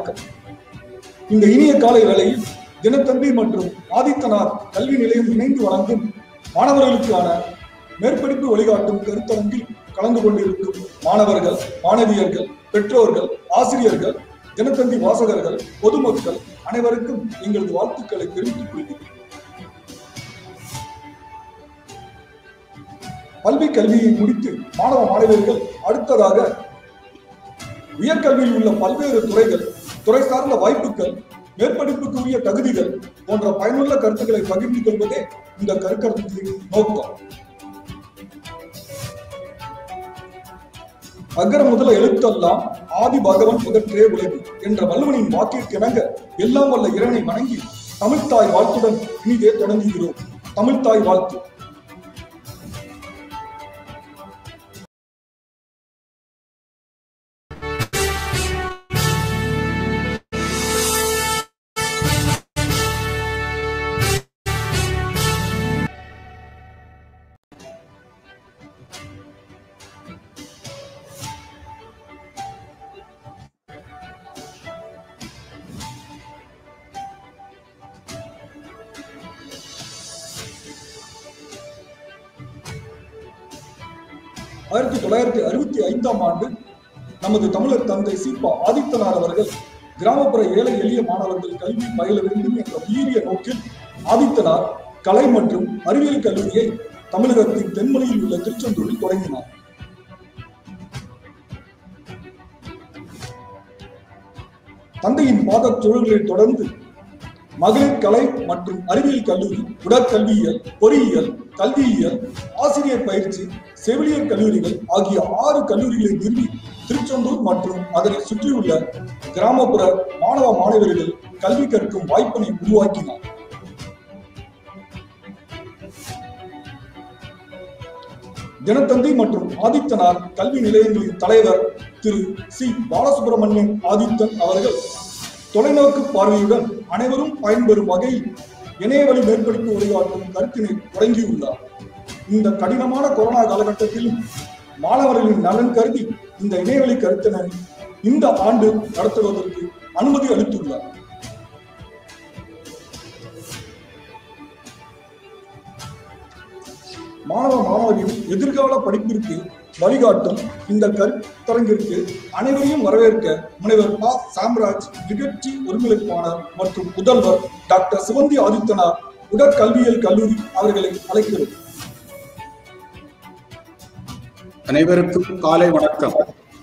வணக்கம் இந்த இனிய காலை வேளையில் தினத்தந்தி மற்றும் ஆதித்தனார் கல்வி நிலையம் இணைந்து வழங்கும் மாணவர்களுக்கான மேற்படிப்பு வழிகாட்டும் கருத்தரங்கில் கலந்து கொண்டிருக்கும் மாணவர்கள் மாணவியர்கள் பெற்றோர்கள் ஆசிரியர்கள் தினத்தந்தி வாசகர்கள் பொதுமக்கள் அனைவருக்கும் எங்களது வாழ்த்துக்களை தெரிவித்துக் கொள்கிறேன் பல்வி கல்வியை முடித்து மாணவ மாணவியர்கள் அடுத்ததாக உயர்கல்வியில் உள்ள பல்வேறு துறைகள் துறை சார்ந்த வாய்ப்புகள் மேற்படிப்புக்கு உரிய தகுதிகள் போன்ற பயனுள்ள கருத்துக்களை பகிர்ந்து கொள்வதே இந்த கருக்கருத்தின் நோக்கம் அகர முதல எழுத்தெல்லாம் ஆதி பகவன் முதற்றே உலகு என்ற வள்ளுவனின் வாக்கிற்கிணங்க எல்லாம் வல்ல இறைவனை வணங்கி தமிழ்த்தாய் வாழ்த்துடன் இனிதே தொடங்குகிறோம் தமிழ்த்தாய் வாழ்த்து ஆயிரத்தி தொள்ளாயிரத்தி அறுபத்தி ஐந்தாம் ஆண்டு நமது தமிழர் தந்தை சீபா ஆதித்தனார் அவர்கள் கிராமப்புற ஏழை எளிய மாணவர்கள் கல்வி பயில வேண்டும் என்ற உயரிய நோக்கில் ஆதித்தனார் கலை மற்றும் அறிவியல் கல்லூரியை தமிழகத்தின் தென்மொழியில் உள்ள திருச்செந்தூரில் தொடங்கினார் தந்தையின் பாதத் தொழில்களை தொடர்ந்து மகளிர் கலை மற்றும் அறிவியல் கல்லூரி உடற்கல்வியியல் பொறியியல் கல்வியியல் ஆசிரியர் பயிற்சி செவிலியர் கல்லூரிகள் ஆகிய ஆறு கல்லூரிகளை நிறுவி திருச்செந்தூர் மற்றும் அதனை சுற்றியுள்ள கிராமப்புற மாணவ மாணவர்கள் கல்வி கற்கும் வாய்ப்பினை உருவாக்கினார் தினத்தந்தி மற்றும் ஆதித்தனார் கல்வி நிலையங்களின் தலைவர் திரு சி பாலசுப்ரமணியன் ஆதித்தன் அவர்கள் தொலைநோக்கு பார்வையுடன் அனைவரும் பயன்பெறும் வகையில் இணையவழி மேற்படிப்பு வழிகாட்டும் கருத்தினை தொடங்கியுள்ளார் இந்த கடினமான கொரோனா காலகட்டத்திலும் மாணவர்களின் நலன் கருதி இந்த இணையவழி கருத்தினை இந்த ஆண்டு நடத்துவதற்கு அனுமதி அளித்துள்ளார் மாணவ மாணவர்களின் எதிர்கால படிப்பிற்கு வழிகாட்டும் இந்த கருத்தரங்கிற்கு அனைவரையும் வரவேற்க முனைவர் பா சாம்ராஜ் நிகழ்ச்சி ஒருங்கிணைப்பாளர் மற்றும் முதல்வர் டாக்டர் சிவந்தி ஆதித்தனார் உடற்கல்வியியல் கல்லூரி அவர்களை அழைக்கிறோம் அனைவருக்கும் காலை வணக்கம்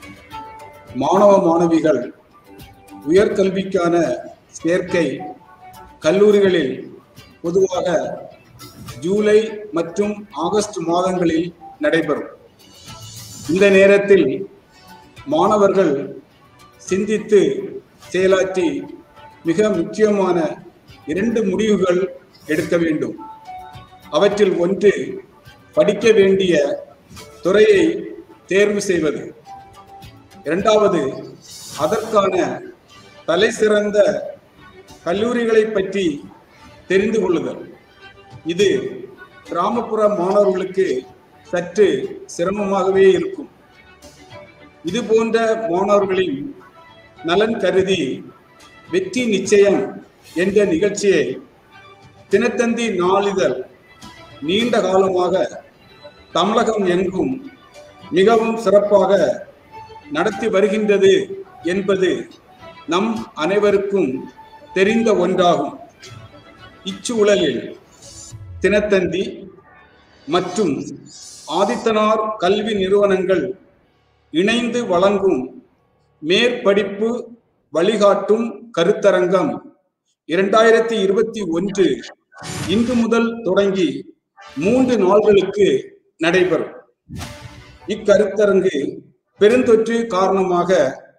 மாணவ மாணவிகள் உயர்கல்விக்கான சேர்க்கை கல்லூரிகளில் பொதுவாக ஜூலை மற்றும் ஆகஸ்ட் மாதங்களில் நடைபெறும் இந்த நேரத்தில் மாணவர்கள் சிந்தித்து செயலாற்றி மிக முக்கியமான இரண்டு முடிவுகள் எடுக்க வேண்டும் அவற்றில் ஒன்று படிக்க வேண்டிய துறையை தேர்வு செய்வது இரண்டாவது அதற்கான தலை சிறந்த கல்லூரிகளை பற்றி தெரிந்து கொள்ளுதல் இது கிராமப்புற மாணவர்களுக்கு சற்று சிரமமாகவே இருக்கும் இது போன்ற மாணவர்களின் நலன் கருதி வெற்றி நிச்சயம் என்ற நிகழ்ச்சியை தினத்தந்தி நாளிதழ் நீண்ட காலமாக தமிழகம் எங்கும் மிகவும் சிறப்பாக நடத்தி வருகின்றது என்பது நம் அனைவருக்கும் தெரிந்த ஒன்றாகும் இச்சூழலில் தினத்தந்தி மற்றும் ஆதித்தனார் கல்வி நிறுவனங்கள் இணைந்து வழங்கும் மேற்படிப்பு வழிகாட்டும் கருத்தரங்கம் இரண்டாயிரத்தி இருபத்தி ஒன்று இன்று முதல் தொடங்கி மூன்று நாள்களுக்கு நடைபெறும் இக்கருத்தரங்கு பெருந்தொற்று காரணமாக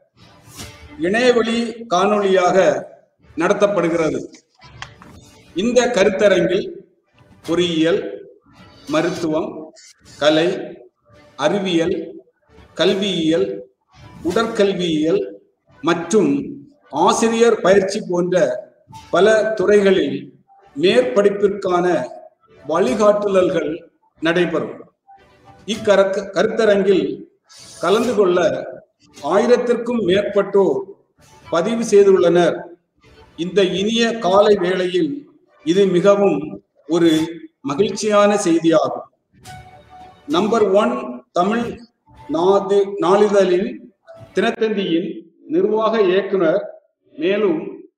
இணையவழி காணொளியாக நடத்தப்படுகிறது இந்த கருத்தரங்கில் பொறியியல் மருத்துவம் கலை அறிவியல் கல்வியியல் உடற்கல்வியியல் மற்றும் ஆசிரியர் பயிற்சி போன்ற பல துறைகளில் மேற்படிப்பிற்கான வழிகாட்டுதல்கள் நடைபெறும் இக்கரக்க கருத்தரங்கில் கலந்து கொள்ள ஆயிரத்திற்கும் மேற்பட்டோர் பதிவு செய்துள்ளனர் இந்த இனிய காலை வேளையில் இது மிகவும் ஒரு மகிழ்ச்சியான செய்தியாகும் நம்பர் ஒன் தமிழ் நாது நாளிதழின் தினத்தந்தியின் நிர்வாக இயக்குனர் மேலும்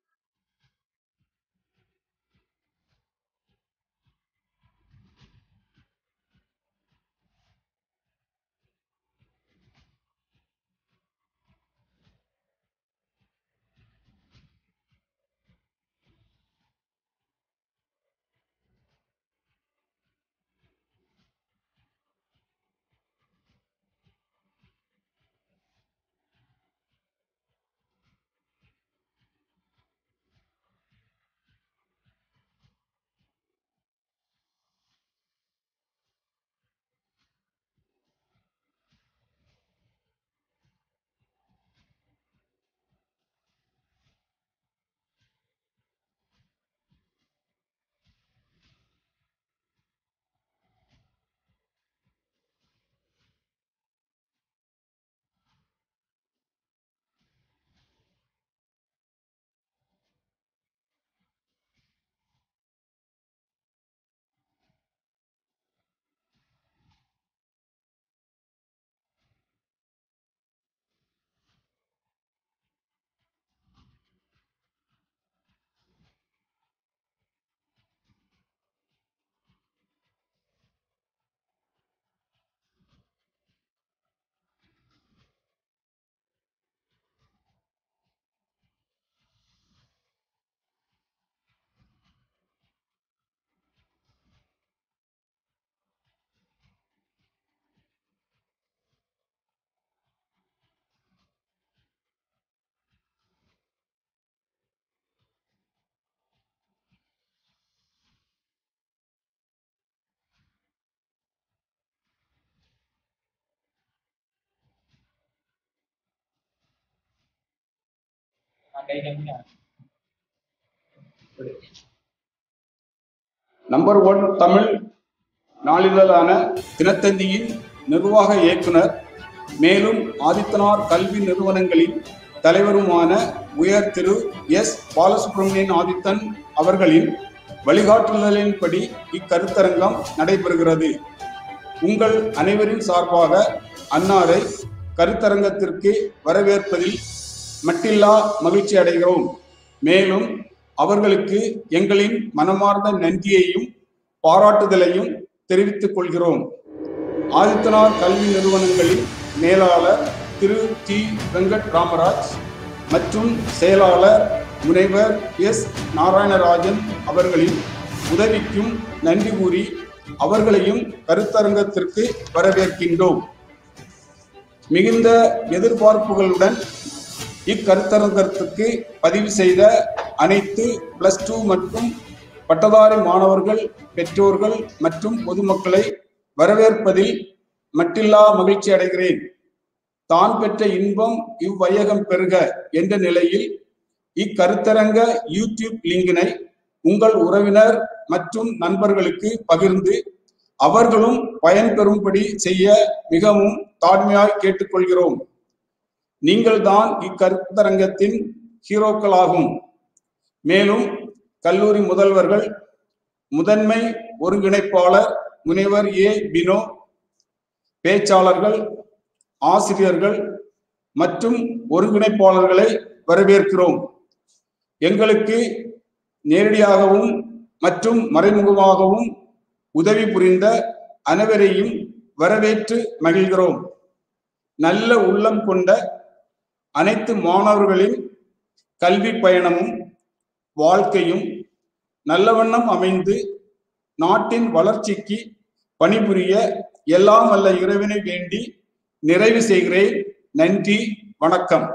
நம்பர் ஒன் தமிழ் நாளிதழான தினத்தந்தியின் நிர்வாக இயக்குனர் மேலும் ஆதித்தனார் கல்வி நிறுவனங்களின் தலைவருமான உயர் திரு எஸ் பாலசுப்ரமணியன் ஆதித்தன் அவர்களின் வழிகாட்டுதலின்படி இக்கருத்தரங்கம் நடைபெறுகிறது உங்கள் அனைவரின் சார்பாக அன்னாரை கருத்தரங்கத்திற்கு வரவேற்பதில் மட்டில்லா மகிழ்ச்சி அடைகிறோம் மேலும் அவர்களுக்கு எங்களின் மனமார்ந்த நன்றியையும் பாராட்டுதலையும் தெரிவித்துக் கொள்கிறோம் ஆதித்தனார் கல்வி நிறுவனங்களின் மேலாளர் திரு டி வெங்கட் ராமராஜ் மற்றும் செயலாளர் முனைவர் எஸ் நாராயணராஜன் அவர்களின் உதவிக்கும் நன்றி கூறி அவர்களையும் கருத்தரங்கத்திற்கு வரவேற்கின்றோம் மிகுந்த எதிர்பார்ப்புகளுடன் இக்கருத்தரங்கத்திற்கு பதிவு செய்த அனைத்து பிளஸ் டூ மற்றும் பட்டதாரி மாணவர்கள் பெற்றோர்கள் மற்றும் பொதுமக்களை வரவேற்பதில் மட்டில்லா மகிழ்ச்சி அடைகிறேன் தான் பெற்ற இன்பம் இவ்வையகம் பெறுக என்ற நிலையில் இக்கருத்தரங்க யூடியூப் லிங்கினை உங்கள் உறவினர் மற்றும் நண்பர்களுக்கு பகிர்ந்து அவர்களும் பயன்பெறும்படி செய்ய மிகவும் தாழ்மையாய் கேட்டுக்கொள்கிறோம் நீங்கள்தான் இக்கருத்தரங்கத்தின் ஹீரோக்களாகும் மேலும் கல்லூரி முதல்வர்கள் முதன்மை ஒருங்கிணைப்பாளர் முனைவர் ஏ பினோ பேச்சாளர்கள் ஆசிரியர்கள் மற்றும் ஒருங்கிணைப்பாளர்களை வரவேற்கிறோம் எங்களுக்கு நேரடியாகவும் மற்றும் மறைமுகமாகவும் உதவி புரிந்த அனைவரையும் வரவேற்று மகிழ்கிறோம் நல்ல உள்ளம் கொண்ட அனைத்து மாணவர்களின் கல்வி பயணமும் வாழ்க்கையும் நல்லவண்ணம் அமைந்து நாட்டின் வளர்ச்சிக்கு பணிபுரிய எல்லாம் வல்ல இறைவனை வேண்டி நிறைவு செய்கிறேன் நன்றி வணக்கம்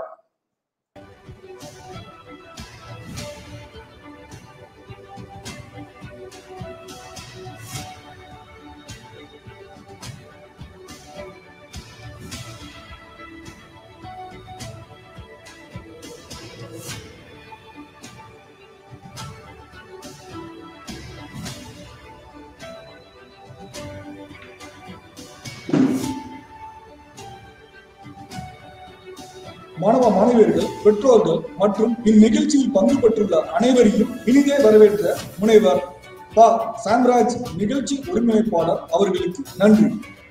மாணவ மாணவியர்கள் பெற்றோர்கள் மற்றும் இந்நிகழ்ச்சியில் பங்கு பெற்றுள்ள அனைவரையும் இனிதே வரவேற்ற முனைவர் ப சாம்ராஜ் நிகழ்ச்சி ஒருங்கிணைப்பாளர் அவர்களுக்கு நன்றி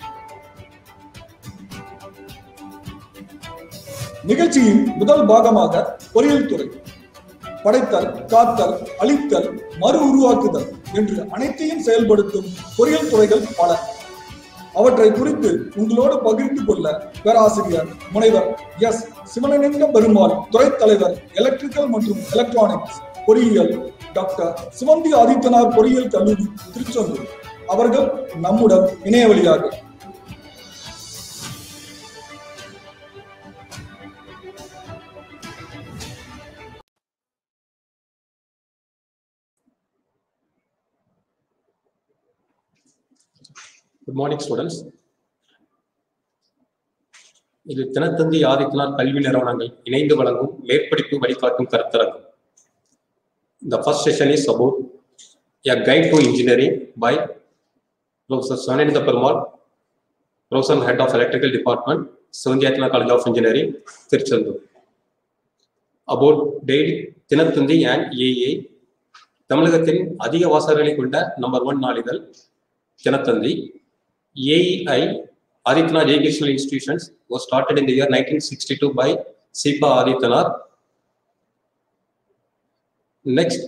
நிகழ்ச்சியின் முதல் பாகமாக பொறியியல் துறை படைத்தல் காத்தல் அழித்தல் மறு உருவாக்குதல் என்று அனைத்தையும் செயல்படுத்தும் பொறியியல் துறைகள் பல அவற்றை குறித்து உங்களோடு பகிர்ந்து கொள்ள பேராசிரியர் முனைவர் எஸ் சிவனலிங்க பெருமாள் துறை தலைவர் எலக்ட்ரிக்கல் மற்றும் எலக்ட்ரானிக்ஸ் பொறியியல் டாக்டர் சிவந்தி ஆதித்தனார் பொறியியல் கல்லூரி திருச்செந்தூர் அவர்கள் நம்முடன் இணைய வழியாக குட் மார்னிங் ஸ்டூடெண்ட்ஸ் இது தினத்தந்தி ஆதித்தனார் கல்வி நிறுவனங்கள் இணைந்து வழங்கும் மேற்படிப்பு வழிகாட்டும் கருத்தரங்கம் The first session is about a guide to engineering by Professor Swananda Perumal, Professor and Head of Electrical Department, Sivandhyatana College of Engineering, Tiruchendur. About daily Dinathanthi and A A தமிழகத்தின் அதிக வாசகர்களை கொண்ட நம்பர் ஒன் நாளிதழ் Dinathanthi AEI, Adityanath Educational Institutions, was started in the year 1962 by SIPA Adityanath. Next,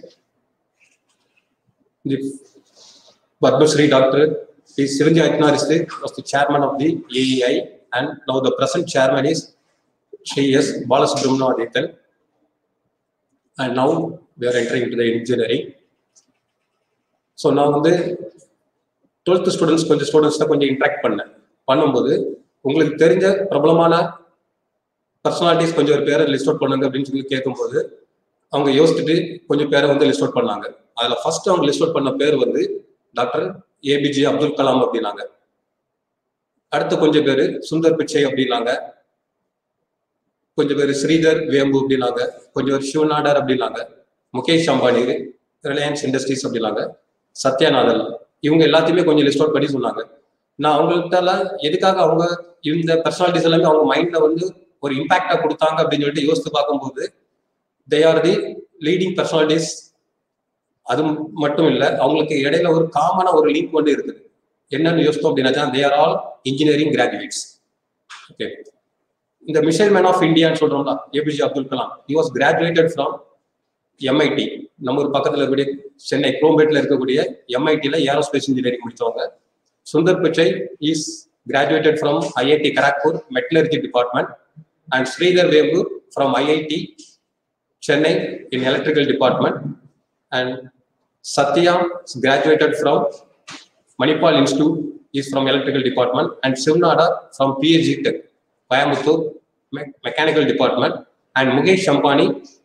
the Padma Shri Dr. P. Sivanji Adityanath is the, was the chairman of the AEI, and now the present chairman is Shri S. Balasubramanian Adityan. And now we are entering into the engineering. So நான் வந்து twelfth students கொஞ்சம் students தான் கொஞ்சம் interact பண்ணேன் பண்ணும்போது உங்களுக்கு தெரிஞ்ச பிரபலமான பர்சனாலிட்டிஸ் கொஞ்சம் ஒரு பேரை லிஸ்ட் அவுட் பண்ணுங்க அப்படின்னு சொல்லி கேட்கும்போது அவங்க யோசிச்சுட்டு கொஞ்சம் பேரை வந்து லிஸ்ட் அவுட் பண்ணாங்க அதில் ஃபர்ஸ்ட் அவங்க லிஸ்ட் அவுட் பண்ண பேர் வந்து டாக்டர் ஏபிஜே அப்துல் கலாம் அப்படின்னாங்க அடுத்த கொஞ்சம் பேர் சுந்தர் பிச்சை அப்படின்னாங்க கொஞ்சம் பேர் ஸ்ரீதர் வேம்பு அப்படின்னாங்க கொஞ்சம் பேர் சிவநாடர் அப்படின்னாங்க முகேஷ் அம்பானி ரிலையன்ஸ் இண்டஸ்ட்ரீஸ் அப்படின்னாங்க சத்யாநாதன் இவங்க எல்லாத்தையுமே கொஞ்சம் லிஸ்ட் அவுட் பண்ணி சொன்னாங்க நான் அவங்கள்ட்ட எதுக்காக அவங்க இந்த பர்சனாலிட்டிஸ் எல்லாமே அவங்க மைண்ட்ல வந்து ஒரு இம்பாக்டா கொடுத்தாங்க அப்படின்னு சொல்லிட்டு யோசித்து பார்க்கும்போது they are the leading personalities அது மட்டும் இல்லை அவங்களுக்கு இடையில ஒரு காமனா ஒரு லிங்க் வந்து இருக்குது என்னன்னு யோசித்தோம் அப்படின்னா they are all engineering graduates okay இந்த மிஷைல் மேன் ஆஃப் இந்தியான்னு சொல்றோம்ல APJ Abdul Kalam he was graduated from MIT நம்ம ஒரு பக்கத்தில் இருக்கக்கூடிய சென்னை குரோம்பேட்டில் இருக்கக்கூடிய எம்ஐடியில் ஏரோஸ்பேஸ் இன்ஜினியரிங் முடித்தவங்க Sundar Pichai is graduated from IIT Kharagpur metallurgy department and Sridhar Vembu from IIT Chennai in electrical department and Satya graduated from Manipal institute is from electrical department and Shiv Nadar from PhD tech Coimbatore mechanical department and Mukesh Ambani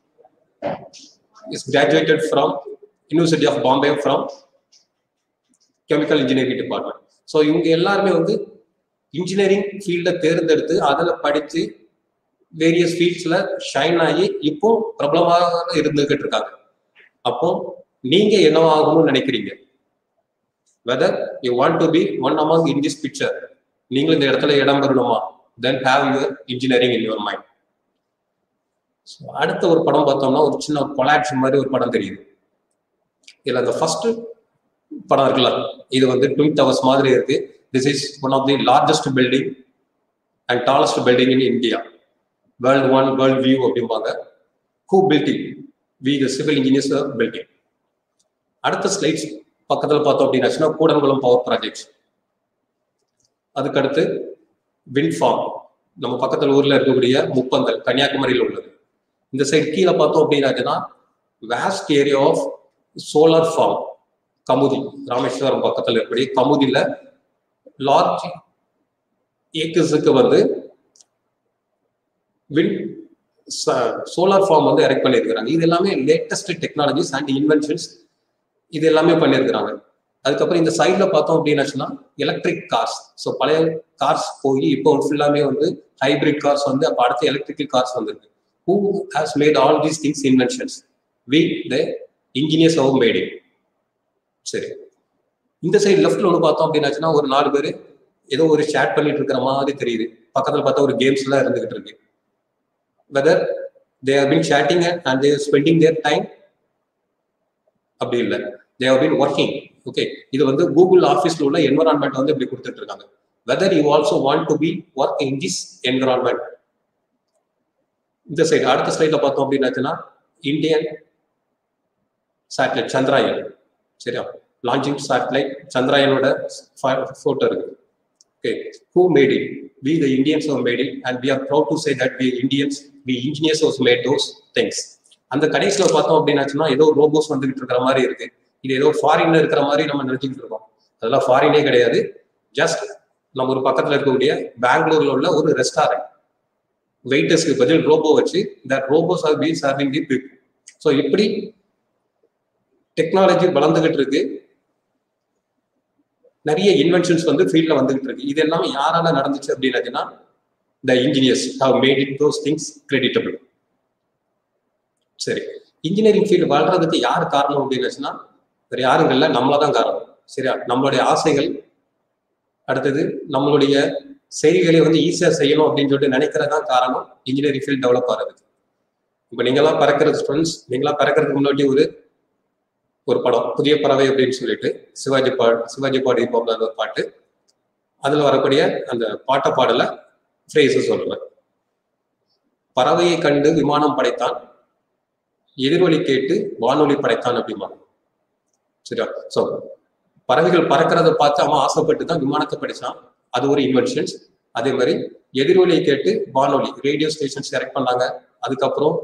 is graduated from University of Bombay from Chemical Engineering Department. So இவங்க எல்லாருமே வந்து engineering ஃபீல்டை தேர்ந்தெடுத்து அதில் படித்து various ஃபீல்ட்ஸில் shine ஆகி இப்போ பிரபலமாக இருந்துகிட்டு இருக்காங்க அப்போ நீங்க என்னவாகணும்னு நினைக்கிறீங்க whether you want to be one among in this picture நீங்களும் இந்த இடத்துல இடம் பெறணுமா then have your engineering in your mind அடுத்த ஒரு படம் பார்த்தோம்னா ஒரு சின்ன ஒரு கொலாப்ஷன் மாதிரி ஒரு படம் தெரியுது இதுல அந்த ஃபர்ஸ்ட் படம் இருக்குல்ல இது வந்து ட்வின் டவர்ஸ் மாதிரி இருக்கு this is one of the largest building and tallest building in India world one world view அப்படிம்பாங்க who building we the civil engineers building அடுத்த ஸ்லைட்ஸ் பக்கத்தில் பார்த்தோம் அப்படின்னாச்சுன்னா கூடங்குளம் பவர் ப்ராஜெக்ட்ஸ் அதுக்கடுத்து விண்ட் ஃபார்ம் நம்ம பக்கத்தில் ஊர்ல இருக்கக்கூடிய முப்பந்தல் கன்னியாகுமரியில் உள்ளது இந்த சைடு கீழே பார்த்தோம் அப்படின்னாச்சுன்னா waste area of solar farm Kamuthi Rameswaram பக்கத்தில் இருக்கக்கூடிய கமுதியில் லார்ஜ் ஏக்கர்ஸுக்கு வந்து விண்ட் சோலார் ஃபார்ம் வந்து எரெக்ட் பண்ணியிருக்கிறாங்க இது எல்லாமே லேட்டஸ்ட் டெக்னாலஜிஸ் அண்ட் இன்வென்ஷன்ஸ் இது எல்லாமே பண்ணியிருக்கிறாங்க அதுக்கப்புறம் இந்த சைடில் பார்த்தோம் அப்படின்னாச்சுன்னா எலக்ட்ரிக் கார்ஸ் ஸோ பழைய கார்ஸ் போய் இப்போ ஃபுல்லாமே வந்து ஹைபிரிட் கார்ஸ் வந்து அப்போ அடுத்து எலக்ட்ரிக்கல் கார்ஸ் வந்திருக்கு who has made all these things inventions we the engineers have made it சரி இந்த சைடு லெஃப்ட்ல ஒன்று பார்த்தோம் அப்படின்னாச்சுன்னா ஒரு நாலு பேர் ஏதோ ஒரு சேட் பண்ணிட்டு இருக்கிற மாதிரி தெரியுது பக்கத்தில் பார்த்தா ஒரு கேம்ஸ் எல்லாம் இருந்துகிட்டு இருக்கு whether they have been chatting and and they are spending their time அப்படி இல்லை they have been working okay இது வந்து கூகுள் ஆஃபீஸ்ல உள்ள என்வரான்மெண்ட் வந்து இப்படி கொடுத்துட்டு இருக்காங்க whether you also want to be work in this environment இந்த சைடு அடுத்த ஸ்லைட்ல பார்த்தோம் அப்படின்னாச்சுன்னா இந்தியன் சேட்டலைட் சந்திராயன் சரியா லான்ச்சிங் சேட்டலைட் சந்திராயனோட போட்டோ இருக்கு okay who made it we the Indians have made it and we are proud to say that we Indians we engineers have made those things அந்த கடைசியில பார்த்தோம் அப்படின்னாச்சுன்னா ஏதோ ரோபோஸ் வந்துகிட்டு இருக்கிற மாதிரி இருக்கு இது ஏதோ ஃபாரின்ல இருக்கிற மாதிரி நம்ம நினைச்சுக்கிட்டு இருக்கோம் அதெல்லாம் ஃபாரினே கிடையாது ஜஸ்ட் நம்ம ஒரு பக்கத்துல இருக்கக்கூடிய பெங்களூர்ல உள்ள ஒரு ரெஸ்டாரண்ட் வெயிட்டர்ஸ்க்கு பதில் ரோபோ வச்சு that robots are be serving the people so இப்படி டெக்னாலஜி வளர்ந்துகிட்டு இருக்கு நிறைய இன்வென்ஷன்ஸ் வந்து ஃபீல்ட்ல வந்துகிட்டு இருக்கு இது எல்லாமே யாரால நடந்துச்சு அப்படின்னாச்சுன்னா the engineers have made it those things creditable சரி இன்ஜினியரிங் ஃபீல்டு வளர்றதுக்கு யார் காரணம் அப்படின்னாச்சுன்னா வேற யாரும் இல்லை நம்மள தான் காரணம் சரியா நம்மளுடைய ஆசைகள் அடுத்தது நம்மளுடைய செய்திகளை வந்து ஈஸியா செய்யணும் அப்படின்னு சொல்லிட்டு நினைக்கிறதான் காரணம் இன்ஜினியரிங் ஃபீல்ட் டெவலப் ஆகிறதுக்கு இப்போ நீங்களாம் பறக்கிறது ஸ்டூடெண்ட்ஸ் நீங்களாம் பறக்கிறதுக்கு முன்னாடி ஒரு ஒரு படம் புதிய பறவை அப்படின்னு சொல்லிட்டு சிவாஜி பா சிவாஜி பாடி பாப்புலர் ஒரு பாட்டு அதுல வரக்கூடிய அந்த பாட்டை பாடல ஃப்ரேஸை சொல்லுவேன் பறவையை கண்டு விமானம் படைத்தான் எதிர்வழி கேட்டு வானொலி படைத்தான் அப்படிம்பாங்க சரியா ஸோ பறவைகள் பறக்கிறத பார்த்து அவன் ஆசைப்பட்டு தான் விமானத்தை படிச்சான் அது ஒரு இன்வென்ஷன்ஸ் அதே மாதிரி எதிரொலியை கேட்டு வானொலி ரேடியோ ஸ்டேஷன்ஸ் கரெக்ட் பண்ணாங்க அதுக்கப்புறம்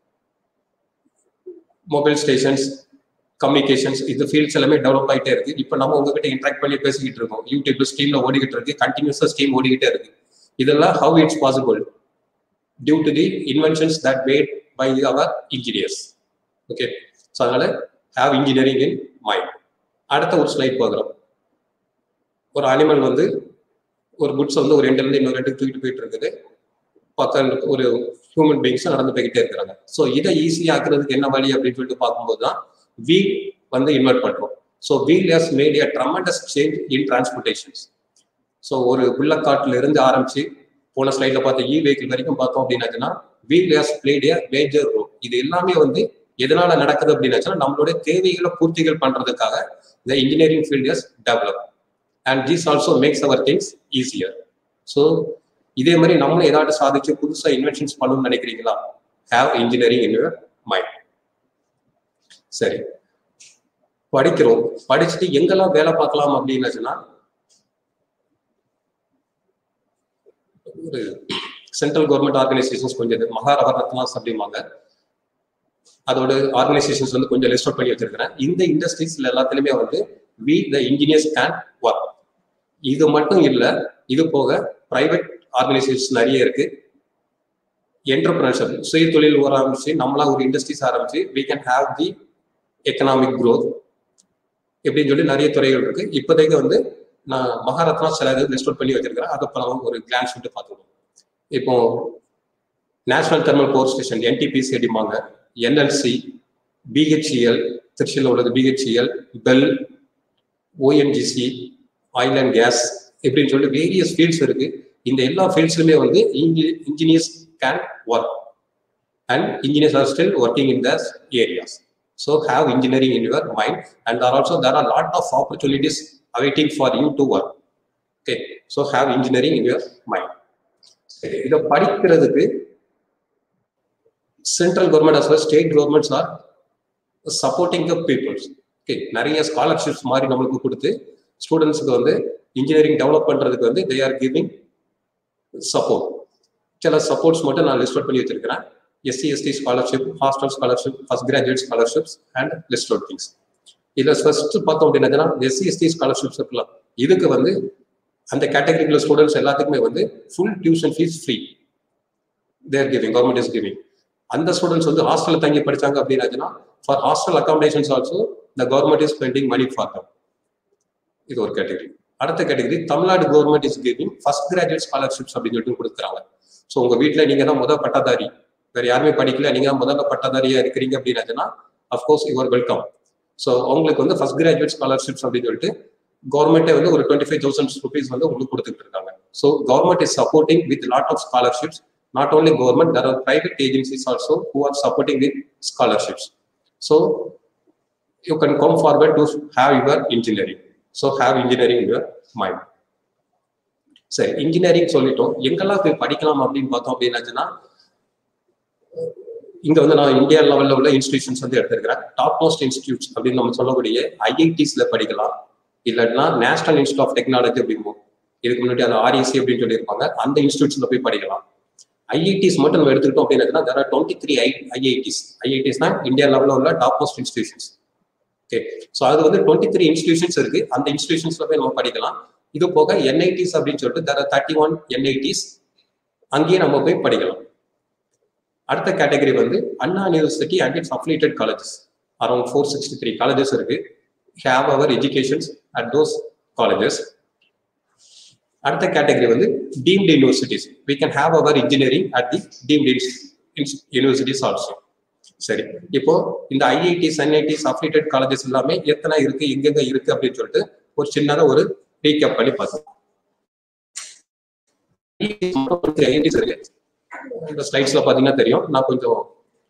மொபைல் ஸ்டேஷன்ஸ் கம்யூனிகேஷன்ஸ் இந்த ஃபீல்ட்ஸ் எல்லாமே டெவலப் ஆகிட்டே இருக்கு இப்போ நம்ம உங்ககிட்ட இன்ட்ராக்ட் பண்ணி பேசிக்கிட்டு இருக்கோம் யூடியூப்ல ஸ்ட்ரீம்ல ஓடிக்கிட்டு இருக்கு கண்டினியூஸா ஸ்ட்ரீம் ஓடிக்கிட்டே இருக்கு இதெல்லாம் how it's possible due to the inventions that made by our engineers okay so அதனால ஹாவ் இன்ஜினியரிங் இன் மைண்ட் அடுத்த ஒரு ஸ்லைட் பார்க்குறோம் ஒரு அனிமல் வந்து ஒரு குட்ஸ் வந்து ஒரு ரெண்டுலேருந்து இன்னொரு ரெண்டு தூக்கிட்டு போயிட்டு இருக்குது பக்கம் ஒரு ஹியூமன் பீங்ஸ் நடந்து போய்கிட்டே இருக்கிறாங்க ஸோ இதை ஈஸியாக்குறதுக்கு என்ன வழி அப்படின்னு சொல்லிட்டு பார்க்கும்போது தான் வீல் வந்து இன்வெர்ட் பண்றோம் so wheel has made a tremendous change in டிரான்ஸ்போர்டேஷன்ஸ் so ஒரு புல்லக்காட்டில் இருந்து ஆரம்பிச்சு போன ஸ்லைட்ல பார்த்த இ வெஹிக்கிள் வரைக்கும் பார்த்தோம் அப்படின்னாச்சுன்னா wheel has played a major role இது எல்லாமே வந்து எதனால நடக்குது அப்படின்னாச்சுன்னா நம்மளுடைய தேவைகளை பூர்த்திகள் பண்றதுக்காக இந்த engineering field has develop and this also makes our things easier so இதே மாதிரி நம்மளும் ஏதாவது சாதிச்சு புதுசாக இன்வென்ஷன்ஸ் பண்ணணும்னு நினைக்கிறீங்களா have engineering in your mind சரி படிக்கிறோம் படிச்சுட்டு எங்கெல்லாம் வேலை பார்க்கலாம் அப்படின்னாச்சுன்னா ஒரு சென்ட்ரல் கவர்மெண்ட் ஆர்கனைசேஷன்ஸ் கொஞ்சம் இது மகாரவரத்னாஸ் அப்படிம்பாங்க அதோட ஆர்கனைசேஷன்ஸ் வந்து கொஞ்சம் லிஸ்ட் அவுட் பண்ணி வச்சிருக்கிறேன் இந்த இண்டஸ்ட்ரீஸ்ல எல்லாத்துலயுமே வந்து we the engineers can work இது மட்டும் இல்லை இது போக பிரைவேட் ஆர்கனைசேஷன்ஸ் நிறைய இருக்கு என்டர்பிரினர்ஷிப் சுய தொழில் ஆரம்பிச்சு நம்மளா ஒரு இண்டஸ்ட்ரீஸ் ஆரம்பிச்சு we can have the economic growth எப்படின்னு சொல்லி நிறைய துறைகள் இருக்கு இப்போதைக்கு வந்து நான் மகாரத்னா சில இது லிஸ்ட் அவுட் பண்ணி வச்சிருக்கிறேன் அதை இப்போ நம்ம ஒரு கிளான்ஸ் விட்டு பார்த்துக்கணும் இப்போ national thermal power station NTPC அடிப்பாங்க என்எல்சி பிஹெச்இஎல் திருச்சியில் உள்ளது BHEL BHEL ONGC oil and gas இப்படின்னு சொல்லிட்டு வேரியஸ் ஃபீல்ட்ஸ் இருக்கு இந்த எல்லா ஃபீல்ட்ஸ்லுமே வந்து engineers can work and engineers are still working in those areas so have engineering in your mind and are also there are lot of opportunities awaiting for you to work okay so have engineering in your mind இதை படிக்கிறதுக்கு central government as state governments are supporting the peoples okay நிறைய scholarships மாதிரி நம்மளுக்கு கொடுத்து ஸ்டூடெண்ட்ஸுக்கு வந்து engineering develop பண்றதுக்கு வந்து தே ஆர் கிவிங் சப்போர்ட் சில சப்போர்ட்ஸ் மட்டும் நான் லிஸ்ட் அவுட் பண்ணி வச்சிருக்கிறேன் SC ST scholarship hostel scholarship first graduate scholarships and list out things இதுல ஃபர்ஸ்ட் பார்த்தோம் அப்படின்னா எஸ்சி எஸ்டி ஸ்காலர்ஷிப்ஸ் இருக்கலாம் இதுக்கு வந்து அந்த கேட்டகரிக்குள்ள ஸ்டூடெண்ட்ஸ் எல்லாத்துக்குமே வந்து full tuition fees free there giving government is giving அந்த ஸ்டூடெண்ட்ஸ் வந்து ஹாஸ்டல்ல தங்கி படிச்சாங்க அப்படின்னாச்சுன்னா for hostel accommodations also the government is spending money for them இது ஒரு கேட்டகரி அடுத்த category Tamil Nadu government is giving first graduate scholarships அப்படின்னு சொல்லிட்டு கொடுக்குறாங்க ஸோ உங்க வீட்டில் நீங்க தான் முதல் பட்டதாரி வேற யாருமே படிக்கல நீங்க தான் முதல்ல பட்டதாரியா இருக்கிறீங்க அப்படின்னாச்சுன்னா அஃப்கோர்ஸ் யுவர் வெல்கம் ஸோ அவங்களுக்கு வந்து ஃபர்ஸ்ட் கிராஜுவேட் ஸ்காலர்ஷிப்ஸ் அப்படின்னு சொல்லிட்டு கவர்மெண்ட்டே வந்து ஒரு டுவெண்ட்டி ஃபைவ் தௌசண்ட் ருபீஸ் வந்து உங்களுக்கு கொடுத்துட்டு இருக்காங்க so government is supporting with lot of scholarships not only government, there are private agencies also who are supporting with scholarships. So you can come forward to have your engineering. So have engineering in your mind. சரி engineering சொல்லிட்டோம் எங்கெல்லாம் போய் படிக்கலாம் அப்படின்னு பார்த்தோம் அப்படின்னாச்சுன்னா இங்க வந்து நான் இந்தியா லெவல்ல உள்ள இன்ஸ்டிடியூஷன்ஸ் வந்து எடுத்திருக்கிறேன் டாப் மோஸ்ட் இன்ஸ்டிடியூட்ஸ் அப்படின்னு நம்ம சொல்லக்கூடிய ஐஐடிஸ்ல படிக்கலாம் இல்லைன்னா நேஷனல் இன்ஸ்டியூட் ஆஃப் டெக்னாலஜி அப்படிம்போம் இதுக்கு முன்னாடி அது ஆர்இசி அப்படின்னு சொல்லியிருப்பாங்க அந்த இன்ஸ்டியூட்ஸ்ல போய் படிக்கலாம் ஐஐடிஸ் மட்டும் நம்ம எடுத்துக்கிட்டோம் அப்படின்னா there are twenty three I IITs IITs தான் இந்தியா லெவலில் உள்ள top most institutions okay so அது வந்து டுவெண்ட்டி த்ரீ இன்ஸ்டிடியூஷன்ஸ் இருக்கு அந்த இன்ஸ்டிடியூஷன்ஸ்ல போய் நம்ம படிக்கலாம் இது போக என்ஐடிஸ் அப்படின்னு சொல்லிட்டு there are thirty one NITs அங்கேயே நம்ம போய் படிக்கலாம் அடுத்த கேட்டகரி வந்து Anna university and its affiliated colleges around four sixty three colleges இருக்கு have our educations at those colleges அடுத்த கேட்டகரி வந்து deemed universities we can have our engineering at the deemed universities also சரி இப்போ இந்த ஐஐடிஸ் என்ஐடிஸ் அஃபிலியேட்டட் காலேஜஸ் எல்லாமே எத்தனை இருக்கு எங்கெங்க இருக்கு அப்படின்னு சொல்லிட்டு ஒரு சின்னதா ஒரு ரீகேப் பண்ணி பார்த்தோம் ஐஐடிஸ் இருக்கு இந்த ஸ்லைட்ஸ்ல பாத்தீங்கன்னா தெரியும் நான் கொஞ்சம்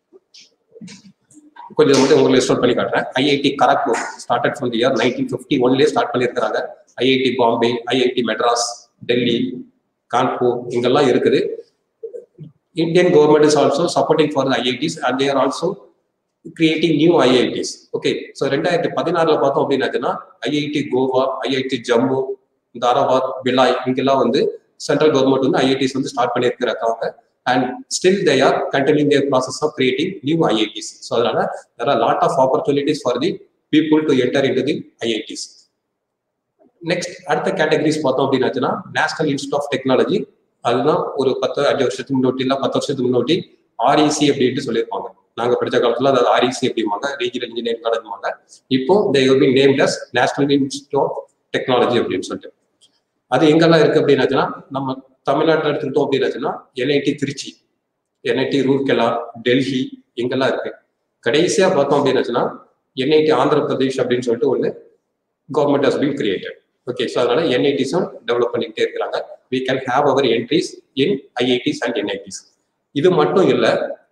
கொஞ்சம் மட்டும் உங்களுக்கு லிஸ்ட் பண்ணி காட்டுறேன் IIT Kharagpur started from the year nineteen fifty ஒன்லேயே ஸ்டார்ட் பண்ணியிருக்கிறாங்க ஐஐடி பாம்பே ஐஐடி மெட்ராஸ் டெல்லி கான்பூர் இங்கெல்லாம் இருக்குது Indian government is also supporting for the IITs and there also creating new IITs okay so ரெண்டாயிரத்தி பதினாறுல பார்த்தோம் அப்படின்னாச்சுன்னா ஐஐடி கோவா ஐஐடி ஜம்மு தாராபாத் பிலாய் இங்கெல்லாம் வந்து சென்ட்ரல் கவர்மெண்ட் வந்து ஐஐடிஸ் வந்து ஸ்டார்ட் பண்ணியிருக்கிறாங்க and still they are continue their process of creating new IITs so அதனால there are lot of opportunities for the people to enter in to the IITs next அடுத்த categories பார்த்தோம் அப்படின்னாச்சுன்னா national institute of technology அதுதான் ஒரு பத்து அஞ்சு வருஷத்துக்கு முன்னாடி இல்லை பத்து வருஷத்துக்கு முன்னாடி ஆர்இசி அப்படின்ட்டு சொல்லியிருப்பாங்க நாங்க படிச்ச காலத்துல அது ஆர்இசி அப்படிம்பாங்க ரீஜனல் இன்ஜினியரிங் காலேஜ்பாங்க இப்போ they be named as national institute of technology அப்படின்னு சொல்லிட்டு அது எங்கெல்லாம் இருக்கு அப்படின்னாச்சுன்னா நம்ம தமிழ்நாட்டில் எடுத்துக்கிட்டோம் அப்படின்னாச்சுன்னா என்ஐடி திருச்சி என்ஐடி ரூர்கெலா டெல்லி இங்கெல்லாம் இருக்கு கடைசியா பார்த்தோம் அப்படின்னாச்சுன்னா என்ஐடி ஆந்திர பிரதேஷ் அப்படின்னு சொல்லிட்டு ஒன்று government has been created okay so அதனால என்ஐடிஸும் டெவலப் பண்ணிக்கிட்டே இருக்கிறாங்க we can have our entries in IITs and NITs இது மட்டும் இல்லை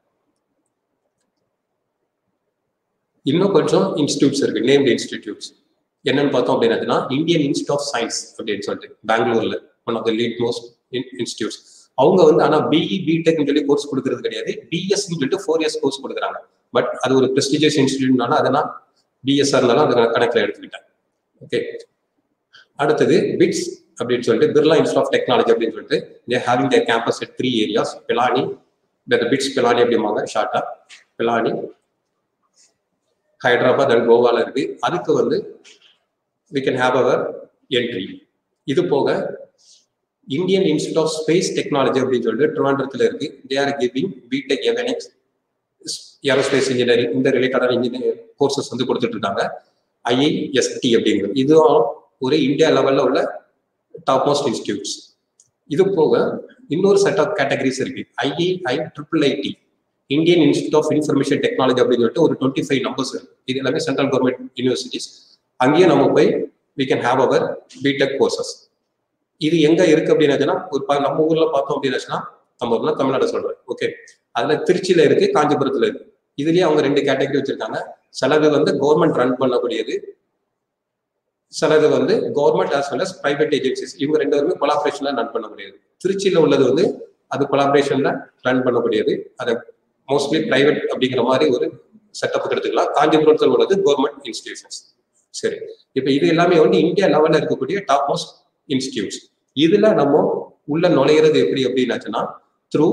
இன்னும் கொஞ்சம் இன்ஸ்டியூட்ஸ் இருக்கு நேம்டு இன்ஸ்டிடியூட்ஸ் என்னன்னு பார்த்தோம் அப்படின்னா இந்தியன் இன்ஸ்டியூட் ஆஃப் சயின்ஸ் அப்படின்னு சொல்லிட்டு பெங்களூர்ல one of the lead most institutes அவங்க வந்து ஆனா பிஇ பிடெக்னு சொல்லி கோர்ஸ் கொடுக்கறது கிடையாது பிஎஸ்ன்னு சொல்லிட்டு ஃபோர் இயர்ஸ் கோர்ஸ் கொடுக்குறாங்க பட் அது ஒரு ப்ரெஸ்டிஜியஸ் இன்ஸ்டியூட்னால அதை நான் பிஎஸ்ஆர் இருந்தாலும் அதை கணக்கில் எடுத்துக்கிட்டேன் ஓகே அடுத்தது பிட்ஸ் அப்படின்னு சொல்லிட்டு பிர்லா இன்ஸ்டியூட் ஆஃப் டெக்னாலஜி அப்படின்னு சொல்லிட்டு they having their campus at three areas Pilani BITS Pilani அப்படிம்பாங்க ஷார்ட்டா பிலானி ஹைதராபாத் அண்ட் கோவால இருக்கு அதுக்கு வந்து we can have our entry இது போக Indian institute of space technology அப்படின்னு சொல்லிட்டு ட்ரிவாண்டரத்தில் இருக்கு they are giving BTech avionics aerospace engineering இந்த ரிலேட்டடான இன்ஜினியர் கோர்சஸ் வந்து கொடுத்துட்டு இருக்காங்க ஐஐஎஸ்டி அப்படிங்கிறது இதுவும் ஒரு இந்தியா லெவல்ல உள்ள டாப் மோஸ்ட் இன்ஸ்டியூட்ஸ் இது போக இன்னொரு செட் ஆஃப் கேட்டகரிஸ் இருக்கு III triple IT Indian institute of information technology அப்படின்னு சொல்லிட்டு ஒரு டுவெண்ட்டி ஃபைவ் நம்பர்ஸ் இருக்கு இது எல்லாமே சென்ட்ரல் கவர்மெண்ட் யூனிவர்சிட்டிஸ் அங்கேயே நம்ம போய் we can have our BTech courses இது எங்க இருக்கு அப்படின்னாச்சுன்னா ஒரு நம்ம ஊர்ல பார்த்தோம் அப்படின்னாச்சுன்னா நம்ம ஊர்ல தமிழ்நாடு சொல்றேன் ஓகே அதுல திருச்சியில இருக்கு காஞ்சிபுரத்துல இருக்கு இதுலயே அவங்க ரெண்டு கேட்டகரி வச்சிருக்காங்க சிலது வந்து கவர்மெண்ட் ரன் பண்ணக்கூடியது சிலது வந்து government as well as private agencies இவங்க ரெண்டு பேருமே கொலாபரேஷன்ல ரன் பண்ணக்கூடியது திருச்சியில உள்ளது வந்து அது கொலாபரேஷன்ல ரன் பண்ணக்கூடியது அதை மோஸ்ட்லி பிரைவேட் அப்படிங்கிற மாதிரி ஒரு செட்டப் எடுத்துக்கலாம் காஞ்சிபுரத்தில் உள்ளது கவர்மெண்ட் இன்ஸ்டிடியூஷன்ஸ் சரி இப்போ இது எல்லாமே வந்து இந்தியா லெவல்ல இருக்கக்கூடிய டாப் மோஸ்ட் இன்ஸ்டிடியூட்ஸ் இதுல நம்ம உள்ள நுழையிறது எப்படி அப்படின்னாச்சுன்னா த்ரூ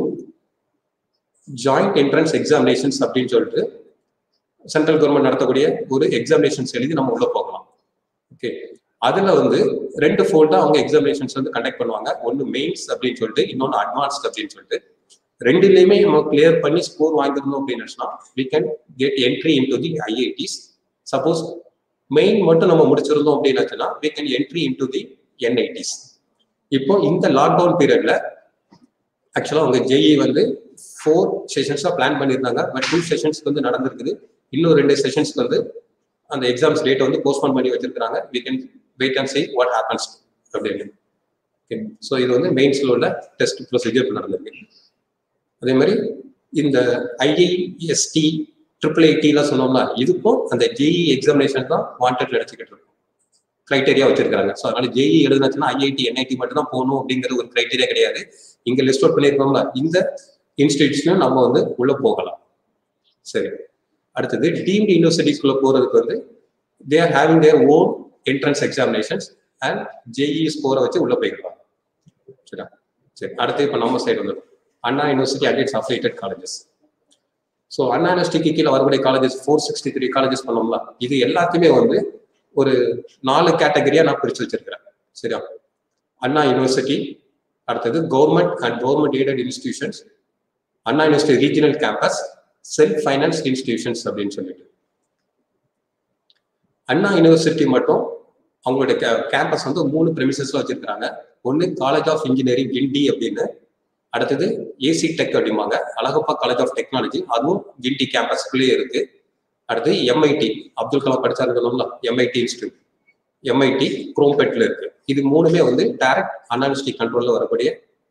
ஜாயிண்ட் என்ட்ரன்ஸ் எக்ஸாமினேஷன்ஸ் அப்படின்னு சொல்லிட்டு சென்ட்ரல் கவர்மெண்ட் நடத்தக்கூடிய ஒரு எக்ஸாமினேஷன்ஸ் எழுதி நம்ம உள்ள போகலாம் ஓகே அதுல வந்து ரெண்டு ஃபோல்டா அவங்க எக்ஸாமினேஷன்ஸ் வந்து கண்டக்ட் பண்ணுவாங்க ஒன்னு மெயின்ஸ் அப்படின்னு சொல்லிட்டு இன்னொன்னு அட்வான்ஸ்ட் அப்படின்னு சொல்லிட்டு ரெண்டுலயுமே நம்ம கிளியர் பண்ணி ஸ்கோர் வாங்கிருந்தோம் அப்படின்னு we can get entry in to the IITs suppose main மட்டும் நம்ம முடிச்சிருந்தோம் அப்படின்னாச்சுன்னா we can entry in to the NITs இப்போ இந்த லாக்டவுன் பீரியட்ல ஆக்சுவலா அவங்க ஜெஇ வந்து ஃபோர் செஷன்ஸா பிளான் பண்ணியிருந்தாங்க பட் டூ செஷன்ஸ்க்கு வந்து நடந்திருக்குது இன்னும் ரெண்டு செஷன்ஸ்க்கு வந்து அந்த எக்ஸாம்ஸ் டேட்டை வந்து போஸ்ட்போன் பண்ணி வச்சிருக்காங்க we can wait and see what happens அப்படின்னு ஓகே ஸோ இது வந்து மெயின்ஸ்ல உள்ள டெஸ்ட் ப்ரொசீஜர் நடந்திருக்கு அதே மாதிரி இந்த ஐஐஎஸ்டி ட்ரிபிள் ஐடிலாம் சொன்னோம்ல இதுக்கும் அந்த ஜேஇ எக்ஸாமினேஷன் தான் வாண்டட்ல எடுத்துக்கிட்டு இருக்கோம் கிரைட்டேரியா வச்சிருக்காங்க ஸோ அதனால ஜேஇ எழுதுனாச்சுன்னா ஐஐடி என்ஐடி மட்டும் தான் போகணும் அப்படிங்கிற ஒரு கிரைட்டேரியா கிடையாது இங்க லிஸ்ட் அவுட் பண்ணியிருக்கோம்ல இந்த இன்ஸ்டிடியூஷனும் நம்ம வந்து உள்ள போகலாம் சரி அடுத்தது டீம்டு யூனிவர்சிட்டிஸ்குள்ள போறதுக்கு வந்து they are having their own entrance examinations and JEE ஸ்கோரை வச்சு உள்ள போய்க்கலாம் சரியா சரி அடுத்து இப்போ நம்ம சைடு வந்துடும் Anna university and its affiliated colleges so Anna யூனிவர்சிட்டிக்கு கீழே வரக்கூடிய colleges four sixty three colleges பண்ணோம்ல இது எல்லாத்தையுமே வந்து ஒரு நாலு கேட்டகரியா நான் பிரிச்சு வச்சிருக்கிறேன் சரியா அண்ணா யூனிவர்சிட்டி அடுத்தது government and government aided institutions Anna university regional campus self finance institutions அப்படின்னு சொல்லிட்டு அண்ணா யூனிவர்சிட்டி மட்டும் அவங்களுடைய கேம்பஸ் வந்து மூணு ப்ரெமிசஸ்ல வச்சிருக்காங்க ஒன்று காலேஜ் ஆஃப் இன்ஜினியரிங் கிண்டி அப்படின்னு அடுத்தது ஏசி டெக் அப்படிம்பாங்க அழகப்பா காலேஜ் ஆஃப் டெக்னாலஜி அதுவும் கிண்டி கேம்பஸ்குள்ளேயே இருக்கு அடுத்து எம்ஐடி அப்துல் கலாம் படிச்சாருங்களா எம்ஐடி இன்ஸ்டியூட் எம்ஐடி குரோம்பெட்ல இருக்கு இது மூணுமே வந்து டைரக்ட் அனாலிஸ்டிக் கண்ட்ரோல்ல வரக்கூடிய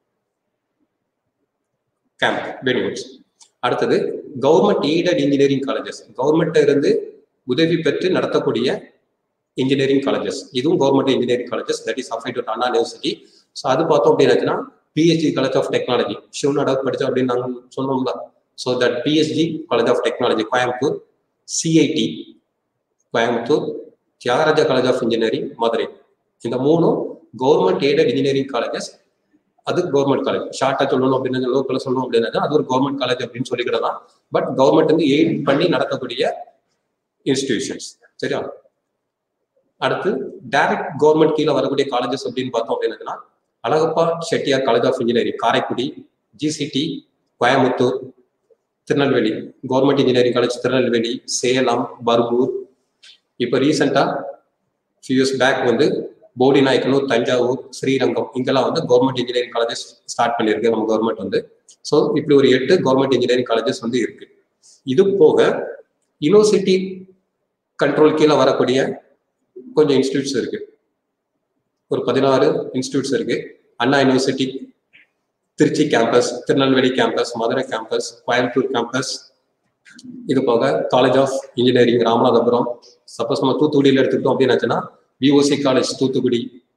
கேம்ப் வெனியூஸ் அடுத்தது கவர்மெண்ட் எய்டட் இன்ஜினியரிங் காலேஜஸ் கவர்மெண்ட்ல இருந்து உதவி பெற்று நடத்தக்கூடிய இன்ஜினியரிங் காலேஜஸ் இதுவும் government engineering colleges that is affiliated Anna university so அது பார்த்தோம் அப்படின்னாச்சுன்னா பிஹெச்டி காலேஜ் ஆஃப் டெக்னாலஜி சிவநாடா படிச்சா அப்படின்னு நாங்கள் சொன்னோம்ல so that PSG college of technology Coimbatore CIT Coimbatore Thiagaraja college of engineering Madurai இந்த மூணும் கவர்மெண்ட் எய்டட் இன்ஜினியரிங் காலேஜஸ் அது கவர்மெண்ட் காலேஜ் ஷார்ட்டா சொல்லணும் அப்படின்னு லோக்கல்ல சொல்லணும் அப்படின்னா அது ஒரு கவர்மெண்ட் காலேஜ் அப்படின்னு சொல்லிக்கிடலாம் பட் கவர்மெண்ட் வந்து எய்ட் பண்ணி நடத்தக்கூடிய இன்ஸ்டிடியூஷன்ஸ் சரியா அடுத்து டைரக்ட் கவர்மெண்ட் கீழே வரக்கூடிய காலேஜஸ் அப்படின்னு பார்த்தோம் அப்படின்னா Alagappa Chettiar college of engineering Karaikudi GCT Coimbatore Tirunelveli government engineering college Tirunelveli Salem Bargur இப்போ ரீசெண்டாக ஃபியூ இயர்ஸ் பேக் வந்து போடி நாயக்கனூர் தஞ்சாவூர் ஸ்ரீரங்கம் இங்கெல்லாம் வந்து கவர்மெண்ட் இன்ஜினியரிங் காலேஜஸ் ஸ்டார்ட் பண்ணியிருக்கு நம்ம கவர்மெண்ட் வந்து ஸோ இப்படி ஒரு எட்டு கவர்மெண்ட் இன்ஜினியரிங் காலேஜஸ் வந்து இருக்கு இது போக யூனிவர்சிட்டி கண்ட்ரோல் கீழே வரக்கூடிய கொஞ்சம் இன்ஸ்டியூட்ஸ் இருக்கு ஒரு பதினாறு இன்ஸ்டியூட்ஸ் இருக்கு Anna university Trichy campus Tirunelveli campus Madurai campus Coimbatore campus இது போக college of engineering Ramanathapuram suppose நம்ம தூத்துக்குடியில் எடுத்துக்கிட்டோம் அப்படின்னாச்சுன்னா VOC college Thoothukudi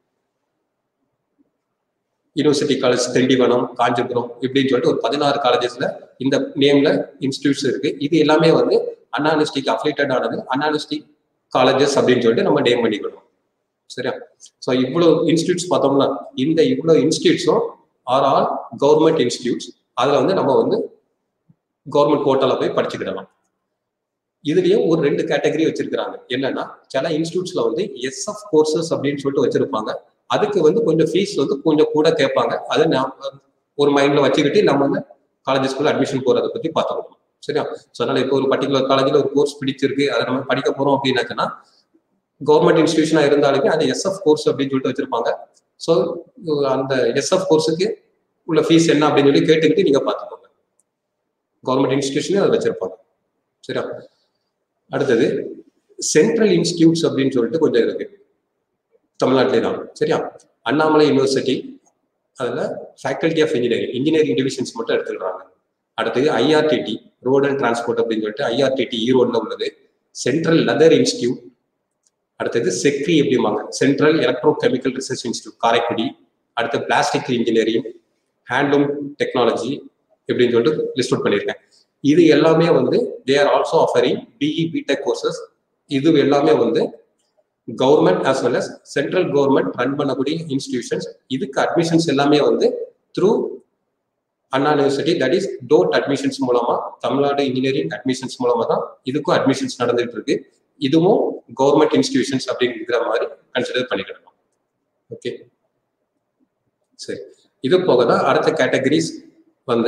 university college Tindivanam Kanchipuram இப்படின்னு சொல்லிட்டு ஒரு பதினாறு காலேஜஸ்ல இந்த நேம்ல இன்ஸ்டியூட்ஸ் இருக்கு இது எல்லாமே வந்து அனாலிஸ்டிக் அஃபிலேட்டட் ஆனது அனாலிஸ்டிக் காலேஜஸ் அப்படின்னு சொல்லிட்டு நம்ம நேம் பண்ணிக்கணும் சரியா ஸோ இவ்வளோ இன்ஸ்டியூட்ஸ் பார்த்தோம்னா இந்த இவ்வளோ இன்ஸ்டியூட்ஸும் ஆர் ஆல் கவர்மெண்ட் இன்ஸ்டியூட்ஸ் அதில் வந்து நம்ம வந்து கவர்மெண்ட் கோட்டால போய் படிச்சுக்கிடலாம் இதுலயும் ஒரு ரெண்டு கேட்டகரி வச்சிருக்கிறாங்க என்னன்னா சில இன்ஸ்டியூட்ஸ்ல வந்து எஸ்எஃப் கோர்சஸ் அப்படின்னு சொல்லிட்டு வச்சிருப்பாங்க அதுக்கு வந்து கொஞ்சம் ஃபீஸ் வந்து கொஞ்சம் கூட கேட்பாங்க அதை நாம ஒரு மைண்ட்ல வச்சுக்கிட்டு நம்ம வந்து காலேஜஸ்குள்ள அட்மிஷன் போறதை பத்தி பார்த்துக்கணும் சரியா ஸோ அதனால இப்போ ஒரு பர்டிகுலர் காலேஜ்ல ஒரு கோர்ஸ் பிடிச்சிருக்கு அதை நம்ம படிக்க போறோம் அப்படின்னாச்சுன்னா கவர்மெண்ட் இன்ஸ்டியூஷனா இருந்தாலுமே அது எஸ்எஃப் கோர்ஸ் அப்படின்னு சொல்லிட்டு வச்சிருப்பாங்க ஸோ அந்த எஸ்எஃப் கோர்ஸுக்கு உள்ள ஃபீஸ் என்ன அப்படின்னு சொல்லி கேட்டுக்கிட்டு நீங்க பார்த்துக்கோங்க கவர்மெண்ட் இன்ஸ்டியூஷனே அதை வச்சிருப்பாங்க சரியா அடுத்தது சென்ட்ரல் இன்ஸ்டியூட்ஸ் அப்படின்னு சொல்லிட்டு கொஞ்சம் இருக்கு தமிழ்நாட்டிலே தான் சரியா அண்ணாமலை யூனிவர்சிட்டி அதில் faculty of engineering engineering divisions மட்டும் எடுத்துக்கிறாங்க அடுத்தது ஐஆர்டிடி ரோட் அண்ட் டிரான்ஸ்போர்ட் அப்படின்னு சொல்லிட்டு ஐஆர்டிடி ஈரோட்ல உள்ளது சென்ட்ரல் லெதர் இன்ஸ்டியூட் அடுத்தது செக்ரி எப்படிம்பாங்க central electro chemical research institute Karaikudi அடுத்து பிளாஸ்டிக் இன்ஜினியரிங் ஹேண்ட்லூம் டெக்னாலஜி இப்படின்னு சொல்லிட்டு லிஸ்ட் அவுட் பண்ணியிருக்கேன் இது எல்லாமே வந்து they are also offering BE BTech courses இது எல்லாமே வந்து government as well as central government run பண்ணக்கூடிய இன்ஸ்டிடியூஷன்ஸ் இதுக்கு அட்மிஷன்ஸ் எல்லாமே வந்து through Anna university that is டோட் அட்மிஷன்ஸ் மூலமா தமிழ்நாடு இன்ஜினியரிங் அட்மிஷன்ஸ் மூலமா தான் இதுக்கும் அட்மிஷன்ஸ் நடந்துட்டு இருக்கு இதுவும் கவர்மெண்ட் இன்ஸ்டிடியூஷன்ஸ் அப்படிங்கிற மாதிரி கன்சிடர் பண்ணிக்கிடலாம் ஓகே சரி இது போக தான் அடுத்த கேட்டகரிஸ் வந்து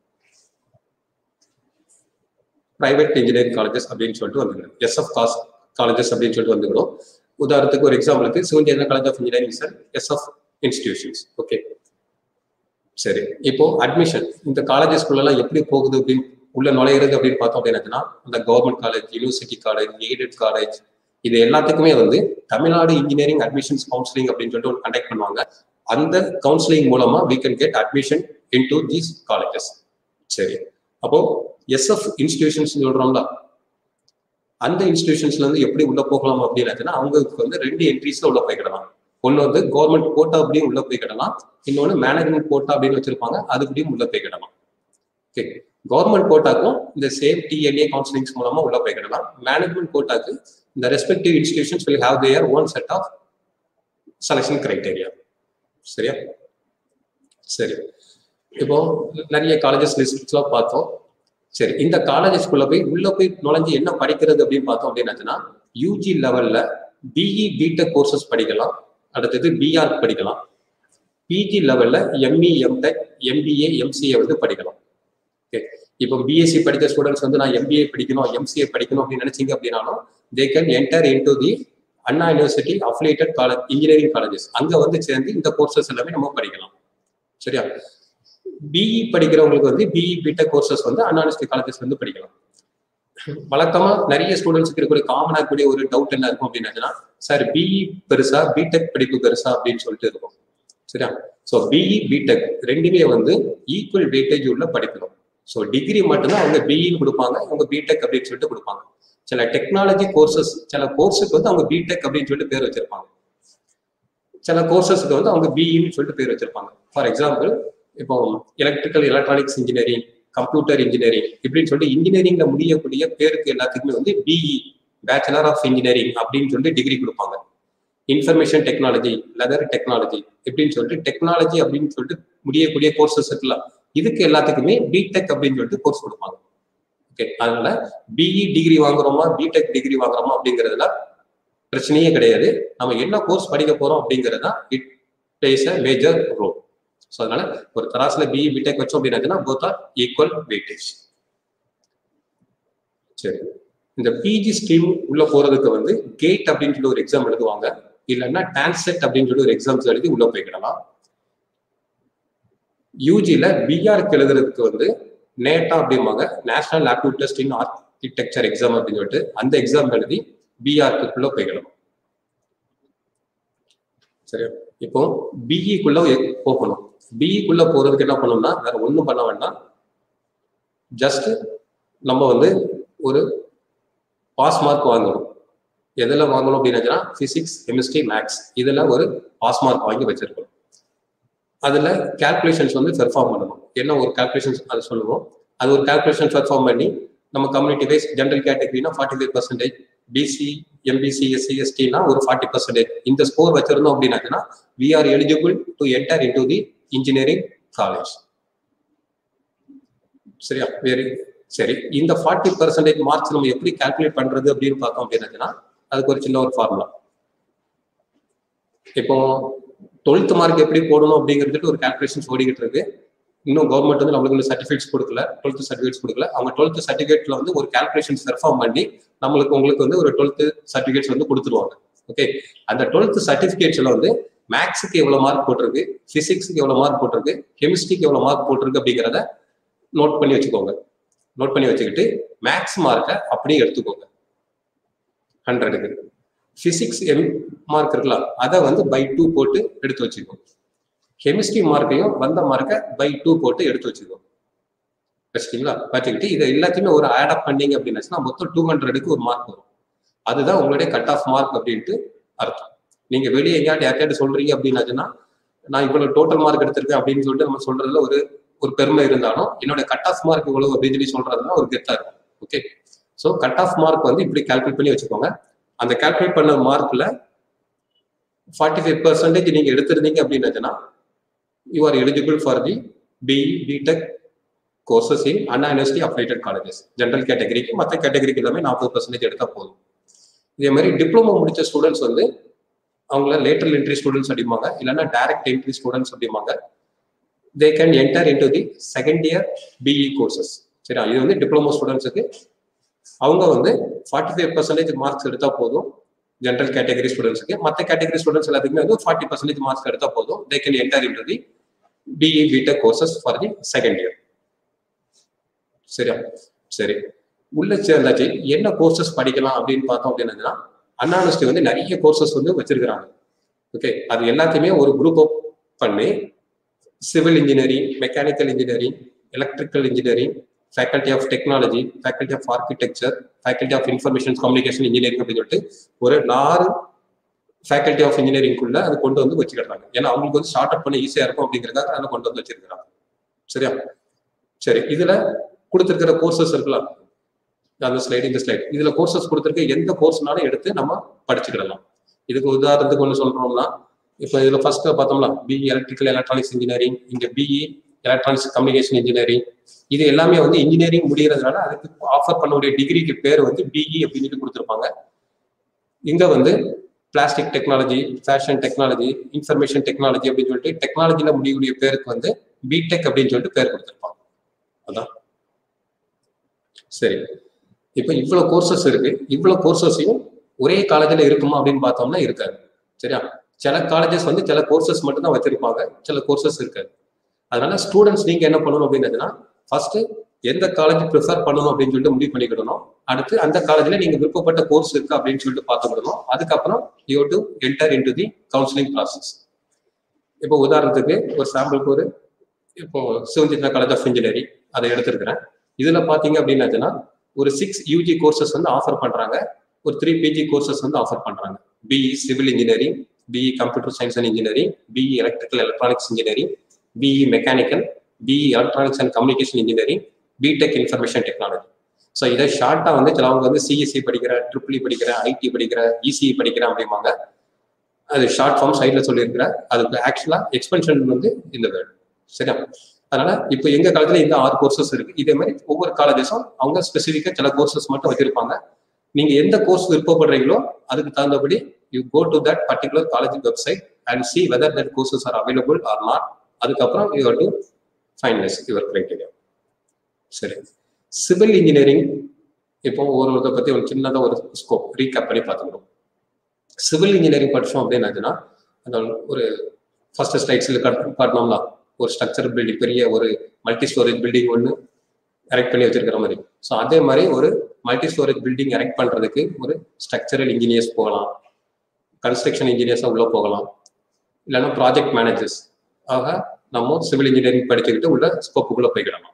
பிரைவேட் இன்ஜினியரிங் காலேஜஸ் அப்படின்னு சொல்லிட்டு வந்துக்கிறோம் எஸ்எஃப் காஸ் காலேஜஸ் அப்படின்னு சொல்லிட்டு வந்துக்கிறோம் உதாரணத்துக்கு ஒரு எக்ஸாம்பிளுக்கு சிவஞ்சேந்திர college of engineering sir SF institutions okay சரி இப்போ அட்மிஷன் இந்த காலேஜஸ்குள்ளெல்லாம் எப்படி போகுது அப்படின்னு உள்ள நுழையிறது அப்படின்னு பார்த்தோம் அப்படின்னா அந்த government college university college aided college இது எல்லாத்துக்குமே வந்து தமிழ்நாடு இன்ஜினியரிங் அட்மிஷன்ஸ் கவுன்சிலிங் அப்படின்னு சொல்லிட்டு ஒரு கண்டக்ட் பண்ணுவாங்க அந்த கவுன்சிலிங் மூலமா we can get admission in to these colleges சரி அப்போ எஸ்எஃப் இன்ஸ்டிடியூஷன்ஸ் சொல்றோம்ல அந்த இன்ஸ்டிடியூஷன்ஸ்ல இருந்து எப்படி உள்ள போகலாம் அப்படின்னு அவங்களுக்கு வந்து ரெண்டு என்ட்ரிஸ்ல உள்ள போய்க்கிடலாம் ஒன்னு வந்து கவர்மெண்ட் கோட்டா அப்படியும் உள்ள போய்க்கிடலாம் இன்னொன்னு மேனேஜ்மெண்ட் கோட்டா அப்படின்னு வச்சிருப்பாங்க அது அப்படியும் உள்ள போய்க்கிடலாம் ஓகே கவர்மெண்ட் கோட்டாக்கும் இந்த சேம் டிஎல்ஏ கவுன்சிலிங்ஸ் மூலமா உள்ள போய்க்கிடலாம் மேனேஜ்மெண்ட் கோட்டாக்கு இந்த respective institutions will have their own set of selection criteria சரியா சரி இப்போ நிறைய காலேஜஸ் லிஸ்ட்லாம் பார்த்தோம் சரி இந்த காலேஜஸ்குள்ள போய் உள்ள போய் நுழைஞ்சு என்ன படிக்கிறது அப்படின்னு பார்த்தோம் அப்படின்னாச்சுன்னா யூஜி லெவல்ல பிஇ பிடெக் கோர்சஸ் படிக்கலாம் அடுத்தது பிஆர் படிக்கலாம் பிஜி லெவல்ல எம்இ எம்டெக் எம்பிஏ எம்சிஏ வந்து படிக்கலாம் ஓகே இப்போ பிஎஸ்சி படித்த ஸ்டூடெண்ட்ஸ் வந்து நான் எம்பிஏ படிக்கணும் எம்சிஏ படிக்கணும் அப்படின்னு நினைச்சீங்க அப்படின்னாலும் they can enter in to the Anna university affiliated college engineering colleges அங்க வந்து சேர்ந்து இந்த கோர்சஸ் எல்லாமே நம்ம படிக்கலாம் சரியா பிஇ படிக்கிறவங்களுக்கு வந்து பிஇ பிடெக் கோர்சஸ் வந்து அண்ணா யூனிவர்சிட்டி காலேஜஸ் வந்து படிக்கலாம் வழக்கமா நிறைய ஸ்டூடெண்ட்ஸ்க்கு இருக்கக்கூடிய காமனா இருக்கக்கூடிய ஒரு டவுட் என்ன இருக்கும் அப்படின்னா சார் பிஇ பெருசா பிடெக் படிப்பு பெருசா அப்படின்னு சொல்லிட்டு இருக்கும் சரியா ஸோ பிஇ பிடெக் ரெண்டுமே வந்து ஈக்குவல் வெயிட்டேஜ் உள்ள படிக்கணும் ஸோ டிகிரி மட்டும்தான் அவங்க பிஇன்னு கொடுப்பாங்க அவங்க பிடெக் அப்படின்னு சொல்லிட்டு கொடுப்பாங்க சில டெக்னாலஜி கோர்சஸ் சில கோர்ஸுக்கு வந்து அவங்க பிடெக் அப்படின்னு சொல்லிட்டு பேர் வச்சிருப்பாங்க சில கோர்சஸ்க்கு வந்து அவங்க பிஇன்னு சொல்லிட்டு பேர் வச்சிருப்பாங்க ஃபார் எக்ஸாம்பிள் இப்போ electrical electronics engineering computer engineering இப்படின்னு சொல்லிட்டு இன்ஜினியரிங்ல முடியக்கூடிய பேருக்கு எல்லாத்துக்குமே வந்து பிஇ பேச்சுலர் ஆஃப் இன்ஜினியரிங் அப்படின்னு சொல்லிட்டு டிகிரி கொடுப்பாங்க இன்ஃபர்மேஷன் டெக்னாலஜி லெதர் டெக்னாலஜி இப்படின்னு சொல்லிட்டு டெக்னாலஜி அப்படின்னு சொல்லிட்டு முடியக்கூடிய கோர்சஸ் இருக்குல்ல இதுக்கு எல்லாத்துக்குமே பிடெக் அப்படின்னு சொல்லிட்டு கோர்ஸ் கொடுப்பாங்க ஓகே அதனால பிஇ டிகிரி வாங்குறோமா பிடெக் டிகிரி வாங்குறோமா அப்படிங்கிறதுல பிரச்சனையே கிடையாது நம்ம என்ன கோர்ஸ் படிக்க போறோம் அப்படிங்கிறது தான் it plays a major role so அதனால ஒரு தராசுல பிஇ பிடெக் வச்சோம் அப்படின்னா போத் ஆர் ஈக்குவல் வெயிட்டேஜ் சரி இந்த பிஜி ஸ்ட்ரீம் உள்ள போறதுக்கு வந்து கேட் அப்படின்னு சொல்லி ஒரு எக்ஸாம் எழுதுவாங்க இல்லைன்னா டான்செட் அப்படின்னு சொல்லி ஒரு எக்ஸாம்ஸ் எழுதி உள்ள போய்க்கிடலாம் யூஜில பிஆர்க்கு எழுதுறதுக்கு வந்து நேட்டா அப்படிம்பாங்க national aptitude test in architecture exam அப்படின்னு சொல்லிட்டு அந்த எக்ஸாம் எழுதி பிஆர்க்குள்ள போய்க்கலாம் சரியா இப்போ பிஇக்குள்ள போகணும் பிஇக்குள்ள போறதுக்கு என்ன பண்ணணும்னா வேற ஒன்றும் பண்ண வேண்டாம் ஜஸ்ட் நம்ம வந்து ஒரு பாஸ் மார்க் வாங்கணும் எதில் வாங்கணும் அப்படின்னு பிசிக்ஸ் கெமிஸ்ட்ரி மேக்ஸ் இதில் ஒரு பாஸ் மார்க் வாங்கி வச்சிருக்கணும் அதில் கால்குலேஷன்ஸ் வந்து பெர்ஃபார்ம் பண்ணணும் என்ன ஒரு கால்குலேஷன்ஸ் அதை சொல்லுவோம் அது ஒரு கால்குலேஷன் பெர்ஃபார்ம் பண்ணி நம்ம கம்யூனிட்டி வைஸ் ஜென்ரல் கேட்டகரினா forty five percentage BC MBC SC எஸ்டினா ஒரு ஃபார்ட்டி பர்சன்டேஜ் இந்த ஸ்கோர் வச்சிருந்தோம் அப்படின்னாச்சுன்னா we are eligible to enter in to the engineering college சரியா வெரி சரி இந்த ஃபார்ட்டி பர்சன்டேஜ் மார்க்ஸ் நம்ம எப்படி கால்குலேட் பண்றது அப்படின்னு பார்த்தோம் அப்படின்னாச்சுன்னா அதுக்கு ஒரு சின்ன ஒரு ஃபார்முலா இப்போ டுவெல்த் மார்க் எப்படி போடணும் அப்படிங்கிறதுக்கு ஒரு கால்குலேஷன்ஸ் ஓடிக்கிட்டு இருக்கு இன்னும் கவர்மெண்ட் வந்து நம்மளுக்கு சர்டிஃபிகேட்ஸ் கொடுக்கல டுவெல்த் சர்டிஃபிகேட்ஸ் கொடுக்கல அவங்க டுவெல்த் சர்டிஃபிகேட்ல வந்து ஒரு கால்குலேஷன்ஸ் பெர்ஃபார்ம் பண்ணி நம்மளுக்கு உங்களுக்கு வந்து ஒரு டுவெல்த் சர்டிஃபிகேட்ஸ் வந்து கொடுத்துருவாங்க ஓகே அந்த டுவெல்த் சர்டிஃபிகேட்ஸ்ல வந்து மேக்ஸுக்கு எவ்வளவு மார்க் போட்டிருக்கு பிசிக்ஸுக்கு எவ்வளவு மார்க் போட்டிருக்கு கெமிஸ்ட்ரிக்கு எவ்வளவு மார்க் போட்டிருக்கு அப்படிங்கிறத நோட் பண்ணி வச்சுக்கோங்க நோட் பண்ணி வச்சுக்கிட்டு மேக்ஸ் மார்க்கை அப்படியே எடுத்துக்கோங்க ஹண்ட்ரடுக்கு பிசிக்ஸ் எம் மார்க் இருக்கலாம் அதை வந்து பை டூ போட்டு எடுத்து வச்சுக்கோங்க கெமிஸ்ட்ரி மார்க்கையும் வந்த மார்க்கை பை டூ போட்டு எடுத்து வச்சுக்கோங்க வச்சுட்டீங்களா வச்சுக்கிட்டு இதை எல்லாத்தையுமே ஒரு ஆட் அப் பண்ணீங்க அப்படின்னாச்சுன்னா மொத்தம் டூ ஹண்ட்ரடுக்கு ஒரு மார்க் வரும் அதுதான் உங்களுடைய கட் ஆஃப் மார்க் அப்படின்ட்டு அர்த்தம் நீங்க வெளியே எங்கேயாட்டி யார்கிட்ட சொல்றீங்க அப்படின்னாச்சுன்னா நான் இவ்வளவு டோட்டல் மார்க் எடுத்திருக்கேன் அப்படின்னு சொல்லிட்டு நம்ம சொல்றதுல ஒரு ஒரு பெருமை இருந்தாலும் என்னோட கட் ஆஃப் மார்க் இவ்வளவு அப்படின்னு சொல்லி சொல்றதுனா ஒரு கெத்தா இருக்கும் okay so cut off mark வந்து இப்படி கால்குலேட் பண்ணி வச்சுக்கோங்க அந்த கால்குலேட் பண்ண மார்க்ல ஃபார்ட்டி ஃபைவ் பர்சன்டேஜ் நீங்க எடுத்திருந்தீங்க அப்படின்னாச்சுன்னா you are eligible for the BE BTech courses in Anna university affiliated colleges general கேட்டகரிக்கு மற்ற கேட்டகரிக்கு எல்லாமே நாற்பது பர்சன்டேஜ் எடுத்தால் போதும் இதே மாதிரி டிப்ளமோ முடிச்ச ஸ்டூடெண்ட்ஸ் வந்து அவங்கள லேட்டரல் என்ட்ரி ஸ்டூடெண்ட்ஸ் அப்படிம்பாங்க இல்லைன்னா டைரக்ட் என்ட்ரி ஸ்டூடெண்ட்ஸ் அப்படிம்பாங்க they can enter in to the second year BE courses சரியா இது வந்து டிப்ளமோ ஸ்டூடெண்ட்ஸுக்கு அவங்க வந்து ஃபார்ட்டி ஃபைவ் பர்சன்டேஜ் மார்க்ஸ் எடுத்தால் போதும் ஜென்ரல் கேட்டகரி ஸ்டூடெண்ட்ஸுக்கு மற்ற கேட்டகரி ஸ்டூடெண்ட்ஸ் எல்லாத்துக்குமே வந்து ஃபார்ட்டி பர்சன்டேஜ் மார்க்ஸ் எடுத்தால் போதும் they can enter in to the BE BTech courses for the second year சரியா சரி உள்ள சேர்ந்தாச்சு என்ன கோர்சஸ் படிக்கலாம் அப்படின்னு பார்த்தோம் அப்படின்னா அண்ணா யூனிவர்சிட்டி வந்து நிறைய கோர்சஸ் வந்து வச்சிருக்கிறாங்க ஓகே அது எல்லாத்தையுமே ஒரு குரூப் பண்ணி civil engineering mechanical engineering electrical engineering faculty of technology faculty of architecture faculty of information communication engineering அப்படின்னு சொல்லிட்டு ஒரு நாலு ஃபேக்கல்டி ஆஃப் இன்ஜினியரிங்குள்ள அது கொண்டு வந்து வச்சுக்கிறாங்க ஏன்னா அவங்களுக்கு வந்து ஷார்ட் அப் பண்ண ஈஸியா இருக்கும் அப்படிங்கிறதுக்காக அதில் கொண்டு வந்து வச்சிருக்கிறாங்க சரியா சரி இதுல கொடுத்துருக்கிற கோர்சஸ் இருக்கலாம் அந்த ஸ்லைடு இந்த ஸ்லைடு இதுல கோர்சஸ் கொடுத்துருக்க எந்த கோர்ஸ்னாலும் எடுத்து நம்ம படிச்சுக்கிடலாம் இதுக்கு உதாரணத்துக்கு ஒன்று சொல்றோம்னா இப்போ இதுல ஃபர்ஸ்ட் பார்த்தோம்னா பிஇ எலக்ட்ரிக்கல் எலக்ட்ரானிக்ஸ் இன்ஜினியரிங் இங்க பிஇ எலக்ட்ரானிக்ஸ் கம்யூனிகேஷன் இன்ஜினியரிங் இது எல்லாமே வந்து இன்ஜினியரிங் முடியறதுனால அதுக்கு ஆஃபர் பண்ணக்கூடிய டிகிரிக்கு பேர் வந்து பிஇ அப்படின்னு சொல்லி கொடுத்துருப்பாங்க இங்க வந்து plastic technology fashion technology information technology அப்படின்னு சொல்லிட்டு டெக்னாலஜில முடியக்கூடிய பேருக்கு வந்து பிடெக் அப்படின்னு சொல்லிட்டு பேர் கொடுத்துருப்பாங்க அதான் சரி இப்போ இவ்வளவு கோர்சஸ் இருக்கு இவ்வளவு கோர்சஸையும் ஒரே காலேஜ்ல இருக்குமா அப்படின்னு பார்த்தோம்னா இருக்காது சரியா சில காலேஜஸ் வந்து சில கோர்சஸ் மட்டும் தான் வச்சிருப்பாங்க சில கோர்சஸ் இருக்காது அதனால ஸ்டூடெண்ட்ஸ் நீங்க என்ன பண்ணணும் அப்படின்னதுன்னா ஃபர்ஸ்ட் எந்த காலேஜ் ப்ரிஃபர் பண்ணணும் அப்படின்னு சொல்லிட்டு முடிவு பண்ணிக்கிடணும் அடுத்து அந்த காலேஜ்ல நீங்க விருப்பப்பட்ட கோர்ஸ் இருக்கு அப்படின்னு சொல்லிட்டு பார்த்துக்கிடணும் அதுக்கப்புறம் you to enter in to the counselling process இப்போ உதாரணத்துக்கு ஒரு சாம்பிளுக்கு ஒரு இப்போ சிவஞ்சித்ரா காலேஜ் ஆஃப் இன்ஜினியரிங் அதை எடுத்திருக்கிறேன் இதுல பாத்தீங்க அப்படின்னாச்சுன்னா ஒரு சிக்ஸ் யூஜி கோர்சஸ் வந்து ஆஃபர் பண்றாங்க ஒரு த்ரீ பிஜி கோர்சஸ் வந்து ஆஃபர் பண்றாங்க BE civil engineering BE computer science and engineering BE electrical electronics engineering BE mechanical BE electronics and communication engineering BTech information technology so இதை ஷார்ட்டா வந்து சிலவங்க வந்து சிஎஸ்சி படிக்கிற ட்ரிபிள் இ படிக்கிற ஐடி படிக்கிற இசிஇ படிக்கிறேன் அப்படிம்பாங்க அது ஷார்ட் ஃபார்ம் சைட்ல சொல்லியிருக்கிற அதுக்கு ஆக்சுவலா எக்ஸ்பென்ஷன் வந்து இந்த வேர்டு சரியா அதனால இப்போ எங்க காலேஜ்ல இந்த ஆறு கோர்சஸ் இருக்கு இதே மாதிரி ஒவ்வொரு காலேஜஸும் அவங்க ஸ்பெசிஃபிக்கா சில கோர்சஸ் மட்டும் வச்சிருப்பாங்க நீங்க எந்த கோர்ஸ் விருப்பப்படுறீங்களோ அதுக்கு தகுந்தபடி you go to that particular college website and see whether that courses are available or not அதுக்கப்புறம் you to finalise your criteria சரி சிவில் இன்ஜினியரிங் இப்போ ஒரு இதை பத்தி ஒரு சின்னதாக ஒரு ஸ்கோப் ரீகேப் பண்ணி பார்த்துக்கணும் சிவில் இன்ஜினியரிங் படிச்சோம் அப்படின்னாச்சுன்னா அந்த ஒரு ஃபர்ஸ்ட் ஸ்லைட்ஸில் காட்டினோம்னா ஒரு ஸ்ட்ரக்சர் பில்டிங் பெரிய ஒரு மல்டி ஸ்டோரேஜ் பில்டிங் ஒன்று எரெக்ட் பண்ணி வச்சிருக்கிற மாதிரி ஸோ அதே மாதிரி ஒரு மல்டி ஸ்டோரேஜ் பில்டிங் எரெக்ட் பண்றதுக்கு ஒரு ஸ்ட்ரக்சரல் இன்ஜினியர்ஸ் போகலாம் கன்ஸ்ட்ரக்ஷன் இன்ஜினியர்ஸாக உள்ள போகலாம் இல்லைன்னா ப்ராஜெக்ட் மேனேஜர்ஸ் ஆக நம்ம சிவில் இன்ஜினியரிங் படிச்சுக்கிட்டு உள்ள ஸ்கோப்புக்குள்ள போய்க்கிடலாம்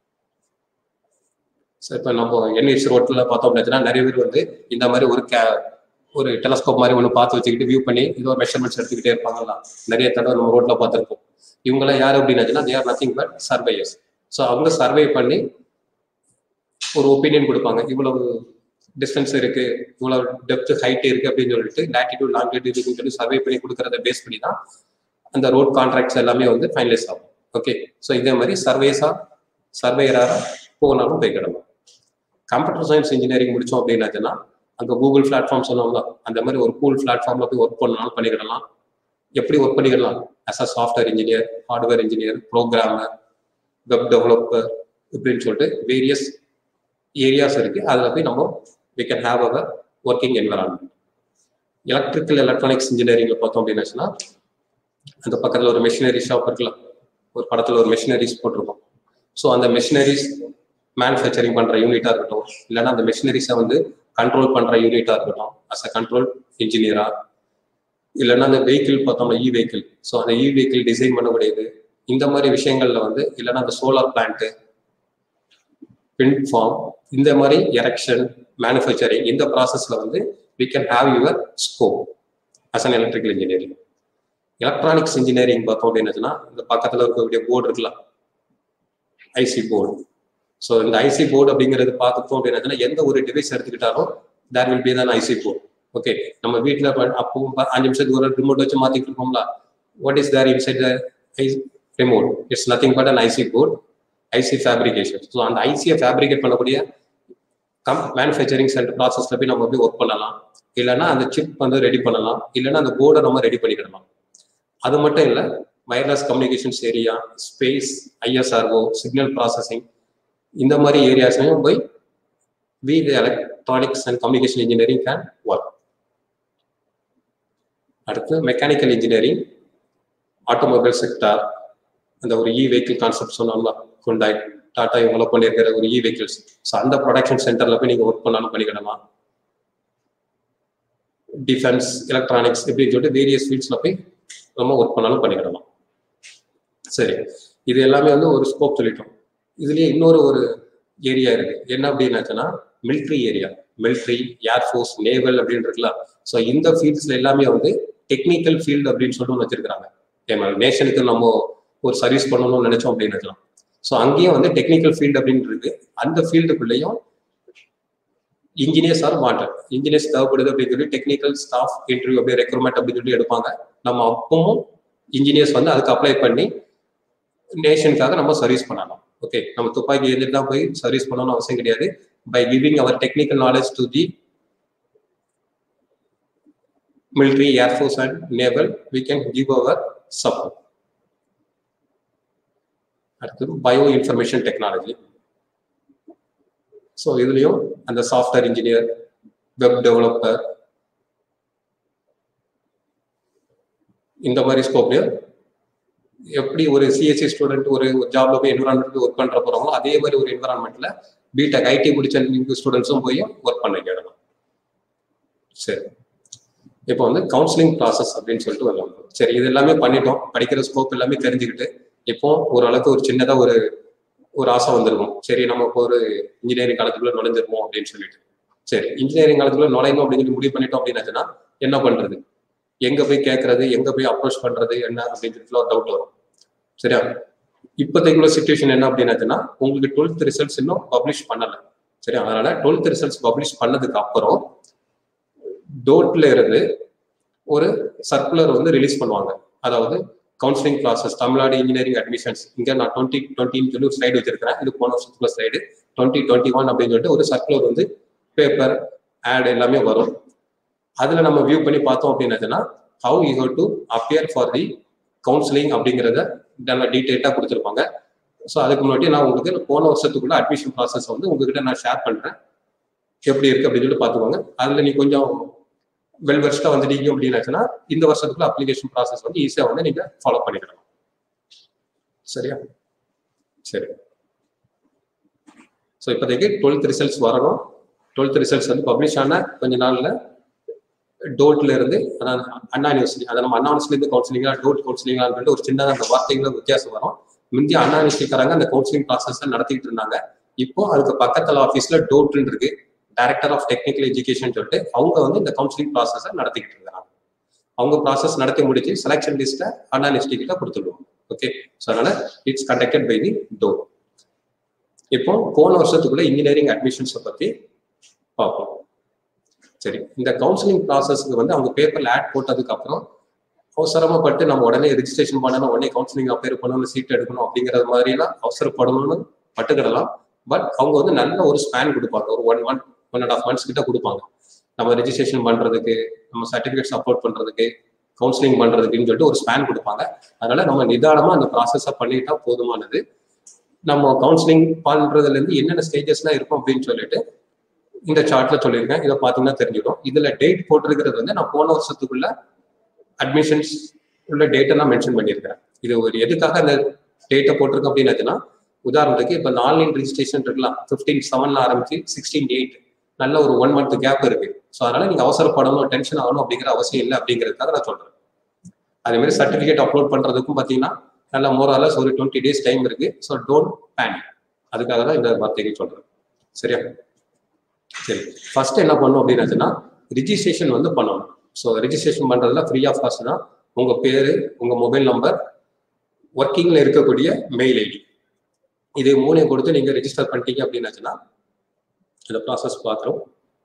ஸோ இப்போ நம்ம என்ஹெச் ரோட்டில் பார்த்தோம் அப்படின்னா நிறைய பேர் வந்து இந்த மாதிரி ஒரு கே ஒரு டெலஸ்கோப் மாதிரி ஒன்று பார்த்து வச்சுக்கிட்டு வியூ பண்ணி ஏதோ மெஷர்மெண்ட்ஸ் எடுத்துக்கிட்டே இருப்பாங்கல்ல நிறைய தடவை நம்ம ரோட்ல பார்த்துருப்போம் இவங்களாம் யார் அப்படின்னாச்சுன்னா they are nothing but surveyors so அவங்க சர்வே பண்ணி ஒரு ஒப்பீனியன் கொடுப்பாங்க இவ்வளவு டிஸ்டன்ஸ் இருக்கு இவ்வளவு டெப்த் ஹைட் இருக்கு அப்படின்னு சொல்லிட்டு லேட்டிடியூட் லாங்கிடியூட் இருக்குன்னு சொல்லி சர்வே பண்ணி கொடுக்கறத பேஸ் பண்ணி தான் அந்த ரோட் கான்ட்ராக்ட்ஸ் எல்லாமே வந்து ஃபைனலைஸ் ஆகும் ஓகே ஸோ இதே மாதிரி சர்வேஸா சர்வேயராக போனாலும் போய்க்கிடலாம் கம்ப்யூட்டர் சயின்ஸ் இன்ஜினியரிங் முடிச்சோம் அப்படின்னாச்சுன்னா அங்கே கூகுள் பிளாட்ஃபார்ம் சொன்னோம்ல அந்த மாதிரி ஒரு கூல் பிளாட்ஃபார்ம்ல போய் ஒர்க் பண்ணாலும் பண்ணிக்கிடலாம் எப்படி ஒர்க் பண்ணிக்கலாம் as a software engineer hardware engineer programmer web developer இப்படின்னு சொல்லிட்டு வேரியஸ் ஏரியாஸ் இருக்கு அதில் போய் நம்ம we can have our working environment electrical electronics இன்ஜினியரிங்ல பார்த்தோம் அப்படின்னாச்சுன்னா அந்த பக்கத்தில் ஒரு மெஷினரி ஷாப் இருக்குல்ல ஒரு படத்தில் ஒரு மெஷினரிஸ் போட்டிருக்கோம் ஸோ அந்த மெஷினரிஸ் மேனுஃபேக்சரிங் பண்ற யூனிட்டா இருக்கட்டும் இல்லைன்னா அந்த மெஷினரிஸை வந்து கண்ட்ரோல் பண்ற யூனிட்டா இருக்கட்டும் அஸ் அ கண்ட்ரோல் இன்ஜினியரா இல்லைன்னா அந்த வெஹிக்கிள் பார்த்தோம்னா இ வெஹிக்கிள் ஸோ அந்த இ வெஹிக்கிள் டிசைன் பண்ணக்கூடியது இந்த மாதிரி விஷயங்கள்ல வந்து இல்லைன்னா அந்த சோலார் பிளான்ட் பிண்ட் ஃபார்ம் இந்த மாதிரி எரெக்ஷன் மேனுஃபேக்சரிங் இந்த ப்ராசஸ்ல வந்து we can have your scope as an electrical engineering electronics engineering பார்த்தோம் அப்படின்னாச்சுன்னா இந்த பக்கத்துல இருக்கக்கூடிய போர்டு இருக்கலாம் ஐசி போர்டு ஸோ இந்த ஐசி போர்டு அப்படிங்கிறது பார்த்துட்டோம் அப்படின்னா எந்த ஒரு டிவைஸ் எடுத்துக்கிட்டாலும் தேர் வில் பி தான் ஐசி போர்டு ஓகே நம்ம வீட்டில் அப்போ அஞ்சு நிமிஷத்துக்கு ஒரு ரிமோட் வச்சு மாத்திட்டு இருக்கோம்ல what is there inside a remote it's nothing but an IC board IC fabrication so அந்த ஐசியை ஃபேப்ரிகேட் பண்ணக்கூடிய கம் மேனுஃபேக்சரிங் சென்டர் ப்ராசஸ்ல போய் நம்ம போய் ஒர்க் பண்ணலாம் இல்லைன்னா அந்த சிப் வந்து ரெடி பண்ணலாம் இல்லைன்னா அந்த போர்டை நம்ம ரெடி பண்ணிக்கிடலாம் அது மட்டும் இல்லை wireless communications area space ISRO signal processing இந்த மாதிரி ஏரியாஸ்லையும் போய் we electronics and communication engineering can work அடுத்து மெக்கானிக்கல் இன்ஜினியரிங் ஆட்டோமொபைல் செக்டார் அந்த ஒரு இ வெஹிக்கிள் கான்செப்ட் சொன்னோம்ல குண்டாய் டாடா இவங்கள பண்ணியிருக்கிற ஒரு இ வெஹிக்கிள்ஸ் ஸோ அந்த ப்ரொடக்ஷன் சென்டர்ல போய் நீங்க ஒர்க் பண்ணாலும் பண்ணிக்கிடலாம் டிஃபென்ஸ் எலக்ட்ரானிக்ஸ் இப்படின்னு சொல்லிட்டு வேரியஸ் ஃபீல்ட்ஸ்ல போய் நம்ம ஒர்க் பண்ணாலும் பண்ணிக்கிடலாம் சரி இது எல்லாமே வந்து ஒரு ஸ்கோப் சொல்லிட்டோம் இதுலயே இன்னொரு ஒரு ஏரியா இருக்கு என்ன அப்படின்னாச்சுன்னா military area military air force naval அப்படின்னு இருக்குல்ல ஸோ இந்த ஃபீல்ட்ஸ்ல எல்லாமே வந்து டெக்னிக்கல் ஃபீல்டு அப்படின்னு சொல்லிட்டு ஒன்று வச்சிருக்காங்க நேஷனுக்கு நம்ம ஒரு சர்வீஸ் பண்ணணும்னு நினைச்சோம் அப்படின்னு நினைக்கலாம் ஸோ அங்கேயும் வந்து டெக்னிக்கல் ஃபீல்டு அப்படின்னு இருக்கு அந்த ஃபீல்டுக்குள்ளேயும் இன்ஜினியர்ஸ் ஆர் வாண்டட் இன்ஜினியர்ஸ் தேவைப்படுது அப்படின்னு சொல்லி டெக்னிக்கல் ஸ்டாஃப் இன்டர்வியூ அப்படியே ரெக்ரூட்மெண்ட் அப்படின்னு சொல்லி எடுப்பாங்க நம்ம அப்பவும் இன்ஜினியர்ஸ் வந்து அதுக்கு அப்ளை பண்ணி நேஷனுக்காக நம்ம சர்வீஸ் பண்ணலாம் ஓகே நம்ம துப்பாக்கி எழுதிட்டு தான் போய் சர்வீஸ் பண்ணணும்னு அவசியம் கிடையாது by giving our technical knowledge to the military, air force and naval, we can give our support. அடுத்து பயோ இன்ஃபர்மேஷன் டெக்னாலஜி ஸோ இதுலேயும் அந்த சாஃப்ட்வேர் இன்ஜினியர் வெப் டெவலப்பர் இந்த மாதிரி ஸ்கோப்லயும் எப்படி ஒரு சிஎஸ்சி ஸ்டூடெண்ட் ஒரு ஜாப்ல போய் என்விரான்மெண்ட் ஒர்க் பண்ற போறாங்களோ அதே மாதிரி ஒரு என்விரான்மெண்ட்ல பிடெக் ஐடி முடிச்ச ஸ்டூடெண்ட்ஸும் போய் ஒர்க் பண்ண கேடணும் சரி இப்போ வந்து கவுன்சிலிங் ப்ராசஸ் அப்படின்னு சொல்லிட்டு வரலாம் சரி இது எல்லாமே பண்ணிட்டோம் படிக்கிற ஸ்கோப் எல்லாமே தெரிஞ்சுக்கிட்டு இப்போ ஓரளவுக்கு ஒரு சின்னதா ஒரு ஒரு ஆசை வந்திருக்கும் சரி நம்ம இப்போ ஒரு இன்ஜினியரிங் காலத்துக்குள்ள நுழைஞ்சிருப்போம் அப்படின்னு சொல்லிட்டு சரி இன்ஜினியரிங் காலத்துக்குள்ள நுழையணும் அப்படின்னு சொல்லி முடிவு பண்ணிட்டோம் அப்படின்னாச்சுன்னா என்ன பண்றது எங்க போய் கேட்கறது எங்க போய் அப்ரோச் பண்றது என்ன அப்படிங்கிறதுல ஒரு டவுட் வரும் சரியா இப்போதைக்குள்ள சுச்சுவேஷன் என்ன அப்படின்னாச்சுன்னா உங்களுக்கு டுவெல்த் ரிசல்ட்ஸ் இன்னும் பப்ளிஷ் பண்ணல சரியா அதனால டுவெல்த் ரிசல்ட்ஸ் பப்ளிஷ் பண்ணதுக்கு அப்புறம் டோட்ல இருந்து ஒரு சர்க்குலர் வந்து ரிலீஸ் பண்ணுவாங்க அதாவது counselling process Tamil Nadu engineering admissions இங்க நான் டுவெண்ட்டி டுவெண்ட்டின்னு சொல்லி ஒரு ஸ்லைடு வச்சிருக்கிறேன் இது போன வருஷத்துக்குள்ள ஸ்லைடு டுவெண்ட்டி டுவெண்ட்டி ஒன் அப்படின்னு சொல்லிட்டு ஒரு சர்க்குலர் வந்து பேப்பர் ஆட் எல்லாமே வரும் அதுல நம்ம வியூ பண்ணி பார்த்தோம் அப்படின்னாச்சுன்னா how you to appear for the counselling அப்படிங்கிறத நல்ல டீட்டெயிலாக கொடுத்துருப்பாங்க ஸோ அதுக்கு முன்னாடி நான் உங்களுக்கு போன வருஷத்துக்குள்ள அட்மிஷன் ப்ராசஸ் வந்து உங்ககிட்ட நான் ஷேர் பண்றேன் எப்படி இருக்கு அப்படின்னு சொல்லிட்டு பார்த்துக்கோங்க அதுல நீ கொஞ்சம் வெல் வெர்ஸ்டா வந்துட்டீங்க அப்படின்னாச்சுன்னா இந்த வருஷத்துக்குள்ள அப்ளிகேஷன் ப்ராசஸ் வந்து ஈஸியா வந்து நீங்க ஃபாலோ பண்ணிக்கலாம் சரியா சரி ஸோ இப்போதைக்கு டுவெல்த் ரிசல்ட்ஸ் வரணும் டுவெல்த் ரிசல்ட்ஸ் வந்து பப்ளிஷ் ஆன கொஞ்ச நாள்ல டோட்ல இருந்து அதாவது அண்ணா யூனிவர்சிட்டி அதை நம்ம அண்ணா யூனிவர்சிட்டி கவுன்சிலிங்கா டோட் கவுன்சிலிங்கான்னு சொல்லிட்டு ஒரு சின்னதாக அந்த வார்த்தைகள வித்தியாசம் வரும் முந்தைய அண்ணா யூனிவர்சிட்டிக்காரங்க அந்த கவுன்சிலிங் ப்ராசஸ் நடத்திட்டு இருந்தாங்க இப்போ அதுக்கு பக்கத்துல ஆஃபீஸ்ல டோட்னு இருக்கு டைரக்டர் ஆஃப் டெக்னிக்கல் எஜுகேஷன் சொல்லிட்டு அவங்க வந்து இந்த கவுன்சிலிங் ப்ராசஸை நடத்திக்கிட்டு இருக்காங்க அவங்க ப்ராசஸ் நடத்தி முடிச்சு செலெக்ஷன் லிஸ்ட்டை அண்ணா யூனிவர்சிட்டிகிட்ட கொடுத்துடுவோம் ஓகே ஸோ அதனால it's conducted by the door இப்போ போன வருஷத்துக்குள்ள இன்ஜினியரிங் அட்மிஷன்ஸை பத்தி பார்ப்போம் சரி இந்த கவுன்சிலிங் ப்ராசஸ்க்கு வந்து அவங்க பேப்பர்ல ஆட் போட்டதுக்கு அப்புறம் அவசரமாப்பட்டு நம்ம உடனே ரெஜிஸ்ட்ரேஷன் பண்ணணும் உடனே கவுன்சிலிங் அப்ளை பண்ணணும் சீட் எடுக்கணும் அப்படிங்கிறது மாதிரிலாம் அவசரப்படணும்னு பட்டுக்கிடலாம் பட் அவங்க வந்து நல்ல ஒரு ஸ்பேன் கொடுப்பாங்க ஒரு one month one and half months கிட்ட கொடுப்பாங்க நம்ம ரெஜிஸ்ட்ரேஷன் பண்றதுக்கு நம்ம சர்டிஃபிகேட்ஸ் அப்லோட் பண்றதுக்கு கவுன்சிலிங் பண்றதுக்குன்னு சொல்லிட்டு ஒரு ஸ்பேன் கொடுப்பாங்க அதனால நம்ம நிதானமா அந்த ப்ராசஸை பண்ணிட்டா போதுமானது நம்ம கவுன்சிலிங் பண்றதுல இருந்து என்னென்ன ஸ்டேஜஸ்லாம் இருக்கும் அப்படின்னு சொல்லிட்டு இந்த சார்ட்ல சொல்லியிருக்கேன் இதை பார்த்தீங்கன்னா தெரிஞ்சிடும் இதுல டேட் போட்டிருக்கிறது வந்து நான் போன வருஷத்துக்குள்ள அட்மிஷன்ஸ் உள்ள டேட்டை நான் மென்ஷன் பண்ணியிருக்கிறேன் இது ஒரு எதுக்காக அந்த டேட்டை போட்டிருக்கேன் அப்படின்னாச்சுன்னா உதாரணத்துக்கு இப்போ ஆன்லைன் ரெஜிஸ்ட்ரேஷன் இருக்கலாம் ஃபிஃப்டீன் செவன்ல ஆரம்பிச்சு சிக்ஸ்டீன் எயிட் நல்ல ஒரு ஒன் மந்த் கேப் இருக்கு ஸோ அதனால நீங்க அவசரப்படணும் டென்ஷன் ஆகணும் அப்படிங்கிற அவசியம் இல்லை அப்படிங்கிறதுக்காக நான் சொல்றேன் அதே மாதிரி சர்டிஃபிகேட் அப்லோட் பண்றதுக்கும் பார்த்தீங்கன்னா நல்ல மோராலஸ் ஒரு டுவெண்ட்டி டேஸ் டைம் இருக்கு ஸோ டோன்ட் பேனிக் அதுக்காக தான் இந்த வார்த்தைகள் சொல்றேன் சரியா சரி ஃபர்ஸ்ட் என்ன பண்ணும் அப்படின்னாச்சுன்னா ரிஜிஸ்ட்ரேஷன் வந்து பண்ணணும் ஸோ ரிஜிஸ்ட்ரேஷன் பண்றதுல ஃப்ரீ ஆஃப் காஸ்ட் தான் உங்க பேரு உங்க மொபைல் நம்பர் ஒர்க்கிங்ல இருக்கக்கூடிய மெயில் ஐடி இது மூணையும் கொடுத்து நீங்க ரெஜிஸ்டர் பண்ணிட்டீங்க அப்படின்னாச்சுன்னா இந்த ப்ராசஸ் பார்க்குறோம்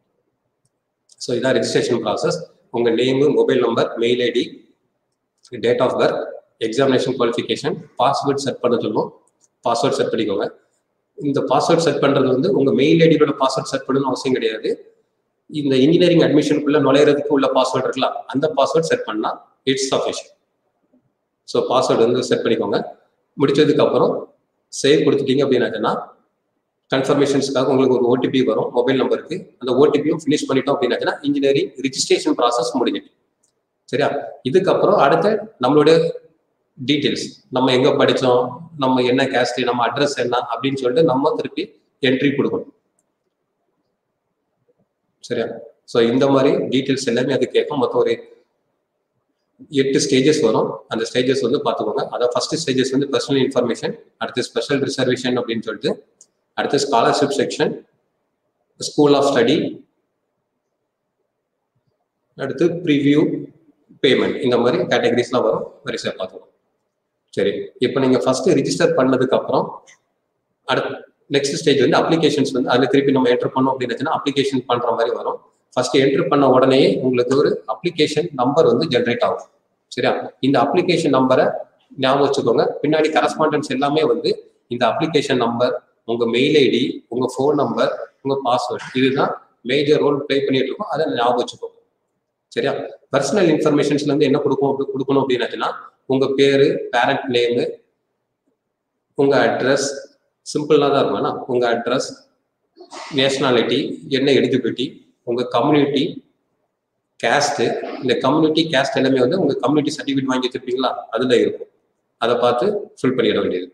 ஸோ இதான் ரெஜிஸ்ட்ரேஷன் ப்ராசஸ் உங்க name mobile number mail ID date of birth examination qualification password set பண்ண சொல்லுவோம் பாஸ்வேர்ட் செட் பண்ணிக்கோங்க இந்த பாஸ்வேர்ட் செட் பண்றது வந்து உங்க மெயில் ஐடியோட பாஸ்வேர்ட் செட் பண்ணணும்னு அவசியம் கிடையாது இந்த இன்ஜினியரிங் அட்மிஷனுக்குள்ள நுழையிறதுக்கு உள்ள பாஸ்வேர்ட் இருக்கலாம் அந்த பாஸ்வேர்ட் செட் பண்ணா இட்ஸ் சஃபிஷியன் ஸோ பாஸ்வேர்டு வந்து செட் பண்ணிக்கோங்க முடிச்சதுக்கு அப்புறம் சேவ் கொடுத்துட்டீங்க அப்படின்னாச்சுன்னா கன்ஃபர்மேஷன்ஸ்க்காக உங்களுக்கு ஒரு ஓடிபி வரும் மொபைல் நம்பருக்கு அந்த ஓடிபியும் ஃபினிஷ் பண்ணிட்டோம் அப்படின்னாச்சுன்னா இன்ஜினியரிங் ரிஜிஸ்ட்ரேஷன் ப்ராசஸ் முடிஞ்சிட்டு சரியா இதுக்கப்புறம் அடுத்த நம்மளுடைய டீட்டெயில்ஸ் நம்ம எங்க படிச்சோம் நம்ம என்ன கேஸ்ட் நம்ம அட்ரஸ் என்ன அப்படின்னு சொல்லிட்டு நம்ம திருப்பி என்ட்ரி கொடுக்கணும் சரியா ஸோ இந்த மாதிரி டீட்டெயில்ஸ் எல்லாமே அது கேட்கும் மொத்தம் ஒரு எட்டு ஸ்டேஜஸ் வரும் அந்த ஸ்டேஜஸ் வந்து பார்த்துக்கோங்க அதாவது ஃபர்ஸ்ட் ஸ்டேஜஸ் வந்து பர்சனல் இன்ஃபர்மேஷன் அடுத்து ஸ்பெஷல் ரிசர்வேஷன் அப்படின்னு சொல்லிட்டு அடுத்து scholarship section school of study அடுத்து ப்ரிவியூ பேமெண்ட் இந்த மாதிரி கேட்டகரிஸ்லாம் வரும் வரிசையாக பார்த்துக்கோங்க சரி இப்போ நீங்கள் ஃபர்ஸ்ட் ரிஜிஸ்டர் பண்ணதுக்கு அப்புறம் அடுத்து நெக்ஸ்ட் ஸ்டேஜ் வந்து அப்ளிகேஷன்ஸ் வந்து அதில் திருப்பி நம்ம என்டர் பண்ணோம் அப்படின்னு அப்ளிகேஷன் பண்ணுற மாதிரி வரும் ஃபர்ஸ்ட் என்டர் பண்ண உடனே உங்களுக்கு ஒரு அப்ளிகேஷன் நம்பர் வந்து ஜென்ரேட் ஆகும் சரியா இந்த அப்ளிகேஷன் நம்பரை ஞாபகம் வச்சுக்கோங்க பின்னாடி கரஸ்பாண்டன்ஸ் எல்லாமே வந்து இந்த அப்ளிகேஷன் நம்பர் உங்க மெயில் ஐடி உங்க ஃபோன் நம்பர் உங்க பாஸ்வேர்ட் இதுதான் மேஜர் ரோல் ப்ளே பண்ணிட்டு இருக்கோம் அதை ஞாபகம் வச்சுக்கோங்க சரியா பர்சனல் இன்ஃபர்மேஷன்ஸ்ல இருந்து என்ன கொடுக்கும் அப்படி கொடுக்கணும் அப்படின்னாச்சுன்னா உங்க பேரு பேரண்ட் நேமு உங்க அட்ரஸ் சிம்பிளா தான் இருக்கும் வேணா உங்க அட்ரஸ் நேஷனாலிட்டி என்ன எலிஜிபிலிட்டி உங்க கம்யூனிட்டி கேஸ்ட் இந்த கம்யூனிட்டி கேஸ்ட் எல்லாமே வந்து உங்க கம்யூனிட்டி சர்டிஃபிகேட் வாங்கி வச்சிருப்பீங்களா அதுல இருக்கும் அதை பார்த்து ஃபில் பண்ணிட வேண்டியது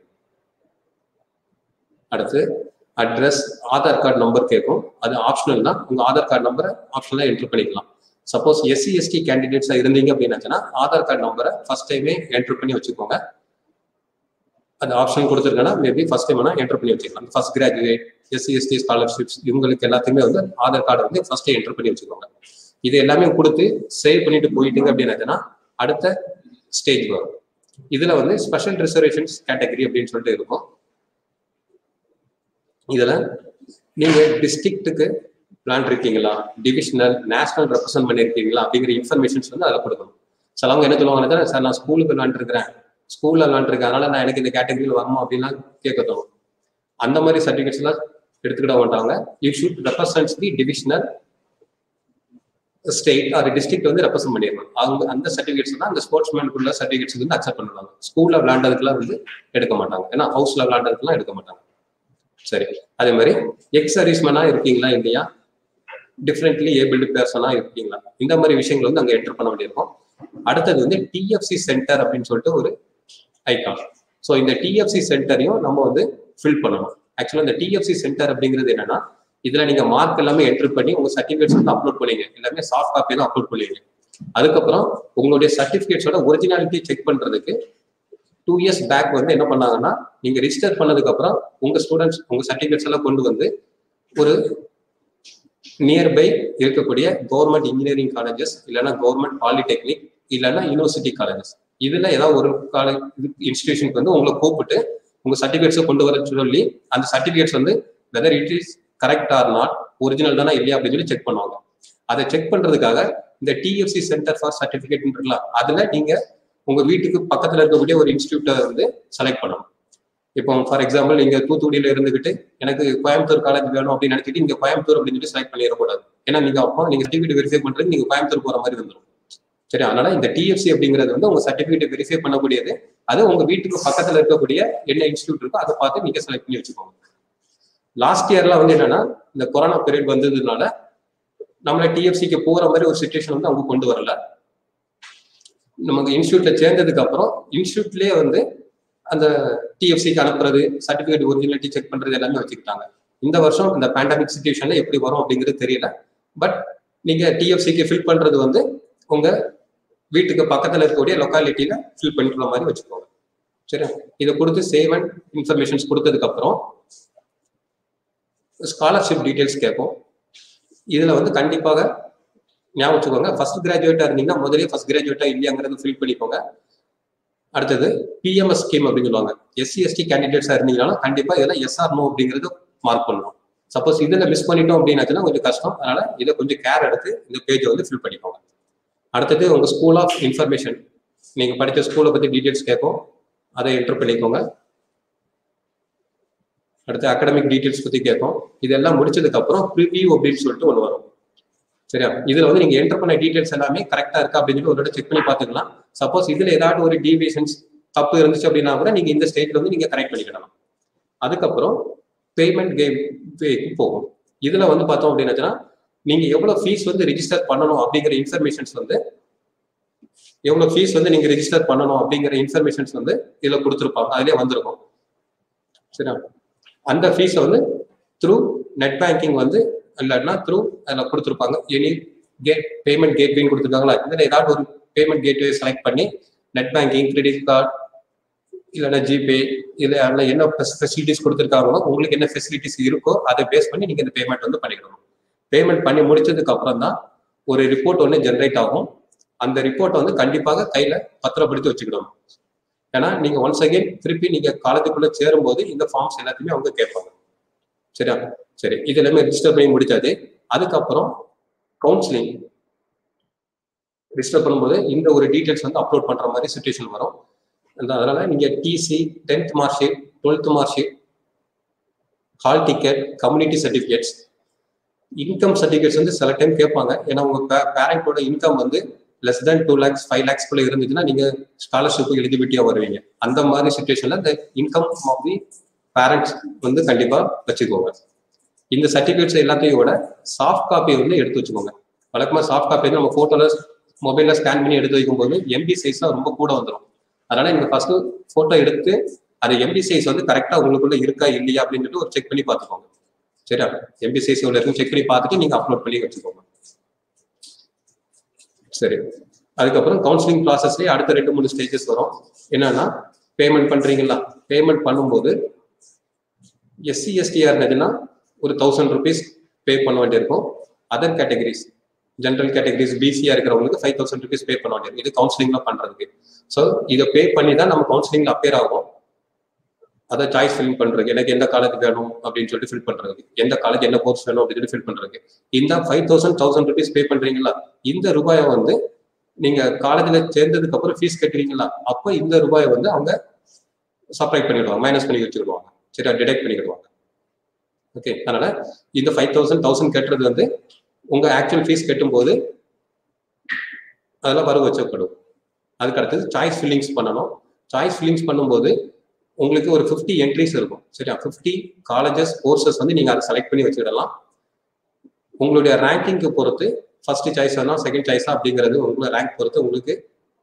அடுத்து அட்ரஸ் ஆதார் கார்டு நம்பர் கேட்கும் அது ஆப்ஷனல் தான் உங்க ஆதார் கார்டு நம்பரை ஆப்ஷனலா என்ட்ரு பண்ணிக்கலாம் சப்போஸ் எஸ்சி எஸ்டி கேண்டிடேட்ஸா இருந்தீங்க அப்படின்னாச்சுன்னா ஆதார் கார்டு நம்பரை ஃபர்ஸ்ட் டைமே என்ட்ரு பண்ணி வச்சுக்கோங்க அது ஆப்ஷன் கொடுத்துருக்கேன்னா மேபி ஃபர்ஸ்ட் டைம் வேணா என்ட்ரு பண்ணி வச்சுக்கலாம் first graduate SC ST scholarships இவங்களுக்கு எல்லாத்தையுமே வந்து ஆதார் கார்டை வந்து ஃபர்ஸ்ட் என்ட்ரு பண்ணி வச்சுக்கோங்க இது எல்லாமே கொடுத்து சேவ் பண்ணிட்டு போயிட்டீங்க அப்படின்னாச்சுன்னா அடுத்த ஸ்டேஜ் வரும் இதுல வந்து ஸ்பெஷல் ரிசர்வேஷன்ஸ் கேட்டகரி அப்படின்னு சொல்லிட்டு இருக்கும் இதுல நீங்க டிஸ்ட்ரிக்ட்டுக்கு பிளான் இருக்கீங்களா டிவிஷனல் நேஷனல் ரெப்ரசென்ட் பண்ணிருக்கீங்களா அப்படிங்கிற இன்ஃபர்மேஷன்ஸ் வந்து அதில் கொடுக்கணும் சிலவங்க என்ன சொல்லுவாங்க சார் நான் ஸ்கூலுக்கு விளாண்டுருக்கிறேன் ஸ்கூல்ல விளாண்டுருக்கேன் அதனால நான் எனக்கு இந்த கேட்டகரியில் வரணும் அப்படின்லாம் கேட்க தோணும் அந்த மாதிரி சர்டிஃபிகேட்ஸ் எல்லாம் எடுத்துக்கிட மாட்டாங்க you should represents the divisional state or district வந்து ரெப்ரசென்ட் பண்ணிடணும் அவங்க அந்த சர்டிஃபிகேட்ஸ் தான் அந்த ஸ்போர்ட்ஸ் மேனுக்குள்ள சர்டிஃபிகேட்ஸ் வந்து அக்செப்ட் பண்ணுவாங்க ஸ்கூல்ல விளாண்டதுக்குலாம் வந்து எடுக்க மாட்டாங்க ஏன்னா ஹவுஸ்ல விளாண்டதுக்குலாம் எடுக்க மாட்டாங்க சரி அதே மாதிரி எக்ஸ் சர்வீஸ்மேனா இருக்கீங்களா இல்லையா டிஃப்ரெண்ட்லி ஏபிள்டு பர்சனா இருக்கீங்களா இந்த மாதிரி விஷயங்கள் வந்து அங்க என்டர் பண்ண வேண்டியிருக்கும் அடுத்தது வந்து டிஎஃப்சி சென்டர் அப்படின்னு சொல்லிட்டு ஒரு ஐகான் ஸோ இந்த டிஎஃப்சி சென்டரையும் நம்ம வந்து ஃபில் பண்ணணும் ஆக்சுவலாக இந்த டிஎஃப்சி சென்டர் அப்படிங்கிறது என்னன்னா இதுல நீங்க மார்க் எல்லாமே என்ட்ரு பண்ணி உங்க சர்டிஃபிகேட்ஸ் வந்து அப்லோட் பண்ணுவீங்க எல்லாமே சாஃப்ட் காப்பி தான் அப்லோட் பண்ணுவீங்க அதுக்கப்புறம் உங்களுடைய சர்டிஃபிகேட்ஸோட ஒரிஜினாலிட்டி செக் பண்றதுக்கு டூ இயர்ஸ் பேக் வந்து என்ன பண்ணாங்கன்னா நீங்க ரிஜிஸ்டர் பண்ணதுக்கு அப்புறம் உங்க ஸ்டூடெண்ட்ஸ் உங்க சர்டிஃபிகேட்ஸ் எல்லாம் கொண்டு வந்து ஒரு நியர்பை இருக்கக்கூடிய கவர்மெண்ட் இன்ஜினியரிங் காலேஜஸ் இல்லைன்னா கவர்மெண்ட் பாலிடெக்னிக் இல்லைன்னா யூனிவர்சிட்டி காலேஜஸ் இதுல ஏதாவது ஒரு காலேஜ் இன்ஸ்டிடியூஷனுக்கு வந்து உங்களை கூப்பிட்டு உங்க சர்டிஃபிகேட்ஸை கொண்டு வர சொல்லி அந்த சர்டிஃபிகேட்ஸ் வந்து whether it is correct or not original தானே இல்லையா அப்படின்னு சொல்லி செக் பண்ணுவாங்க அதை செக் பண்றதுக்காக இந்த டிஎஃப்சி சென்டர் ஃபார் சர்டிஃபிகேட் இருக்குல்ல அதுல நீங்க உங்க வீட்டுக்கு பக்கத்துல இருக்கக்கூடிய ஒரு இன்ஸ்டியூட்டை வந்து செலக்ட் பண்ணணும் இப்போ ஃபார் எக்ஸாம்பிள் நீங்க தூத்துக்குடியில இருந்துகிட்டு எனக்கு கோயம்புத்தூர் காலேஜ் வேணும் அப்படின்னு நினைச்சிட்டு நீங்க கோயம்புத்தூர் அப்படின்னு சொல்லி செலக்ட் பண்ணிடக்கூடாது ஏன்னா நீங்க அப்போ நீங்க சர்டிஃபிகேட் வெரிஃபை பண்றது நீங்க கோயம்புத்தூர் போற மாதிரி வந்துடும் சரி அதனால இந்த டிஎஃப்சி அப்படிங்கிறது வந்து உங்க சர்டிஃபிகேட் வெரிஃபை பண்ணக்கூடியது அது உங்க வீட்டுக்கு பக்கத்துல இருக்கக்கூடிய என்ன இன்ஸ்டியூட் இருக்கோ அதை பார்த்து நீங்க செலக்ட் பண்ணி வச்சுக்கோங்க லாஸ்ட் இயர்ல வந்து என்னன்னா இந்த கொரோனா பீரியட் வந்ததுனால நம்மள டிஎஃப்சிக்கு போற மாதிரி ஒரு சுச்சுவேஷன் வந்து அவங்க கொண்டு வரல நமக்கு இன்ஸ்டியூட்ல சேர்ந்ததுக்கு அப்புறம் இன்ஸ்டியூட்லயே வந்து அந்த டிஎஃப்சிக்கு அனுப்புறது சர்டிஃபிகேட் ஒரிஜினாலிட்டி செக் பண்றது எல்லாமே வச்சுக்கிட்டாங்க இந்த வருஷம் இந்த பேண்டமிக் சுச்சுவேஷன்ல எப்படி வரும் அப்படிங்கிறது தெரியல பட் நீங்க டிஎஃப்சிக்கு ஃபில் பண்றது வந்து உங்க வீட்டுக்கு பக்கத்துல இருக்கக்கூடிய லொக்காலிட்டியில ஃபில் பண்ணிக்கிற மாதிரி வச்சுக்கோங்க சரி இதை கொடுத்து சேவ் அண்ட் இன்ஃபர்மேஷன்ஸ் கொடுத்ததுக்கு அப்புறம் ஸ்காலர்ஷிப் டீடைல்ஸ் கேட்கும் இதுல வந்து கண்டிப்பாக ஞாபகம் வச்சுக்கோங்க ஃபர்ஸ்ட் கிராஜுவேட்டா இருந்தீங்கன்னா முதலே ஃபர்ஸ்ட் கிராஜுவேட்டா இல்லையாங்கிறத ஃபில் பண்ணிக்கோங்க அடுத்தது பிஎம்எஸ் ஸ்கீம் அப்படின்னு சொல்லுவாங்க எஸ்சி எஸ்டி கேண்டிடேட்ஸா இருந்தீங்கன்னா கண்டிப்பா இதெல்லாம் எஸ்ஆர் நோ அப்படிங்கிறது மார்க் பண்ணணும் சப்போஸ் இதுல மிஸ் பண்ணிட்டோம் அப்படின்னாச்சுன்னா கொஞ்சம் கஷ்டம் அதனால இதை கொஞ்சம் கேர் எடுத்து இந்த பேஜை வந்து ஃபில் பண்ணிக்கோங்க அடுத்தது உங்க ஸ்கூல் ஆஃப் இன்ஃபர்மேஷன் நீங்க படிச்ச ஸ்கூலை பத்தி டீடைல்ஸ் கேட்கும் அதை என்டர் பண்ணிக்கோங்க அடுத்து அகாடமிக் டீடைல்ஸ் பத்தி கேட்கும் இதெல்லாம் முடிச்சதுக்கு அப்புறம் ப்ரிவியூ அப்படின்னு சொல்லிட்டு ஒன்று வரும் சரியா இதுல வந்து நீங்க என்டர் பண்ண டீடைல்ஸ் எல்லாமே கரெக்டா இருக்கா அப்படின்னு சொல்லி ஒரு செக் பண்ணி பாத்துக்கலாம் சப்போஸ் இதுல ஏதாவது ஒரு டீவியேஷன்ஸ் தப்பு இருந்துச்சு அப்படின்னா கூட நீங்க இந்த ஸ்டேஜ்ல வந்து நீங்க கரெக்ட் பண்ணிக்கிடலாம் அதுக்கப்புறம் பேமெண்ட் கேம் போகும் இதுல வந்து பார்த்தோம் அப்படின்னாச்சுன்னா நீங்க எவ்வளவு ஃபீஸ் வந்து ரிஜிஸ்டர் பண்ணணும் அப்படிங்கிற இன்ஃபர்மேஷன்ஸ் வந்து எவ்வளவு ஃபீஸ் வந்து நீங்க ரிஜிஸ்டர் பண்ணணும் அப்படிங்கிற இன்ஃபர்மேஷன்ஸ் வந்து இதுல கொடுத்துருப்பாங்க அதுலயே வந்திருக்கும் சரியா அந்த ஃபீஸை வந்து த்ரூ நெட் பேங்கிங் வந்து இல்லாட்டினா த்ரூ அதில் கொடுத்துருப்பாங்க எனி கேட் பேமெண்ட் கேட்வேன்னு கொடுத்துருக்காங்களா இதில் ஏதாவது ஒரு பேமெண்ட் கேட்வே செலக்ட் பண்ணி நெட் பேங்கிங் கிரெடிட் கார்டு இல்லைன்னா ஜிபே இல்லை அதில் என்ன ஃபெசிலிட்டிஸ் கொடுத்துருக்காங்களோ உங்களுக்கு என்ன ஃபெசிலிட்டிஸ் இருக்கோ அதை பேஸ் பண்ணி நீங்கள் இந்த பேமெண்ட் வந்து பண்ணிக்கணும் பேமெண்ட் பண்ணி முடிச்சதுக்கு அப்புறம் தான் ஒரு ரிப்போர்ட் ஒன்று ஜென்ரேட் ஆகும் அந்த ரிப்போர்ட்டை வந்து கண்டிப்பாக கையில் பத்திரப்படுத்தி வச்சுக்கணும் ஏன்னா நீங்கள் ஒன்ஸ் அகைன் திருப்பி நீங்கள் காலேஜுக்குள்ளே சேரும்போது இந்த ஃபார்ம்ஸ் எல்லாத்தையுமே அவங்க கேட்பாங்க சரியா சரி இது எல்லாமே ரிஜிஸ்டர் பண்ணி முடிச்சாது அதுக்கப்புறம் கவுன்சிலிங் ரிஜிஸ்டர் பண்ணும்போது இந்த ஒரு டீட்டெயில்ஸ் வந்து அப்லோட் பண்ற மாதிரி சுச்சுவேஷன் வரும் அந்த அதனால நீங்க TC tenth mark sheet twelfth mark sheet hall ticket community certificates income certificates வந்து சில டைம் கேட்பாங்க ஏன்னா உங்க பேரண்டோட இன்கம் வந்து less than two lakhs five lakhs குள்ள இருந்துச்சுன்னா நீங்க ஸ்காலர்ஷிப் எலிஜிபிலிட்டியா வருவீங்க அந்த மாதிரி சுச்சுவேஷன்ல இந்த இன்கம் ஆஃப் தி பேரண்ட்ஸ் வந்து கண்டிப்பா வச்சுக்கோங்க இந்த சர்டிஃபிகேட்ஸ் எல்லாத்தையும் விட சாஃப்ட் காப்பி வந்து எடுத்து வச்சுக்கோங்க வழக்கமாக சாஃப்ட் காப்பி வந்து நம்ம ஃபோட்டோல மொபைலில் ஸ்கேன் பண்ணி எடுத்து வைக்கும்போது எம்பி சைஸ்லாம் ரொம்ப கூட வந்துடும் அதனால நீங்க ஃபர்ஸ்ட் ஃபோட்டோ எடுத்து அது எம்பி சைஸ் வந்து கரெக்டாக உங்களுக்குள்ள இருக்கா இல்லையா அப்படின்னு சொல்லிட்டு ஒரு செக் பண்ணி பார்த்துக்கோங்க சரியா எம்பி சைஸ் எவ்வளோ இருக்குன்னு செக் பண்ணி பார்த்துட்டு நீங்க அப்லோட் பண்ணி வச்சுக்கோங்க சரி அதுக்கப்புறம் கவுன்சிலிங் ப்ராசஸ்லேயே அடுத்த ரெண்டு மூணு ஸ்டேஜஸ் வரும் என்னன்னா பேமெண்ட் பண்றீங்களா பேமெண்ட் பண்ணும்போது எஸ்சி எஸ்டிஆர் இருந்ததுன்னா ஒரு தௌசண்ட் ருபீஸ் பே பண்ண வேண்டியிருக்கும் அதர் கேட்டகரிஸ் ஜென்ரல் கேட்டகரிஸ் பிசியா இருக்கிறவங்களுக்கு ஃபைவ் தௌசண்ட் ருபீஸ் பே பண்ண வேண்டியிருக்கும் இது கவுன்சிலிங்ல பண்றதுக்கு ஸோ இதை பே பண்ணி தான் நம்ம கவுன்சிலிங்ல அப்பேர் ஆகும் அதை சாய்ஸ் ஃபில் பண்றதுக்கு எனக்கு எந்த காலேஜ் வேணும் அப்படின்னு சொல்லிட்டு ஃபில் பண்றதுக்கு எந்த காலேஜ் என்ன கோர்ஸ் வேணும் அப்படின்னு சொல்லி ஃபில் பண்றதுக்கு இந்த five thousand thousand rupees pay பண்றீங்களா இந்த ரூபாயை வந்து நீங்க காலேஜ்ல சேர்ந்ததுக்கு அப்புறம் ஃபீஸ் கட்டுறீங்களா அப்போ இந்த ரூபாயை வந்து அவங்க சப்ரைட் பண்ணிடுவாங்க மைனஸ் பண்ணி வச்சுக்கிடுவாங்க சரியா டிடெக்ட் பண்ணிக்கிடுவாங்க ஓகே அதனால இந்த ஃபைவ் தௌசண்ட் தௌசண்ட் கட்டுறது வந்து உங்க ஆக்சுவல் ஃபீஸ் கட்டும்போது அதெல்லாம் வரவு வச்சப்படும் அதுக்கு அடுத்தது சாய்ஸ் ஃபில்லிங்ஸ் பண்ணணும் சாய்ஸ் ஃபில்லிங்ஸ் பண்ணும்போது உங்களுக்கு ஒரு ஃபிஃப்டி என்ட்ரிஸ் இருக்கும் சரியா ஃபிஃப்டி காலேஜஸ் கோர்சஸ் வந்து நீங்க அதை செலக்ட் பண்ணி வச்சுக்கிடலாம் உங்களுடைய ரேங்கிங்க்கு பொறுத்து ஃபர்ஸ்ட் சாய்ஸ் வேணா செகண்ட் சாய்ஸா அப்படிங்கிறது உங்களோட ரேங்க் பொறுத்து உங்களுக்கு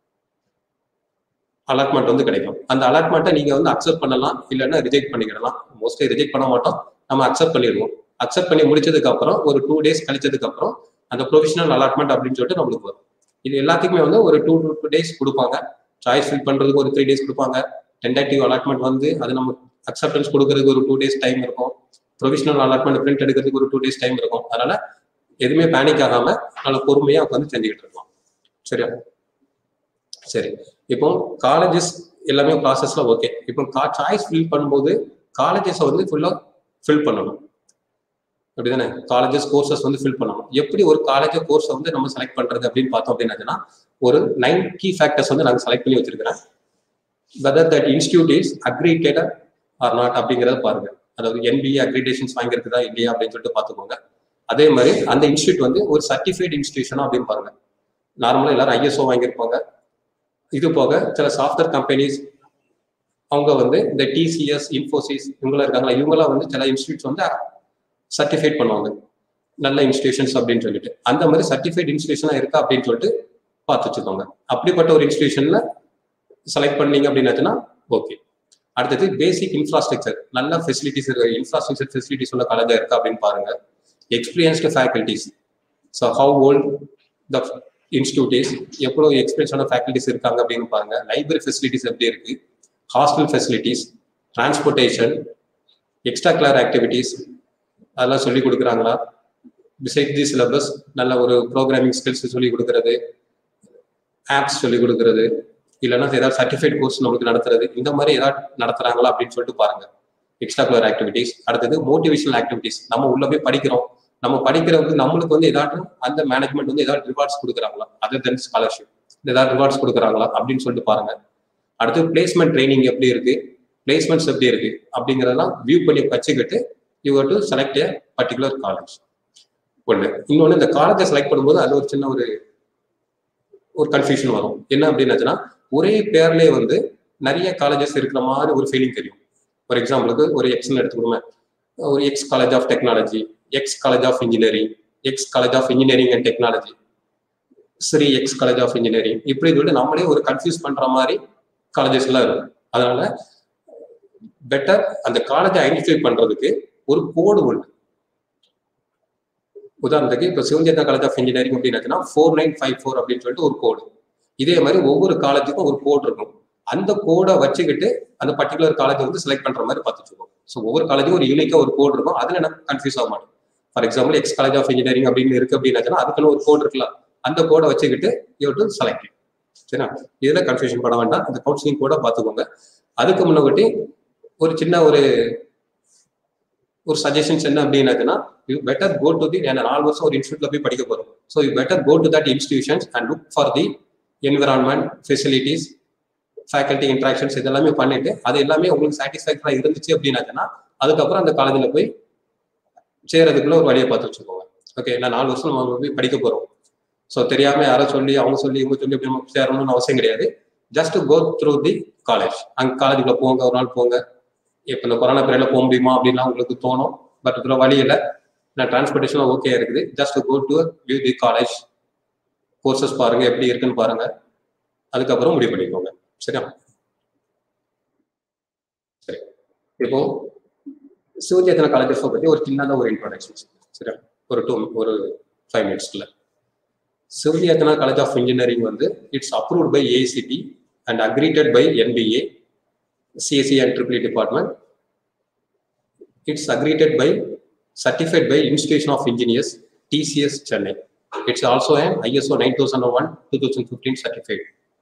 அலாட்மெண்ட் வந்து கிடைக்கும் அந்த அலாட்மெண்ட்டை நீங்க வந்து அக்செப்ட் பண்ணலாம் இல்லைன்னா ரிஜெக்ட் பண்ணிக்கிடலாம் மோஸ்ட்லி ரிஜெக்ட் பண்ண மாட்டோம் நம்ம அக்செப்ட் பண்ணிடுவோம் அக்செப்ட் பண்ணி முடிச்சதுக்கு அப்புறம் ஒரு டூ டேஸ் கழிச்சதுக்கு அப்புறம் அந்த ப்ரொவிஷனல் அலாட்மெண்ட் அப்படின்னு சொல்லிட்டு நம்மளுக்கு வரும் இது எல்லாத்துக்குமே வந்து ஒரு டூ டூ டேஸ் கொடுப்பாங்க சாய்ஸ் ஃபில் பண்றதுக்கு ஒரு த்ரீ டேஸ் கொடுப்பாங்க டென்டேட்டிவ் அலாட்மெண்ட் வந்து அது நம்ம அக்செப்டன்ஸ் கொடுக்கறதுக்கு ஒரு டூ டேஸ் டைம் இருக்கும் ப்ரொவிஷனல் அலாட்மெண்ட் பிரிண்ட் எடுக்கிறதுக்கு ஒரு டூ டேஸ் டைம் இருக்கும் அதனால எதுவுமே பேனிக் ஆகாம நல்லா பொறுமையா உட்காந்து செஞ்சுக்கிட்டு இருக்கோம் சரியா சரி இப்போ காலேஜஸ் எல்லாமே ப்ராசஸ்ல ஓகே இப்போ சாய்ஸ் ஃபில் பண்ணும்போது காலேஜஸ் வந்து ஃபுல்லா ஃபில் பண்ணணும் அப்படிதானே காலேஜஸ் கோர்சஸ் வந்து ஃபில் பண்ணணும் எப்படி ஒரு காலேஜ் கோர்ஸை வந்து நம்ம செலக்ட் பண்றது அப்படின்னு பார்த்தோம் அப்படின்னா ஒரு நைன் கீ ஃபேக்டர்ஸ் வந்து நாங்கள் செலக்ட் பண்ணி வச்சிருக்கிறேன் whether that institute is accredited or not அப்படிங்கிறத பாருங்க அதாவது என்பிஏ அக்ரிடேஷன்ஸ் வாங்கியிருக்குதா இல்லையா அப்படின்னு சொல்லிட்டு பார்த்துக்கோங்க அதே மாதிரி அந்த இன்ஸ்டியூட் வந்து ஒரு சர்டிஃபைட் இன்ஸ்டியூஷனா அப்படின்னு பாருங்க நார்மலாக எல்லாரும் ஐஎஸ்ஓ வாங்கியிருப்பாங்க இது போக சில சாஃப்ட்வேர் கம்பெனிஸ் அவங்க வந்து இந்த டிசிஎஸ் இன்ஃபோசிஸ் இவங்களாம் இருக்காங்களா இவங்களாம் வந்து சில இன்ஸ்டியூட்ஸ் வந்து சர்டிஃபைட் பண்ணுவாங்க நல்ல இன்ஸ்டியூஷன்ஸ் அப்படின்னு சொல்லிட்டு அந்த மாதிரி சர்டிஃபைட் இன்ஸ்டியூஷனா இருக்கா அப்படின்னு சொல்லிட்டு பார்த்து வச்சுக்கோங்க அப்படிப்பட்ட ஒரு இன்ஸ்டியூஷன்ல செலக்ட் பண்ணீங்க அப்படின்னாச்சுன்னா ஓகே அடுத்தது பேசிக் இன்ஃப்ராஸ்ட்ரக்சர் நல்ல ஃபெசிலிட்டிஸ் இருக்கு இன்ஃப்ராஸ்ட்ரக்சர் ஃபெசிலிட்டிஸ் உள்ள காலேஜா இருக்கா அப்படின்னு பாருங்க experienced faculties so how old the institute is எவ்வளோ எக்ஸ்பீரியன்ஸான ஃபேக்கல்டிஸ் இருக்காங்க அப்படின்னு பாருங்க லைப்ரரி ஃபெசிலிட்டிஸ் எப்படி இருக்கு hostel facilities transportation extracurricular activities அதெல்லாம் சொல்லி கொடுக்குறாங்களா பிசைட் தி சிலபஸ் நல்ல ஒரு ப்ரோக்ராமிங் ஸ்கில்ஸ் சொல்லி கொடுக்கறது ஆப்ஸ் சொல்லி கொடுக்கறது இல்லைன்னா ஏதாவது சர்டிஃபைட் கோர்ஸ் நம்மளுக்கு நடத்துறது இந்த மாதிரி ஏதாவது நடத்துறாங்களா அப்படின்னு சொல்லிட்டு பாருங்க எக்ஸ்ட்ரா கலர் ஆக்டிவிட்டிஸ் அடுத்தது மோட்டிவேஷனல் ஆக்டிவிட்டிஸ் நம்ம உள்ள போய் படிக்கிறோம் நம்ம படிக்கிறது நம்மளுக்கு வந்து ஏதாட்டும் அந்த மேனேஜ்மெண்ட் வந்து ஏதாவது ரிவார்ட்ஸ் கொடுக்குறாங்களா அதர் தென் ஸ்காலர்ஷிப் ஏதாவது ரிவார்ட்ஸ் கொடுக்குறாங்களா அப்படின்னு சொல்லிட்டு பாருங்க அடுத்து பிளேஸ்மெண்ட் ட்ரைனிங் எப்படி இருக்கு பிளேஸ்மெண்ட்ஸ் எப்படி இருக்கு அப்படிங்கிறதெல்லாம் வியூ பண்ணி வச்சுக்கிட்டு you are to select a particular college ஒன்று இன்னொன்று இந்த காலேஜை செலக்ட் பண்ணும்போது அது ஒரு சின்ன ஒரு ஒரு கன்ஃபியூஷன் வரும் என்ன அப்படின்னாச்சுன்னா ஒரே பேர்லேயே வந்து நிறைய காலேஜஸ் இருக்கிற மாதிரி ஒரு ஃபீலிங் தெரியும் ஃபார் எக்ஸாம்பிளுக்கு ஒரு எக்ஸ்னு எடுத்துக்கணுமே ஒரு X college of technology X college of engineering X college of engineering and technology Sri X college of engineering இப்படி சொல்லிட்டு நம்மளே ஒரு கன்ஃபியூஸ் பண்ற மாதிரி காலேஜஸ் எல்லாம் இருக்கும் அதனால பெட்டர் அந்த காலேஜை ஐடென்டிஃபை பண்றதுக்கு ஒரு கோடு உண்டு உதாரணத்துக்கு இப்போ சிவஞ்சேதா காலேஜ் ஆஃப் இன்ஜினியரிங் அப்படின்னாச்சுன்னா ஃபோர் நைன் ஃபைவ் ஃபோர் அப்படின்னு சொல்லிட்டு ஒரு கோடு இதே மாதிரி ஒவ்வொரு காலேஜுக்கும் ஒரு கோட் இருக்கும் அந்த கோடை வச்சுக்கிட்டு அந்த பர்டிகுலர் காலேஜ் வந்து செலக்ட் பண்ற மாதிரி பார்த்துட்டு ஸோ ஒவ்வொரு காலேஜும் ஒரு யூனிக்கா ஒரு கோட் இருக்கும் அதுல எனக்கு கன்ஃபியூஸ் ஆக மாட்டேன் for example X college of engineering அப்படின்னு இருக்கு அப்படின்னாச்சுன்னா அதுக்குன்னு ஒரு கோட் இருக்குல்ல அந்த கோடை வச்சுக்கிட்டு யூ டு செலக்ட் சரிங்களா இதுல கன்ஃபியூஷன் பண்ண வேண்டாம் அந்த கவுன்சிலிங் கூட பார்த்துக்கோங்க அதுக்கு முன்னாடி ஒரு சின்ன ஒரு ஒரு சஜஷன்ஸ் என்ன அப்படின்னாச்சுன்னா you better go to the நான் நாலு வருஷம் ஒரு இன்ஸ்டியூட்ல போய் படிக்க போறோம் so you better go to that institutions and look for the environment facilities faculty interactions இதெல்லாமே பண்ணிட்டு அது எல்லாமே உங்களுக்கு சாட்டிஸ்ஃபேக்டரா இருந்துச்சு அப்படின்னாச்சுன்னா அதுக்கப்புறம் அந்த காலேஜில் போய் சேரதுக்குள்ள ஒரு வழியை பார்த்து வச்சுக்கோங்க ஓகே நான் நாலு வருஷம் நம்ம போய் படிக்க போறோம் ஸோ தெரியாம யாரோ சொல்லி அவங்க சொல்லி இவங்க சொல்லி இப்படி நம்ம சேரணும்னு அவசியம் கிடையாது just go through the college அங்க காலேஜுக்குள்ள போங்க ஒரு நாள் போங்க இப்போ இந்த கொரோனா பீரியட்ல போக முடியுமா அப்படின்லாம் உங்களுக்கு தோணும் பட் இதுல வழி இல்லை நான் டிரான்ஸ்போர்டேஷன் ஓகே இருக்குது just go to view the college courses பாருங்க எப்படி இருக்குன்னு பாருங்க அதுக்கப்புறம் முடிவு பண்ணிக்கோங்க சரியா சரி இப்போ சிவஜேதன காலேஜஸ் பத்தி ஒரு சின்னதா ஒரு இன்ட்ரோடக்ஷன் சரியா ஒரு டூ ஒரு ஃபைவ் மினிட்ஸ்க்குள்ள சிவஜேதனா காலேஜ் ஆஃப் இன்ஜினியரிங் வந்து it's approved by ACT and accredited by NBA CSC and triple department it's accredited by certified by Institution of Engineers, TCS Chennai. It's also an ISO 9001 2015 certified.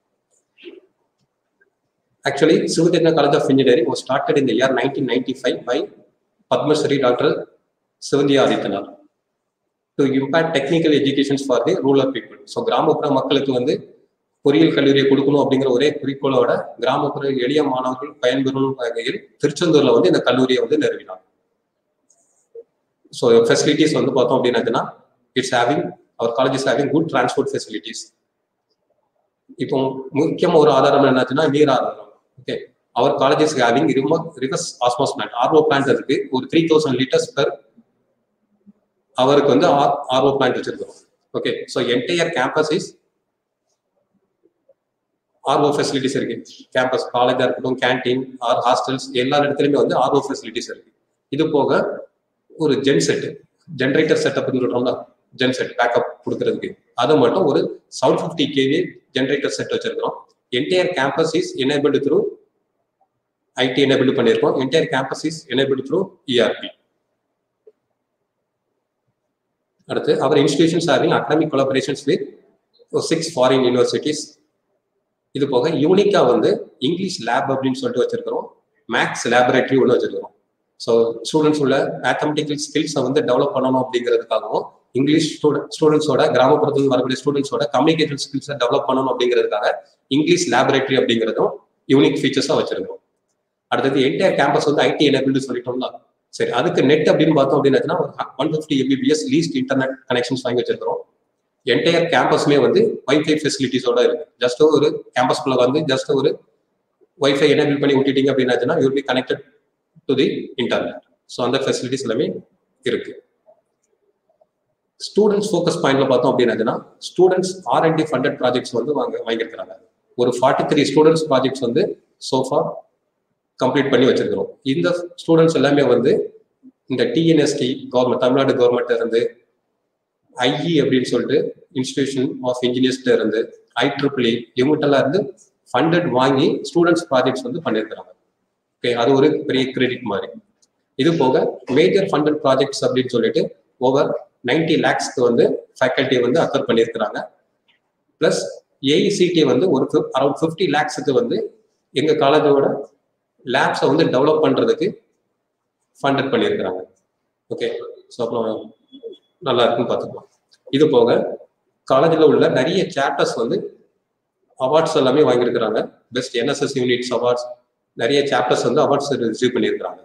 Actually, Sivadhyana College of Engineering was started in the year 1995 by Padma Shri Dr. Sivandhya Adityanar to impart technical educations for the rural people. So, கிராமப்புற மக்களுக்கு வந்து பொறியியல் கல்லூரியை கொடுக்கணும் அப்படிங்கிற ஒரே குறிக்கோளோட கிராமப்புற எளிய மாணவர்கள் பயன்பெறும் வகையில் திருச்செந்தூர்ல வந்து இந்த கல்லூரியை வந்து நிறுவினார் ஸோ ஃபெசிலிட்டிஸ் வந்து பார்த்தோம் அப்படின்னாச்சுன்னா it's having our college is having good transport facilities இப்போ முக்கியமாக ஒரு ஆதாரம் என்னாச்சுன்னா நீர் ஆதாரம் okay our college is having reverse osmosis plant RO plant இருக்கு ஒரு த்ரீ தௌசண்ட் லிட்டர்ஸ் பெர் அவருக்கு வந்து ஆர்ஓ பிளான்ட் வச்சிருக்கோம் okay so entire campus is RO facilities இருக்கு கேம்பஸ் காலேஜா இருக்கட்டும் கேன்டீன் ஆர் ஹாஸ்டல்ஸ் எல்லா இடத்துலையுமே வந்து ஆர்ஓ ஃபெசிலிட்டிஸ் இருக்கு இது போக ஒரு ஜென் செட் ஜென்ரேட்டர் செட்டப்னு சொல்றோம்ல ஜென் செட் பேக்கப் கொடுக்கறதுக்கு அது மட்டும் ஒரு seven fifty KV generator set வச்சிருக்கிறோம் entire campus is enabled through IT enable பண்ணியிருக்கோம் entire campus is enable through ERP அடுத்து our institutions having academic collaborations with six foreign universities இது போக யூனிக்கா வந்து இங்கிலீஷ் லேப் அப்படின்னு சொல்லிட்டு வச்சிருக்கிறோம் மேக்ஸ் லேபரேட்டரி ஒன்று வச்சிருக்கிறோம் ஸோ ஸ்டூடெண்ட்ஸ் உள்ள மேத்தமெட்டிக்கல் ஸ்கில்ஸை வந்து டெவலப் பண்ணணும் அப்படிங்கிறதுக்காகவும் இங்கிலீஷ் ஸ்டூடெண்ட் ஸ்டூடெண்ட்ஸோட கிராமப்புறத்துல வரக்கூடிய ஸ்டூடெண்ட்ஸோட கம்யூனிகேஷன் ஸ்கில்ஸை டெவலப் பண்ணணும் அப்படிங்கிறதுக்காக இங்கிலீஷ் லேபரேட்டரி அப்படிங்கிறதும் யூனிக் ஃபீச்சர்ஸாக வச்சிருக்கோம் அடுத்தது என்டையர் கேம்பஸ் வந்து ஐடி எனேபிள்னு சொல்லிட்டோம்ல சரி அதுக்கு நெட் அப்படின்னு பார்த்தோம் அப்படின்னா one fifty MBPS least internet connections வாங்கி வச்சிருக்கிறோம் என்டையர் கேம்பஸ்மே வந்து வைஃபை ஃபெசிலிட்டிஸோட இருக்கு ஜஸ்ட் ஒரு கேம்பஸ்குள்ள வந்து ஜஸ்ட் ஒரு வைஃபை எனேபிள் பண்ணி விட்டுட்டீங்க அப்படின்னாச்சுன்னா you be connected to the internet so அந்த ஃபெசிலிட்டிஸ் எல்லாமே இருக்கு ஸ்டூடெண்ட்ஸ் ஃபோக்கஸ் பாயிண்ட்ல பார்த்தோம் அப்படின்னாச்சுன்னா ஸ்டூடெண்ட்ஸ் ஆர்என்டி ஃபண்டட் ப்ராஜெக்ட்ஸ் வந்து வாங்க வாங்கியிருக்கிறாங்க ஒரு ஃபார்ட்டி த்ரீ ஸ்டூடெண்ட்ஸ் ப்ராஜெக்ட்ஸ் வந்து சோஃபா கம்ப்ளீட் பண்ணி வச்சிருக்கிறோம் இந்த ஸ்டூடெண்ட்ஸ் எல்லாமே வந்து இந்த டிஎன்எஸ்டி கவர்மெண்ட் தமிழ்நாடு கவர்மெண்ட் இருந்து ஐஇ அப்படின்னு சொல்லிட்டு இன்ஸ்டிடியூஷன் ஆஃப் இன்ஜினியர்ஸ்ல இருந்து ஐ ட்ரிபிள் இவங்ககிட்டலாம் இருந்து ஃபண்டட் வாங்கி ஸ்டூடெண்ட்ஸ் ப்ராஜெக்ட்ஸ் வந்து பண்ணியிருக்கிறாங்க ஓகே அது ஒரு பெரிய கிரெடிட் மாதிரி இது போக மேஜர் ஃபண்டட் ப்ராஜெக்ட்ஸ் அப்படின்னு சொல்லிட்டு ஓவர் நைன்டி லேக்ஸ்க்கு வந்து ஃபேக்கல்ட்டி வந்து அக்கர் பண்ணியிருக்கிறாங்க ப்ளஸ் ஏஇசிடி வந்து ஒரு அரௌண்ட் ஃபிஃப்டி லேக்ஸுக்கு வந்து எங்கள் காலேஜோட லேப்ஸை வந்து டெவலப் பண்ணுறதுக்கு ஃபண்டட் பண்ணியிருக்கிறாங்க ஓகே ஸோ அப்புறம் நல்லா இருக்குன்னு பார்த்துக்கலாம் இது போக காலேஜில் உள்ள நிறைய சாப்டர்ஸ் வந்து அவார்ட்ஸ் எல்லாமே வாங்கியிருக்கிறாங்க பெஸ்ட் என்எஸ்எஸ் யூனிட்ஸ் அவார்ட்ஸ் நிறைய சாப்டர்ஸ் வந்து அவார்ட்ஸ் ரிசீவ் பண்ணியிருக்கிறாங்க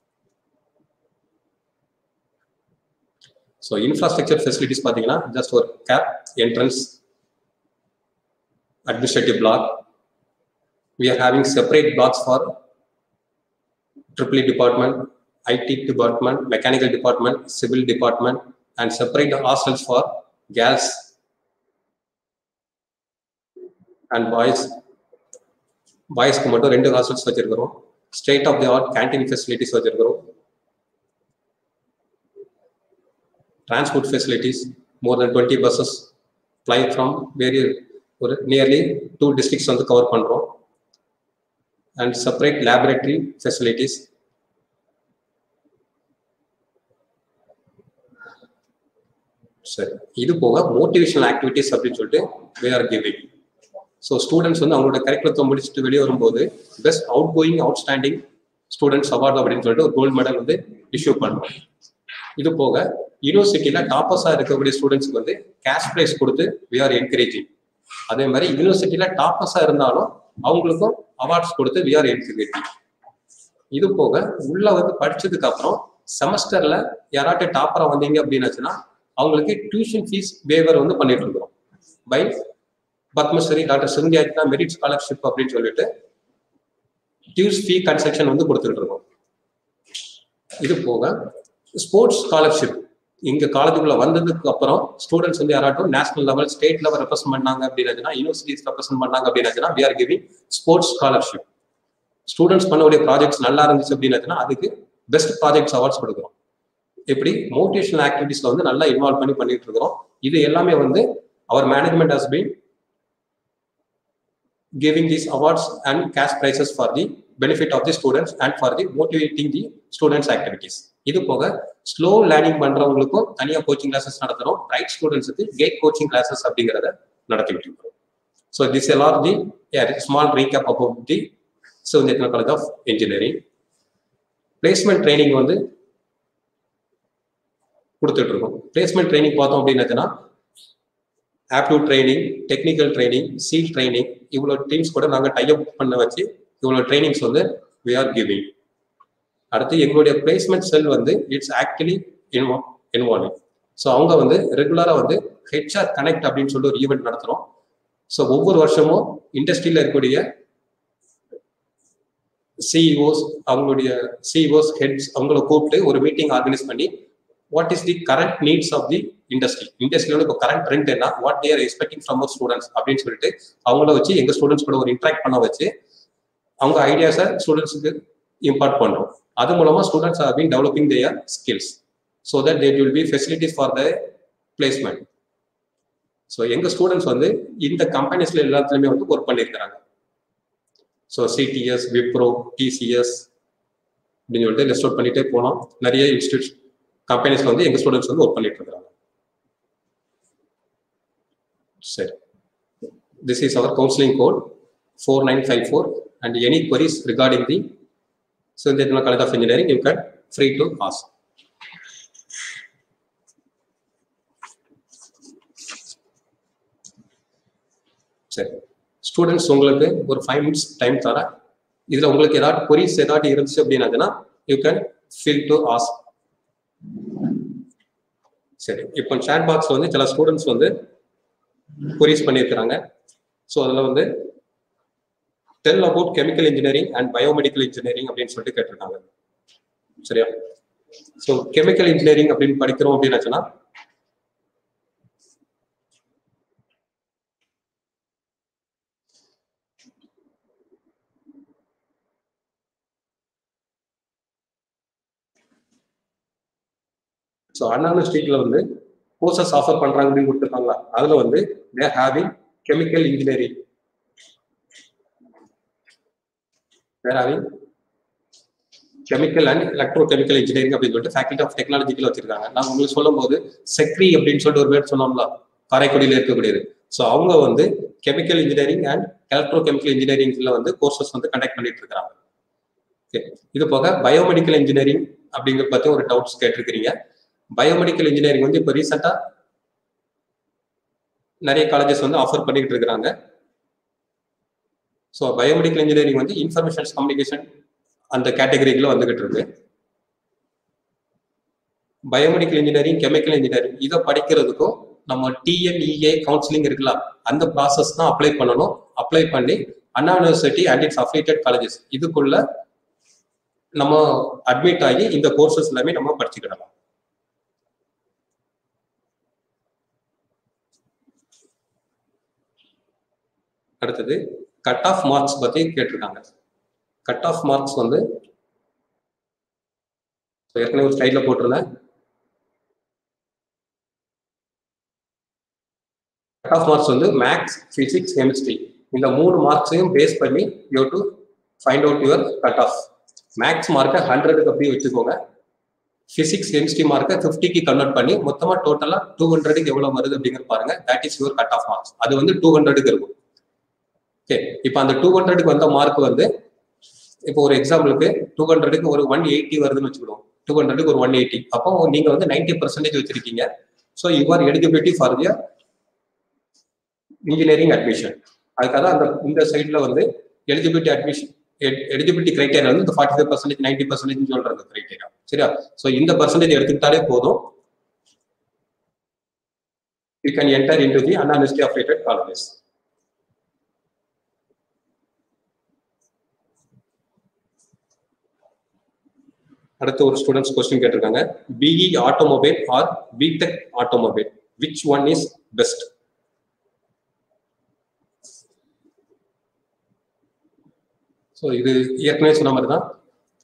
ஸோ இன்ஃப்ராஸ்ட்ரக்சர் ஃபெசிலிட்டிஸ் பார்த்தீங்கன்னா ஜஸ்ட் ஒரு gap entrance administrative block we are having separate blocks for triple department IT department mechanical department civil department and separate hostels for girls and boys பாய்ஸ்க்கு மட்டும் ரெண்டு hostels வச்சிருக்கிறோம் state of the art canteen facilities வச்சிருக்கிறோம் transport facilities, more than 20 buses fly from various ஒரு nearly two districts வந்து cover பண்ணுறோம் and separate laboratory facilities சரி இது போக மோட்டிவேஷனல் ஆக்டிவிட்டிஸ் அப்படின்னு சொல்லிட்டு we are giving so students வந்து அவங்களோட கரிக்குலத்தை முடிச்சுட்டு வெளியே வரும்போது best out going out standing students award அப்படின்னு சொல்லிட்டு ஒரு கோல்டு மெடல் வந்து இஷ்யூ பண்ணுறோம் இது போக யூனிவர்சிட்டியில் டாப்பர்ஸாக இருக்கக்கூடிய ஸ்டூடெண்ட்ஸ்க்கு வந்து கேஷ் ப்ரைஸ் கொடுத்து வி ஆர் என்கரேஜிங் அதே மாதிரி யூனிவர்சிட்டியில் டாப்பர்ஸாக இருந்தாலும் அவங்களுக்கும் அவார்ட்ஸ் கொடுத்து வி ஆர் என்கரேஜிங் இது போக உள்ள வந்து படிச்சதுக்கு அப்புறம் செமஸ்டர்ல யாராட்டு டாப்பரா வந்தீங்க அப்படின்னாச்சுன்னா அவங்களுக்கு டியூஷன் ஃபீஸ் வேவர் வந்து பண்ணிட்டு இருக்கிறோம் பை பத்மஸ்ரீ டாக்டர் சிந்தியாஜினா மெரிட் ஸ்காலர்ஷிப் அப்படின்னு சொல்லிட்டு டியூஸ் ஃபீ கன்செக்ஷன் வந்து கொடுத்துட்டு இருக்கோம் இது போக ஸ்போர்ட்ஸ் ஸ்காலர்ஷிப் இங்க காலேஜுக்குள்ள வந்ததுக்கு அப்புறம் ஸ்டூடெண்ட்ஸ் வந்து யாராட்டும் national level state level represent பண்ணாங்க அப்படின்னாச்சுன்னா யூனிவர்சிட்டிஸ் ரெப்ரசென்ட் பண்ணாங்க அப்படின்னாச்சுன்னா we are giving sports scholarship students பண்ணக்கூடிய ப்ராஜெக்ட்ஸ் நல்லா இருந்துச்சு அப்படின்னாச்சுன்னா அதுக்கு பெஸ்ட் ப்ராஜெக்ட்ஸ் அவார்ட்ஸ் கொடுக்குறோம் எப்படி மோட்டிவேஷனல் ஆக்டிவிட்டிஸ்ல வந்து நல்லா இன்வால்வ் பண்ணி பண்ணிட்டு இருக்கிறோம் இது எல்லாமே வந்து our management has been giving these awards and cash prizes for the benefit of the students and for the motivating the students activities இது போக ஸ்லோ லேர்னிங் பண்றவங்களுக்கும் தனியா கோச்சிங் கிளாஸஸ் நடத்துறோம் ரைட் ஸ்டூடெண்ட்ஸுக்கு கேட் கோச்சிங் கிளாஸஸ் அப்படிங்கிறத நடத்திட்டு இருக்கிறோம் so this all the small recap about the Sivanchetna college of engineering placement training வந்து கொடுத்துட்டு இருக்கோம் பிளேஸ்மெண்ட் ட்ரைனிங் பார்த்தோம் அப்படின்னாச்சுன்னா aptitude training technical training skill training இவ்வளோ டீம்ஸ் கூட நாங்கள் டைப் பண்ண வச்சு இவ்வளோ ட்ரைனிங்ஸ் வந்து வி ஆர் கிவிங் அடுத்து எங்களுடைய பிளேஸ்மெண்ட் செல் வந்து இட்ஸ் ஆக்சுவலி இன்வா இன்வால்விங் ஸோ அவங்க வந்து ரெகுலராக வந்து ஹெச்ஆர் கனெக்ட் அப்படின்னு சொல்லிட்டு ஒரு ஈவெண்ட் நடத்துகிறோம் ஸோ ஒவ்வொரு வருஷமும் இண்டஸ்ட்ரியில் இருக்கக்கூடிய சிஇஓஸ் அவங்களுடைய சிஇஓஸ் ஹெட்ஸ் அவங்கள கூப்பிட்டு ஒரு மீட்டிங் ஆர்கனைஸ் பண்ணி what is the current needs of the industry இண்டஸ்ட்ரியோட இப்போ கரண்ட் ட்ரெண்ட் என்ன what they're expecting from our students அப்படின்னு சொல்லிட்டு அவங்கள வச்சு எங்க ஸ்டூடெண்ட்ஸ் கூட ஒரு இன்ட்ராக்ட் பண்ண வச்சு அவங்க ஐடியாஸை ஸ்டூடெண்ட்ஸுக்கு இம்பார்ட் பண்றோம் அது மூலமா students are been developing their skills so that there will be facilities for the placement so எங்க ஸ்டூடெண்ட்ஸ் வந்து இந்த கம்பெனிஸ்ல எல்லாத்துலயுமே வந்து ஒர்க் பண்ணியிருக்கிறாங்க ஸோ சிடிஎஸ் விப்ரோ டிசிஎஸ் அப்படின்னு சொல்லிட்டு லிஸ்ட் அவுட் பண்ணிட்டே போனோம் நிறைய இன்ஸ்டியூட் கம்பெனிஸ்ல வந்து எங்க ஸ்டூடெண்ட்ஸ் வந்து ஒர்க் பண்ணிட்டு இருக்காங்க சரி this is our counselling code four nine five four and any queries regarding the Sundayathana College of Engineering, you can free to ask. சரி ஸ்டூடெண்ட்ஸ் உங்களுக்கு ஒரு ஃபைவ் மினிட்ஸ் டைம் தரேன் இதுல உங்களுக்கு ஏதாவது கொரிஸ் ஏதாவது இருந்துச்சு அப்படின்னாச்சுன்னா you can feel to ask சரி இப்போ சேட் பாக்ஸ் வந்து சில ஸ்டூடெண்ட்ஸ் வந்து கொரிஸ் பண்ணியிருக்கிறாங்க ஸோ அதில் வந்து tell about chemical engineering and biomedical engineering அப்படின்னு சொல்லிட்டு கேட்டிருக்காங்க சரியா ஸோ கெமிக்கல் இன்ஜினியரிங் அப்படின்னு படிக்கிறோம் அப்படின்னாச்சுன்னா ஸோ அண்ணா ஸ்ட்ரீட்ல வந்து கோர்சஸ் ஆஃபர் பண்றாங்க அப்படின்னு கொடுத்துருக்காங்களா அதுல வந்து they having chemical engineering they're having chemical and electro chemical engineering அப்படின்னு சொல்லிட்டு ஃபேக்கல்டி ஆஃப் டெக்னாலஜிக்கல் வச்சிருக்காங்க நான் உங்களுக்கு சொல்லும் போது செக்ரி அப்படின்னு சொல்லிட்டு ஒரு பேர் சொன்னோம்ல காரைக்குடியில் இருக்கக்கூடியது ஸோ அவங்க வந்து chemical engineering and electro chemical இன்ஜினியரிங்ல வந்து கோர்சஸ் வந்து கண்டக்ட் பண்ணிட்டு இருக்காங்க ஓகே இது போக பயோமெடிக்கல் இன்ஜினியரிங் அப்படிங்கிற பத்தி ஒரு டவுட்ஸ் கேட்டிருக்கிறீங்க பயோமெடிக்கல் இன்ஜினியரிங் வந்து இப்போ ரீசெண்டாக நிறைய காலேஜஸ் வந்து ஆஃபர் பண்ணிக்கிட்டு இருக்கிறாங்க ஸோ பயோமெடிக்கல் இன்ஜினியரிங் வந்து இன்ஃபர்மேஷன்ஸ் கம்யூனிகேஷன் அந்த கேட்டகரிக்குள்ள வந்துகிட்டு இருக்கு பயோமெடிக்கல் இன்ஜினியரிங் கெமிக்கல் இன்ஜினியரிங் இதை படிக்கிறதுக்கும் நம்ம டிஎன்இஏ கவுன்சிலிங் இருக்குல்ல அந்த ப்ராசஸ் தான் அப்ளை பண்ணணும் அப்ளை பண்ணி Anna university and its affiliated colleges இதுக்குள்ள நம்ம அட்மிட் ஆகி இந்த கோர்சஸ் எல்லாமே நம்ம படிச்சுக்கிடலாம் அடுத்தது கட் ஆஃப் மார்க்ஸ் பத்தி கேட்டிருக்காங்க கட் ஆஃப் மார்க்ஸ் வந்து ஏற்கனவே ஒரு ஸ்லைட்ல போட்டிருந்தேன் கட் ஆஃப் மார்க்ஸ் வந்து மேக்ஸ் பிசிக்ஸ் கெமிஸ்ட்ரி இந்த மூணு மார்க்ஸையும் பேஸ் பண்ணி you to find out your cut off maths மார்க்கை ஹண்ட்ரடுக்கு அப்படியே வச்சுக்கோங்க பிசிக்ஸ் கெமிஸ்ட்ரி மார்க்கை ஃபிஃப்டிக்கு கன்வெர்ட் பண்ணி மொத்தமாக டோட்டலாக டூ ஹண்ட்ரடுக்கு எவ்வளோ வருது அப்படிங்கிற பாருங்க that is your cut off marks அது வந்து டூ ஹண்ட்ரடுக்கு இருக்கும் ஓகே இப்போ அந்த டூ ஹண்ட்ரடுக்கு வந்த மார்க் வந்து இப்போ ஒரு எக்ஸாம்பிளுக்கு டூ ஹண்ட்ரடுக்கு ஒரு ஒன் எயிட்டி வருதுன்னு வச்சுக்கிடுவோம் டூ ஹண்ட்ரடுக்கு ஒரு ஒன் எயிட்டி அப்போ நீங்க வந்து நைன்டி பர்சன்டேஜ் வச்சிருக்கீங்க so you are eligibility for their engineering admission அதுக்காக அந்த இந்த சைடில் வந்து எலிஜிபிலிட்டி அட்மிஷன் எலிஜிபிலிட்டி கிரைட்டேரியா வந்து இந்த forty five percentage ninety percentage சொல்றது கிரைட்டேரியா சரியா ஸோ இந்த பர்சன்டேஜ் எடுத்துக்கிட்டாலே போதும் you can enter in to the Anna university affiliated colleges அடுத்த ஒரு ஸ்டூடெண்ட்ஸ் கொஸ்டின் கேட்டிருக்காங்க BE automobile or BTech automobile which one is best so இது ஏற்கனவே சொன்ன மாதிரி தான்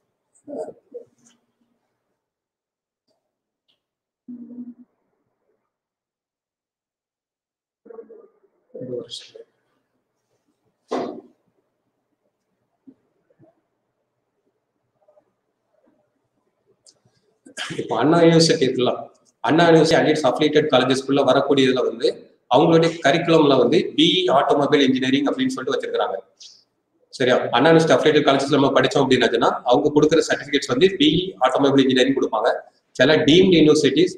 இப்போ அண்ணா யூனிவர்சிட்டி இருக்குல்ல Anna university and its affiliated காலேஜஸ்க்குள்ள வரக்கூடியதுல வந்து அவங்களுடைய கரிக்குலம்ல வந்து பிஇ ஆட்டோமொபைல் இன்ஜினியரிங் அப்படின்னு சொல்லிட்டு வச்சிருக்காங்க சரியா அண்ணா யூனிவர்சிட்டி அஃபிலேட்டட் காலேஜஸ்ல நம்ம படிச்சோம் அப்படின்னாச்சுன்னா அவங்க கொடுக்குற சர்டிபிகேட்ஸ் வந்து பிஇ ஆட்டோமொபைல் இன்ஜினியரிங் கொடுப்பாங்க சில டீம்டு யூனிவர்சிட்டிஸ்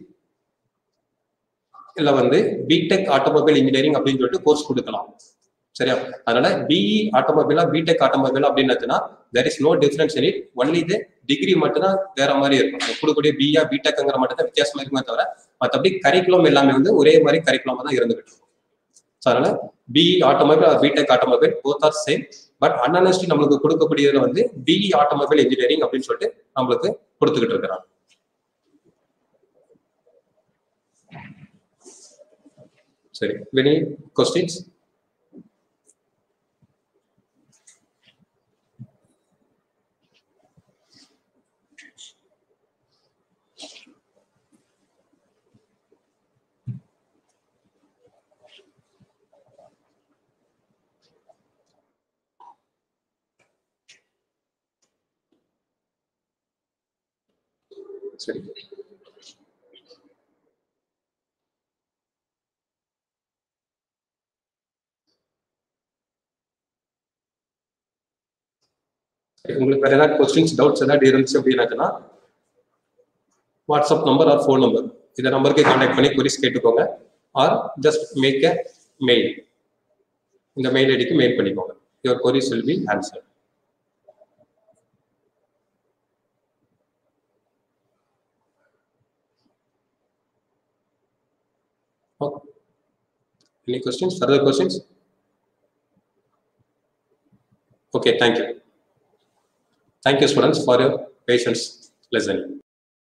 இல்ல வந்து பிடெக் ஆட்டோமொபைல் இன்ஜினியரிங் அப்படின்னு சொல்லிட்டு கோர்ஸ் கொடுக்கலாம் சரியா அதனால பிஇ ஆட்டோமொபைலா பிடெக் ஆட்டோமொபைல் அப்படின்னாச்சுன்னா there is no difference in it only இது டிகிரி மட்டும் தான் வேற மாதிரி இருக்கும் அது கொடுக்கக்கூடிய பிஆ பிடெக்ங்கிற மட்டும் தான் வித்தியாசமா இருக்குமே தவிர மற்றபடி கரிக்குலம் எல்லாமே வந்து ஒரே மாதிரி கரிக்குலமா தான் இருந்துகிட்டு இருக்கும் ஸோ அதனால BE automobile BTech automobile both are same but Anna university நம்மளுக்கு கொடுக்கக்கூடியதுல வந்து பிஇ ஆட்டோமொபைல் இன்ஜினியரிங் அப்படின்னு சொல்லிட்டு நம்மளுக்கு கொடுத்துக்கிட்டு இருக்கிறாங்க சரி வெனி கொஸ்டின்ஸ் சரி உங்களுக்கு வேற ஏதாவது கொஸ்டின்ஸ் டவுட்ஸ் ஏதாவது இருந்துச்சு அப்படின்னாச்சுன்னா WhatsApp number or phone number இந்த நம்பருக்கு கான்டாக்ட் பண்ணி கொரிஸ் கேட்டுக்கோங்க or just make a mail இந்த மெயில் ஐடிக்கு மெயில் பண்ணிக்கோங்க your queries will be answer Okay. Any questions? Further questions? Okay, thank you. Thank you, students, for your patience listening.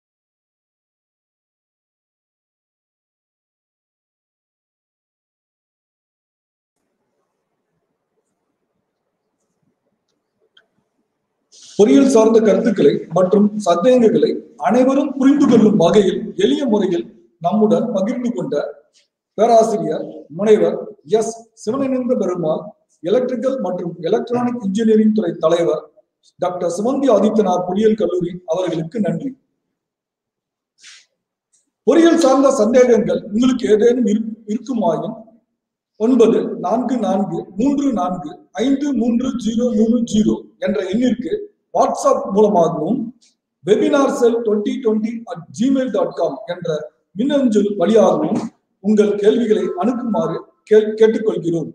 பொறியியல் சார்ந்த கருத்துக்களை மற்றும் சந்தேகங்களை அனைவரும் புரிந்து கொள்ளும் வகையில் எளிய முறையில் நம்முடன் பகிர்ந்து கொண்ட பேராசிரியர் முனைவர் எஸ் சிவனேந்திர பெருமாள் எலக்ட்ரிக்கல் மற்றும் எலக்ட்ரானிக் இன்ஜினியரிங் துறை தலைவர் டாக்டர் சுமந்தி ஆதித்தனார் பொறியியல் கல்லூரி அவர்களுக்கு நன்றி பொறியியல் சார்ந்த சந்தேகங்கள் உங்களுக்கு ஏதேனும் இரு- இருக்குமாயின் ஒன்பது நான்கு நான்கு மூன்று நான்கு ஐந்து மூன்று ஜீரோ மூணு ஜீரோ என்ற எண்ணிற்கு வாட்ஸ்அப் மூலமாகவும் webinar cell twenty twenty at Gmail dot com என்ற மின்னஞ்சல் வழியாகவும் உங்கள் கேள்விகளை அனுப்புமாறு கேள்- கேட்டுக்கொள்கிறோம்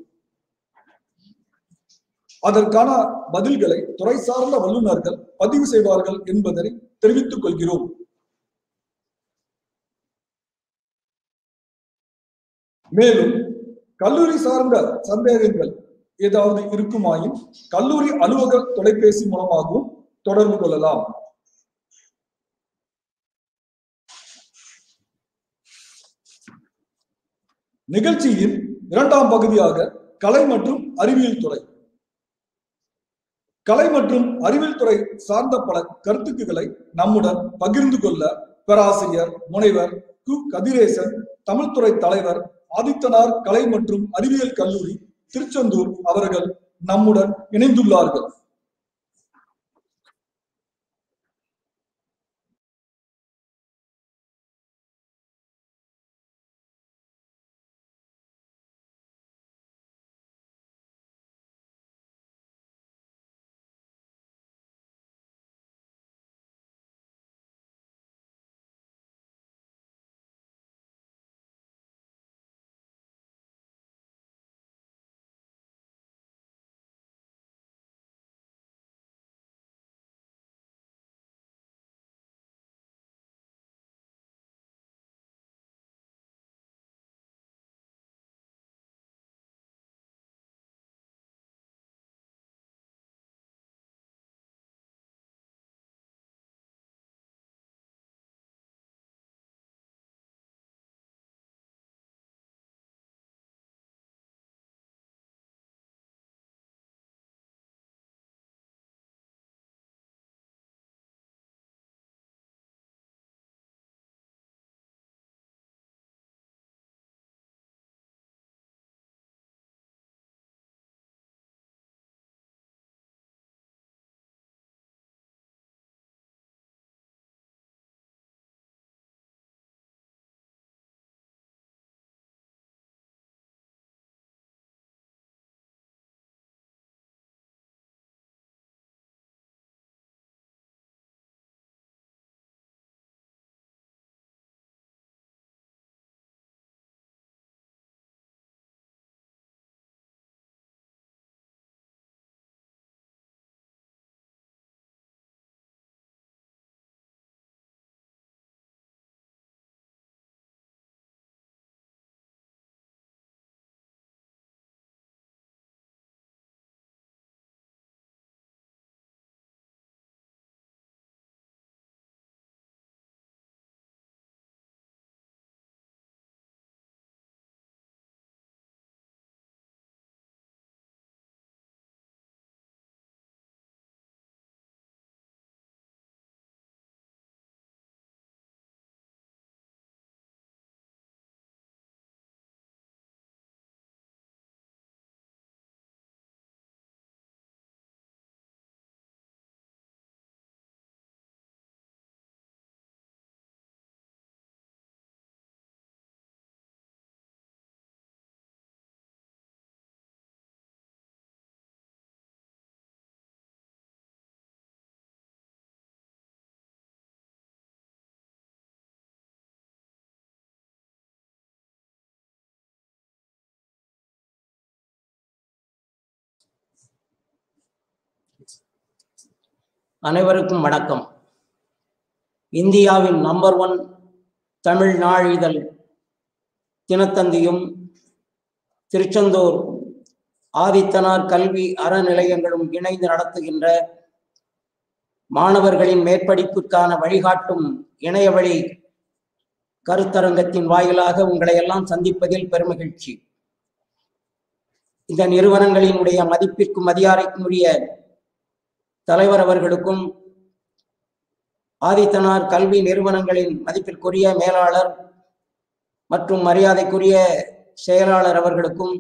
அதற்கான பதில்களை துறை சார்ந்த வல்லுநர்கள் பதிவு செய்வார்கள் என்பதனை தெரிவித்துக் கொள்கிறோம் மேலும் கல்லூரி சார்ந்த சந்தேகங்கள் ஏதாவது இருக்குமாயின் கல்லூரி அலுவலக தொலைபேசி மூலமாகவும் தொடர்பு கொள்ளலாம் நிகழ்ச்சியின் இரண்டாம் பகுதியாக கலை மற்றும் அறிவியல் துறை கலை மற்றும் அறிவியல் துறை சார்ந்த பல கருத்துக்களை நம்முடன் பகிர்ந்து கொள்ள பேராசிரியர் முனைவர் கு கதிரேசன் தமிழ்துறை தலைவர் ஆதித்தனார் கலை மற்றும் அறிவியல் கல்லூரி திருச்செந்தூர் அவர்கள் நம்முடன் இணைந்துள்ளார்கள் அனைவருக்கும் வணக்கம் இந்தியாவின் நம்பர் ஒன் தமிழ் நாளிதழ் தினத்தந்தியும் திருச்செந்தூர் ஆதித்தனார் கல்வி அறநிலையங்களும் இணைந்து நடத்துகின்ற மாணவர்களின் மேற்படிப்புக்கான வழிகாட்டும் இணையவழி கருத்தரங்கத்தின் வாயிலாக உங்களை எல்லாம் சந்திப்பதில் பெருமகிழ்ச்சி இந்த நிறுவனங்களினுடைய மதிப்பிற்கும் மதியாரைக்குரிய தலைவர் அவர்களுக்கும் ஆதித்தனார் கல்வி நிறுவனங்களின் மதிப்பிற்குரிய மேலாளர் மற்றும் மரியாதைக்குரிய செயலாளர் அவர்களுக்கும்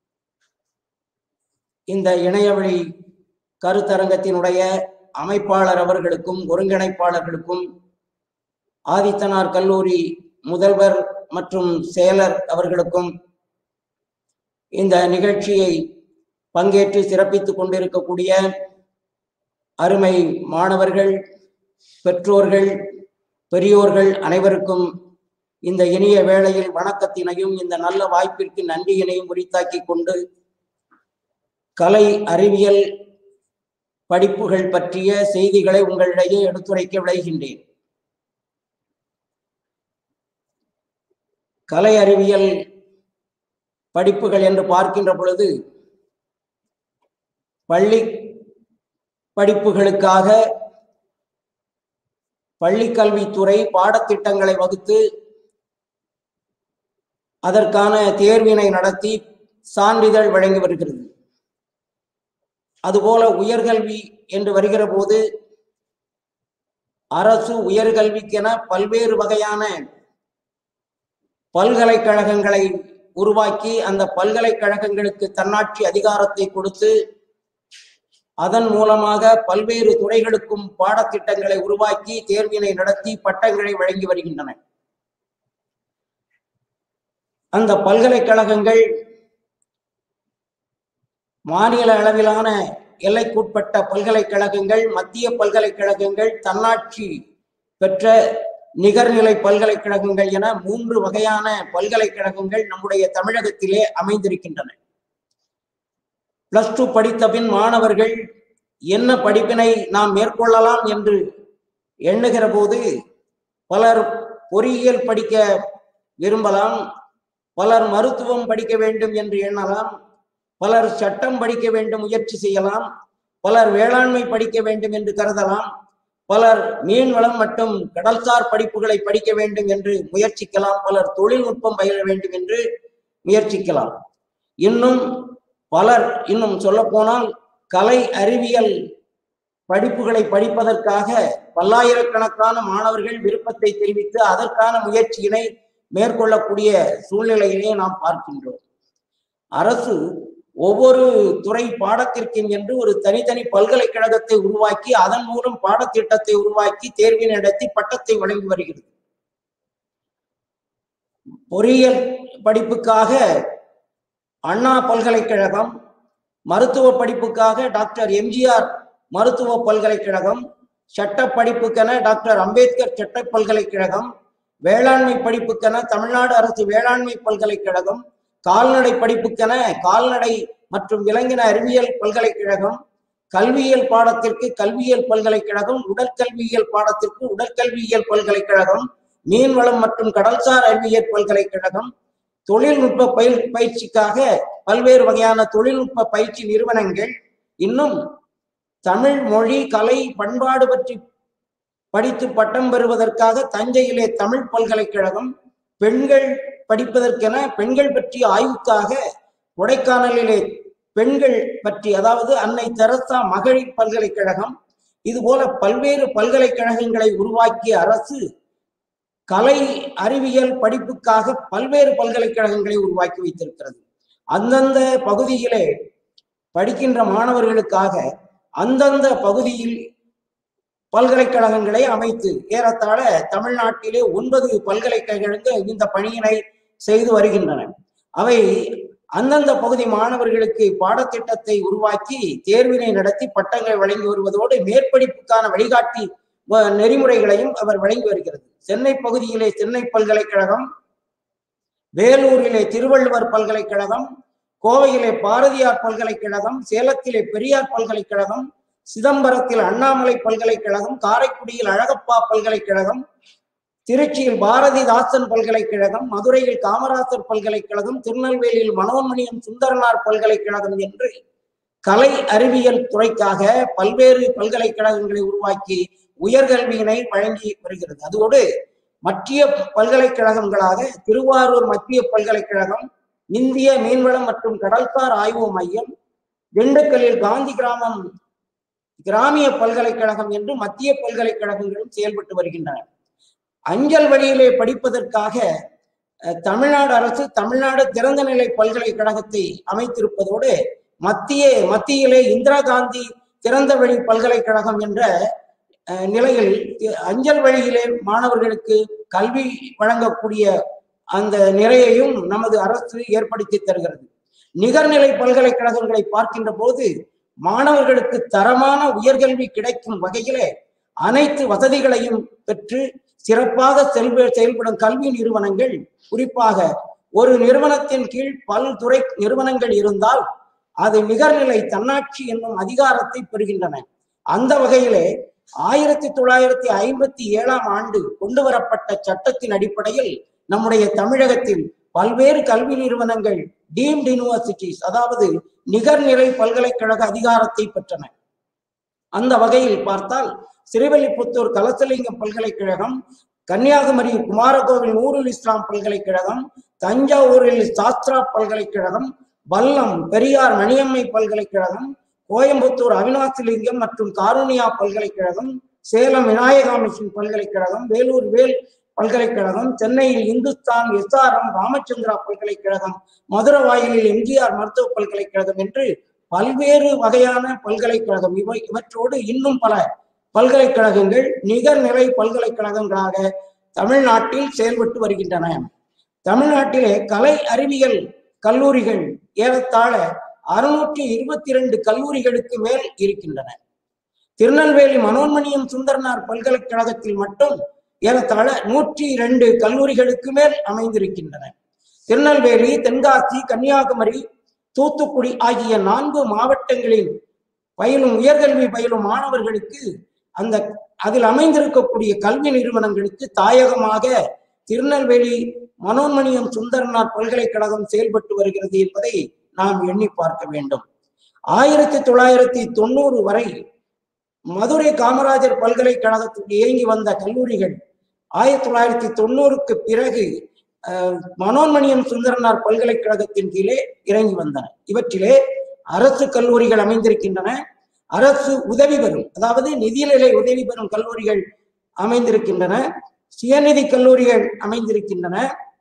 இந்த இணையவழி கருத்தரங்கத்தினுடைய அமைப்பாளர் அவர்களுக்கும் ஒருங்கிணைப்பாளர்களுக்கும் ஆதித்தனார் கல்லூரி முதல்வர் மற்றும் செயலர் அவர்களுக்கும் இந்த நிகழ்ச்சியை பங்கேற்று சிறப்பித்துக் கொண்டிருக்கக்கூடிய அருமை மாணவர்கள் பெற்றோர்கள் பெரியோர்கள் அனைவருக்கும் இந்த இனிய வேளையில் வணக்கத்தினையும் இந்த நல்ல வாய்ப்பிற்கு நன்றியினையும் உரித்தாக்கிக் கொண்டு கலை அறிவியல் படிப்புகள் பற்றிய செய்திகளை உங்களிடையே எடுத்துரைக்க விளைகின்றேன் கலை அறிவியல் படிப்புகள் என்று பார்க்கின்ற பொழுது பள்ளி படிப்புகளுக்காக பள்ளிக்கல்வித்துறை பாடத்திட்டங்களை வகுத்து அதற்கான தேர்வினை நடத்தி சான்றிதழ் வழங்கி வருகிறது அதுபோல உயர்கல்வி என்று வருகிற போது அரசு உயர்கல்விக்கென பல்வேறு வகையான பல்கலைக்கழகங்களை உருவாக்கி அந்த பல்கலைக்கழகங்களுக்கு தன்னாட்சி அதிகாரத்தை கொடுத்து அதன் மூலமாக பல்வேறு துறைகளுக்கும் பாடத்திட்டங்களை உருவாக்கி தேர்வினை நடத்தி பட்டங்களை வழங்கி வருகின்றன அந்த பல்கலைக்கழகங்கள் மாநில அளவிலான எல்லைக்குட்பட்ட பல்கலைக்கழகங்கள் மத்திய பல்கலைக்கழகங்கள் தன்னாட்சி பெற்ற நிகர்நிலை பல்கலைக்கழகங்கள் என மூன்று வகையான பல்கலைக்கழகங்கள் நம்முடைய தமிழகத்திலே அமைந்திருக்கின்றன பிளஸ் டூ படித்த பின் மாணவர்கள் என்ன படிப்பினை நாம் மேற்கொள்ளலாம் என்று எண்ணுகிற போது பலர் பொறியியல் படிக்க விரும்பலாம் பலர் மருத்துவம் படிக்க வேண்டும் என்று எண்ணலாம் பலர் சட்டம் படிக்க வேண்டும் முயற்சி செய்யலாம் பலர் வேளாண்மை படிக்க வேண்டும் என்று கருதலாம் பலர் மீன் வளம் மற்றும் கடல்சார் படிப்புகளை படிக்க வேண்டும் என்று முயற்சிக்கலாம் பலர் தொழில்நுட்பம் பயில வேண்டும் என்று முயற்சிக்கலாம் இன்னும் பலர் இன்னும் சொல்ல போனால் கலை அறிவியல் படிப்புகளை படிப்பதற்காக பல்லாயிரக்கணக்கான மாணவர்கள் விருப்பத்தை தெரிவித்து அதற்கான முயற்சியினை மேற்கொள்ளக்கூடிய சூழ்நிலையிலே நாம் பார்க்கின்றோம் அரசு ஒவ்வொரு துறை பாடத்திற்கும் என்று ஒரு தனித்தனி பல்கலைக்கழகத்தை உருவாக்கி அதன் மூலம் பாடத்திட்டத்தை உருவாக்கி தேர்வி நடத்தி பட்டத்தை வழங்கி வருகிறது பொறியியல் படிப்புக்காக அண்ணா பல்கலைக்கழகம் மருத்துவ படிப்புக்காக டாக்டர் எம்ஜிஆர் மருத்துவ பல்கலைக்கழகம் சட்ட படிப்புக்கென டாக்டர் அம்பேத்கர் சட்ட பல்கலைக்கழகம் வேளாண்மை படிப்புக்கென தமிழ்நாடு அரசு வேளாண்மை பல்கலைக்கழகம் கால்நடை படிப்புக்கென கால்நடை மற்றும் விலங்கின அறிவியல் பல்கலைக்கழகம் கல்வியியல் பாடத்திற்கு கல்வியியல் பல்கலைக்கழகம் உடற்கல்வியியல் பாடத்திற்கு உடற்கல்வியியல் பல்கலைக்கழகம் மீன்வளம் மற்றும் கடல்சார் அறிவியல் பல்கலைக்கழகம் தொழில்நுட்ப பயிர் பயிற்சிக்காக பல்வேறு வகையான தொழில்நுட்ப பயிற்சி நிறுவனங்கள் இன்னும் தமிழ் மொழி கலை பண்பாடு பற்றி படித்து பட்டம் பெறுவதற்காக தஞ்சையிலே தமிழ் பல்கலைக்கழகம் பெண்கள் படிப்பதற்கென பெண்கள் பற்றிய ஆய்வுக்காக கொடைக்கானலிலே பெண்கள் பற்றி அதாவது அன்னை தெரசா மகளிர் பல்கலைக்கழகம் இது போல பல்வேறு பல்கலைக்கழகங்களை உருவாக்கிய அரசு கலை அறிவியல் படிப்புக்காக பல்வேறு பல்கலைக்கழகங்களை உருவாக்கி வைத்திருக்கிறது அந்தந்த பகுதியிலே படிக்கின்ற மாணவர்களுக்காக அந்தந்த பகுதியில் பல்கலைக்கழகங்களை அமைத்து ஏறத்தாழ தமிழ்நாட்டிலே ஒன்பது பல்கலைக்கழகங்கள் இந்த பணியினை செய்து வருகின்றன அவை அந்தந்த பகுதி மாணவர்களுக்கு பாடத்திட்டத்தை உருவாக்கி தேர்வினை நடத்தி பட்டங்கள் வழங்கி வருவதோடு மேற்படிப்புக்கான வழிகாட்டி வ- நெறிமுறைகளையும் அவர் வழங்கி வருகிறது சென்னை பகுதியிலே சென்னை பல்கலைக்கழகம் வேலூரிலே திருவள்ளுவர் பல்கலைக்கழகம் கோவையிலே பாரதியார் பல்கலைக்கழகம் சேலத்திலே பெரியார் பல்கலைக்கழகம் சிதம்பரத்தில் அண்ணாமலை பல்கலைக்கழகம் காரைக்குடியில் அழகப்பா பல்கலைக்கழகம் திருச்சியில் பாரதிதாசன் பல்கலைக்கழகம் மதுரையில் காமராசர் பல்கலைக்கழகம் திருநெல்வேலியில் மனோன்மணியம் சுந்தரனார் பல்கலைக்கழகம் என்று கலை அறிவியல் துறைக்காக பல்வேறு பல்கலைக்கழகங்களை உருவாக்கி உயர்கல்வியினை வழங்கி வருகிறது அதோடு மத்திய பல்கலைக்கழகங்களாக திருவாரூர் மத்திய பல்கலைக்கழகம் இந்திய மீன்வளம் மற்றும் கடல்சார் ஆய்வு மையம் திண்டுக்கல்லில் காந்தி கிராமம் கிராமிய பல்கலைக்கழகம் என்று மத்திய பல்கலைக்கழகங்களும் செயல்பட்டு வருகின்றன அஞ்சல் வழியிலே படிப்பதற்காக அஹ், தமிழ்நாடு அரசு தமிழ்நாடு திறந்தநிலை பல்கலைக்கழகத்தை அமைத்திருப்பதோடு மத்திய மத்தியிலே இந்திரா காந்தி திறந்த வெளி பல்கலைக்கழகம் என்ற அஹ், நிலையில் இ- அஞ்சல் வழியிலே மாணவர்களுக்கு கல்வி வழங்கக்கூடிய அந்த நிறையையும் நமது அரசு ஏற்படுத்தி தருகிறது நிகர்நிலை பல்கலைக்கழகங்களை பார்க்கின்ற போது மாணவர்களுக்கு தரமான உயர்கல்வி கிடைக்கும் வகையிலே அனைத்து வசதிகளையும் பெற்று சிறப்பாக செல்வ செயல்படும் கல்வி நிறுவனங்கள் குறிப்பாக ஒரு நிறுவனத்தின் கீழ் பல்துறை நிறுவனங்கள் இருந்தால் அது நிகர்நிலை தன்னாட்சி என்னும் அதிகாரத்தை பெறுகின்றன அந்த வகையிலே ஆயிரத்தி தொள்ளாயிரத்தி ஐம்பத்தி ஏழாம் ஆண்டு கொண்டு வரப்பட்ட சட்டத்தின் அடிப்படையில் நம்முடைய தமிழகத்தில் பல்வேறு கல்வி நிறுவனங்கள் டீம்டு யூனிவர்சிட்டிஸ் அதாவது நிகர்நிலை பல்கலைக்கழக அதிகாரத்தை பெற்றன அந்த வகையில் பார்த்தால் ஸ்ரீவில்லிபுத்தூர் கலசலிங்கம் பல்கலைக்கழகம் கன்னியாகுமரி குமாரகோவில் நூருல் இஸ்லாம் பல்கலைக்கழகம் தஞ்சாவூரில் சாஸ்திரா பல்கலைக்கழகம் வல்லம் பெரியார் மணியம்மை பல்கலைக்கழகம் கோயம்புத்தூர் அவினாசிலிங்கம் மற்றும் காருணியா பல்கலைக்கழகம் சேலம் விநாயகா மிஷன் பல்கலைக்கழகம் வேலூர் வேல் பல்கலைக்கழகம் சென்னையில் இந்துஸ்தான் எஸ்ஆர்எம் ராமச்சந்திரா பல்கலைக்கழகம் மதுரவாயலில் எம்ஜிஆர் மருத்துவ பல்கலைக்கழகம் என்று பல்வேறு வகையான பல்கலைக்கழகம் இவை இவற்றோடு இன்னும் பல பல்கலைக்கழகங்கள் நிகர்நிலை பல்கலைக்கழகங்களாக தமிழ்நாட்டில் செயல்பட்டு வருகின்றன தமிழ்நாட்டிலே கலை அறிவியல் கல்லூரிகள் ஏறத்தாழ அறுநூற்றி இருபத்தி இரண்டு கல்லூரிகளுக்கு மேல் இருக்கின்றன திருநெல்வேலி மனோன்மணியம் சுந்தரனார் பல்கலைக்கழகத்தில் மட்டும் ஏறத்தாழ நூற்றி இரண்டு கல்லூரிகளுக்கு மேல் அமைந்திருக்கின்றன திருநெல்வேலி தென்காசி கன்னியாகுமரி தூத்துக்குடி ஆகிய நான்கு மாவட்டங்களில் பயிலும் உயர்கல்வி பயிலும் மாணவர்களுக்கு அந்த அதில் அமைந்திருக்கக்கூடிய கல்வி நிறுவனங்களுக்கு தாயகமாக திருநெல்வேலி மனோன்மணியம் சுந்தரனார் பல்கலைக்கழகம் செயல்பட்டு வருகிறது என்பதை நாம் எண்ணி பார்க்க வேண்டும் ஆயிரத்தி தொள்ளாயிரத்தி தொண்ணூறு வரை மதுரை காமராஜர் பல்கலைக்கழகத்தில் இயங்கி வந்த கல்லூரிகள் ஆயிரத்தி தொள்ளாயிரத்தி தொண்ணூறுக்கு பிறகு அஹ், மனோன்மணியம் சுந்தரனார் பல்கலைக்கழகத்தின் கீழே இறங்கி வந்தன இவற்றிலே அரசு கல்லூரிகள் அமைந்திருக்கின்றன அரசு உதவி பெறும் அதாவது நிதிநிலை உதவி பெறும் கல்லூரிகள் அமைந்திருக்கின்றன சுயநிதி கல்லூரிகள் அமைந்திருக்கின்றன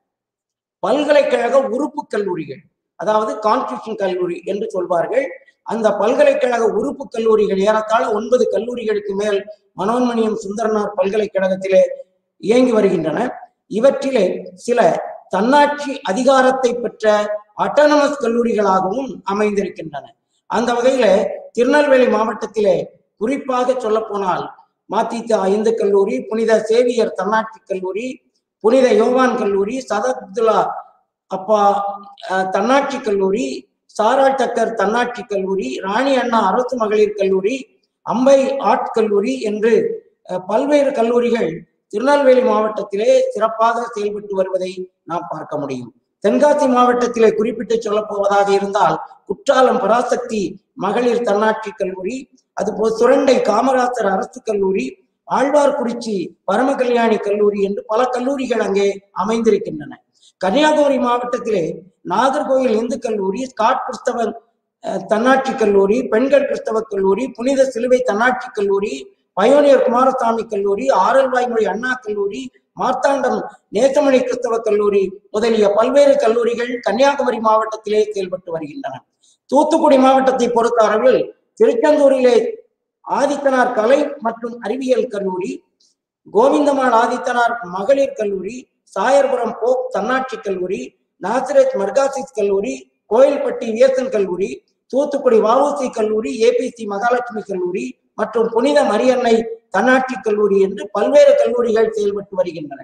பல்கலைக்கழக உறுப்பு கல்லூரிகள் அதாவது கான்ஸ்டியூஷன் கல்லூரி என்று சொல்வார்கள் அந்த பல்கலைக்கழக உறுப்பு கல்லூரிகள் ஏறத்தாழ ஒன்பது கல்லூரிகளுக்கு மேல் மனோன்மணியம் சுந்தரனார் பல்கலைக்கழகத்திலே இயங்கி வருகின்றன இவற்றிலே சில தன்னாட்சி அதிகாரத்தை பெற்ற அட்டானமஸ் கல்லூரிகளாகவும் அமைந்திருக்கின்றன அந்த வகையில திருநெல்வேலி மாவட்டத்திலே குறிப்பாக சொல்ல போனால் மாத்தித்த இந்து கல்லூரி புனித சேவியர் தன்னாட்சி கல்லூரி புனித யோவான் கல்லூரி சதப்துல்லா அப்பா அஹ், தன்னாட்சி கல்லூரி சாராள் தக்கர் தன்னாட்சி கல்லூரி ராணி அண்ணா அரசு மகளிர் கல்லூரி அம்பை ஆர்ட் கல்லூரி என்று அஹ், பல்வேறு கல்லூரிகள் திருநெல்வேலி மாவட்டத்திலே சிறப்பாக செயல்பட்டு வருவதை நாம் பார்க்க முடியும் தென்காசி மாவட்டத்திலே குறிப்பிட்டு சொல்ல போவதாக இருந்தால் குற்றாலம் பராசக்தி மகளிர் தன்னாட்சி கல்லூரி அதுபோல் சுரண்டை காமராசர் அரசு கல்லூரி ஆழ்வார்குறிச்சி பரமகல்யாணி கல்லூரி என்று பல கல்லூரிகள் அங்கே அமைந்திருக்கின்றன கன்னியாகுமரி மாவட்டத்திலே நாகர்கோயில் இந்து கல்லூரி ஸ்காட் கிறிஸ்தவர் அஹ், தன்னாட்சி கல்லூரி பெண்கள் கிறிஸ்தவ கல்லூரி புனித சிலுவை தன்னாட்சி கல்லூரி பயோனியர் குமாரசாமி கல்லூரி ஆரல்வாய்மொழி அண்ணா கல்லூரி மார்த்தாண்டம் நேசமணி கிறிஸ்தவ கல்லூரி முதலிய பல்வேறு கல்லூரிகள் கன்னியாகுமரி மாவட்டத்திலே செயல்பட்டு வருகின்றன தூத்துக்குடி மாவட்டத்தை பொறுத்த அளவில் திருச்செந்தூரிலே ஆதித்தனார் கலை மற்றும் அறிவியல் கல்லூரி கோவிந்தமால் ஆதித்தனார் மகளிர் கல்லூரி சாயர்புரம் போப் தன்னாட்சி கல்லூரி நாசிரத் மர்காசிஸ் கல்லூரி கோயில்பட்டி வியசன் கல்லூரி தூத்துக்குடி வஉசி கல்லூரி ஏபிசி மகாலட்சுமி கல்லூரி மற்றும் புனித மரியன்னை தன்னாட்சி கல்லூரி என்று பல்வேறு கல்லூரிகள் செயல்பட்டு வருகின்றன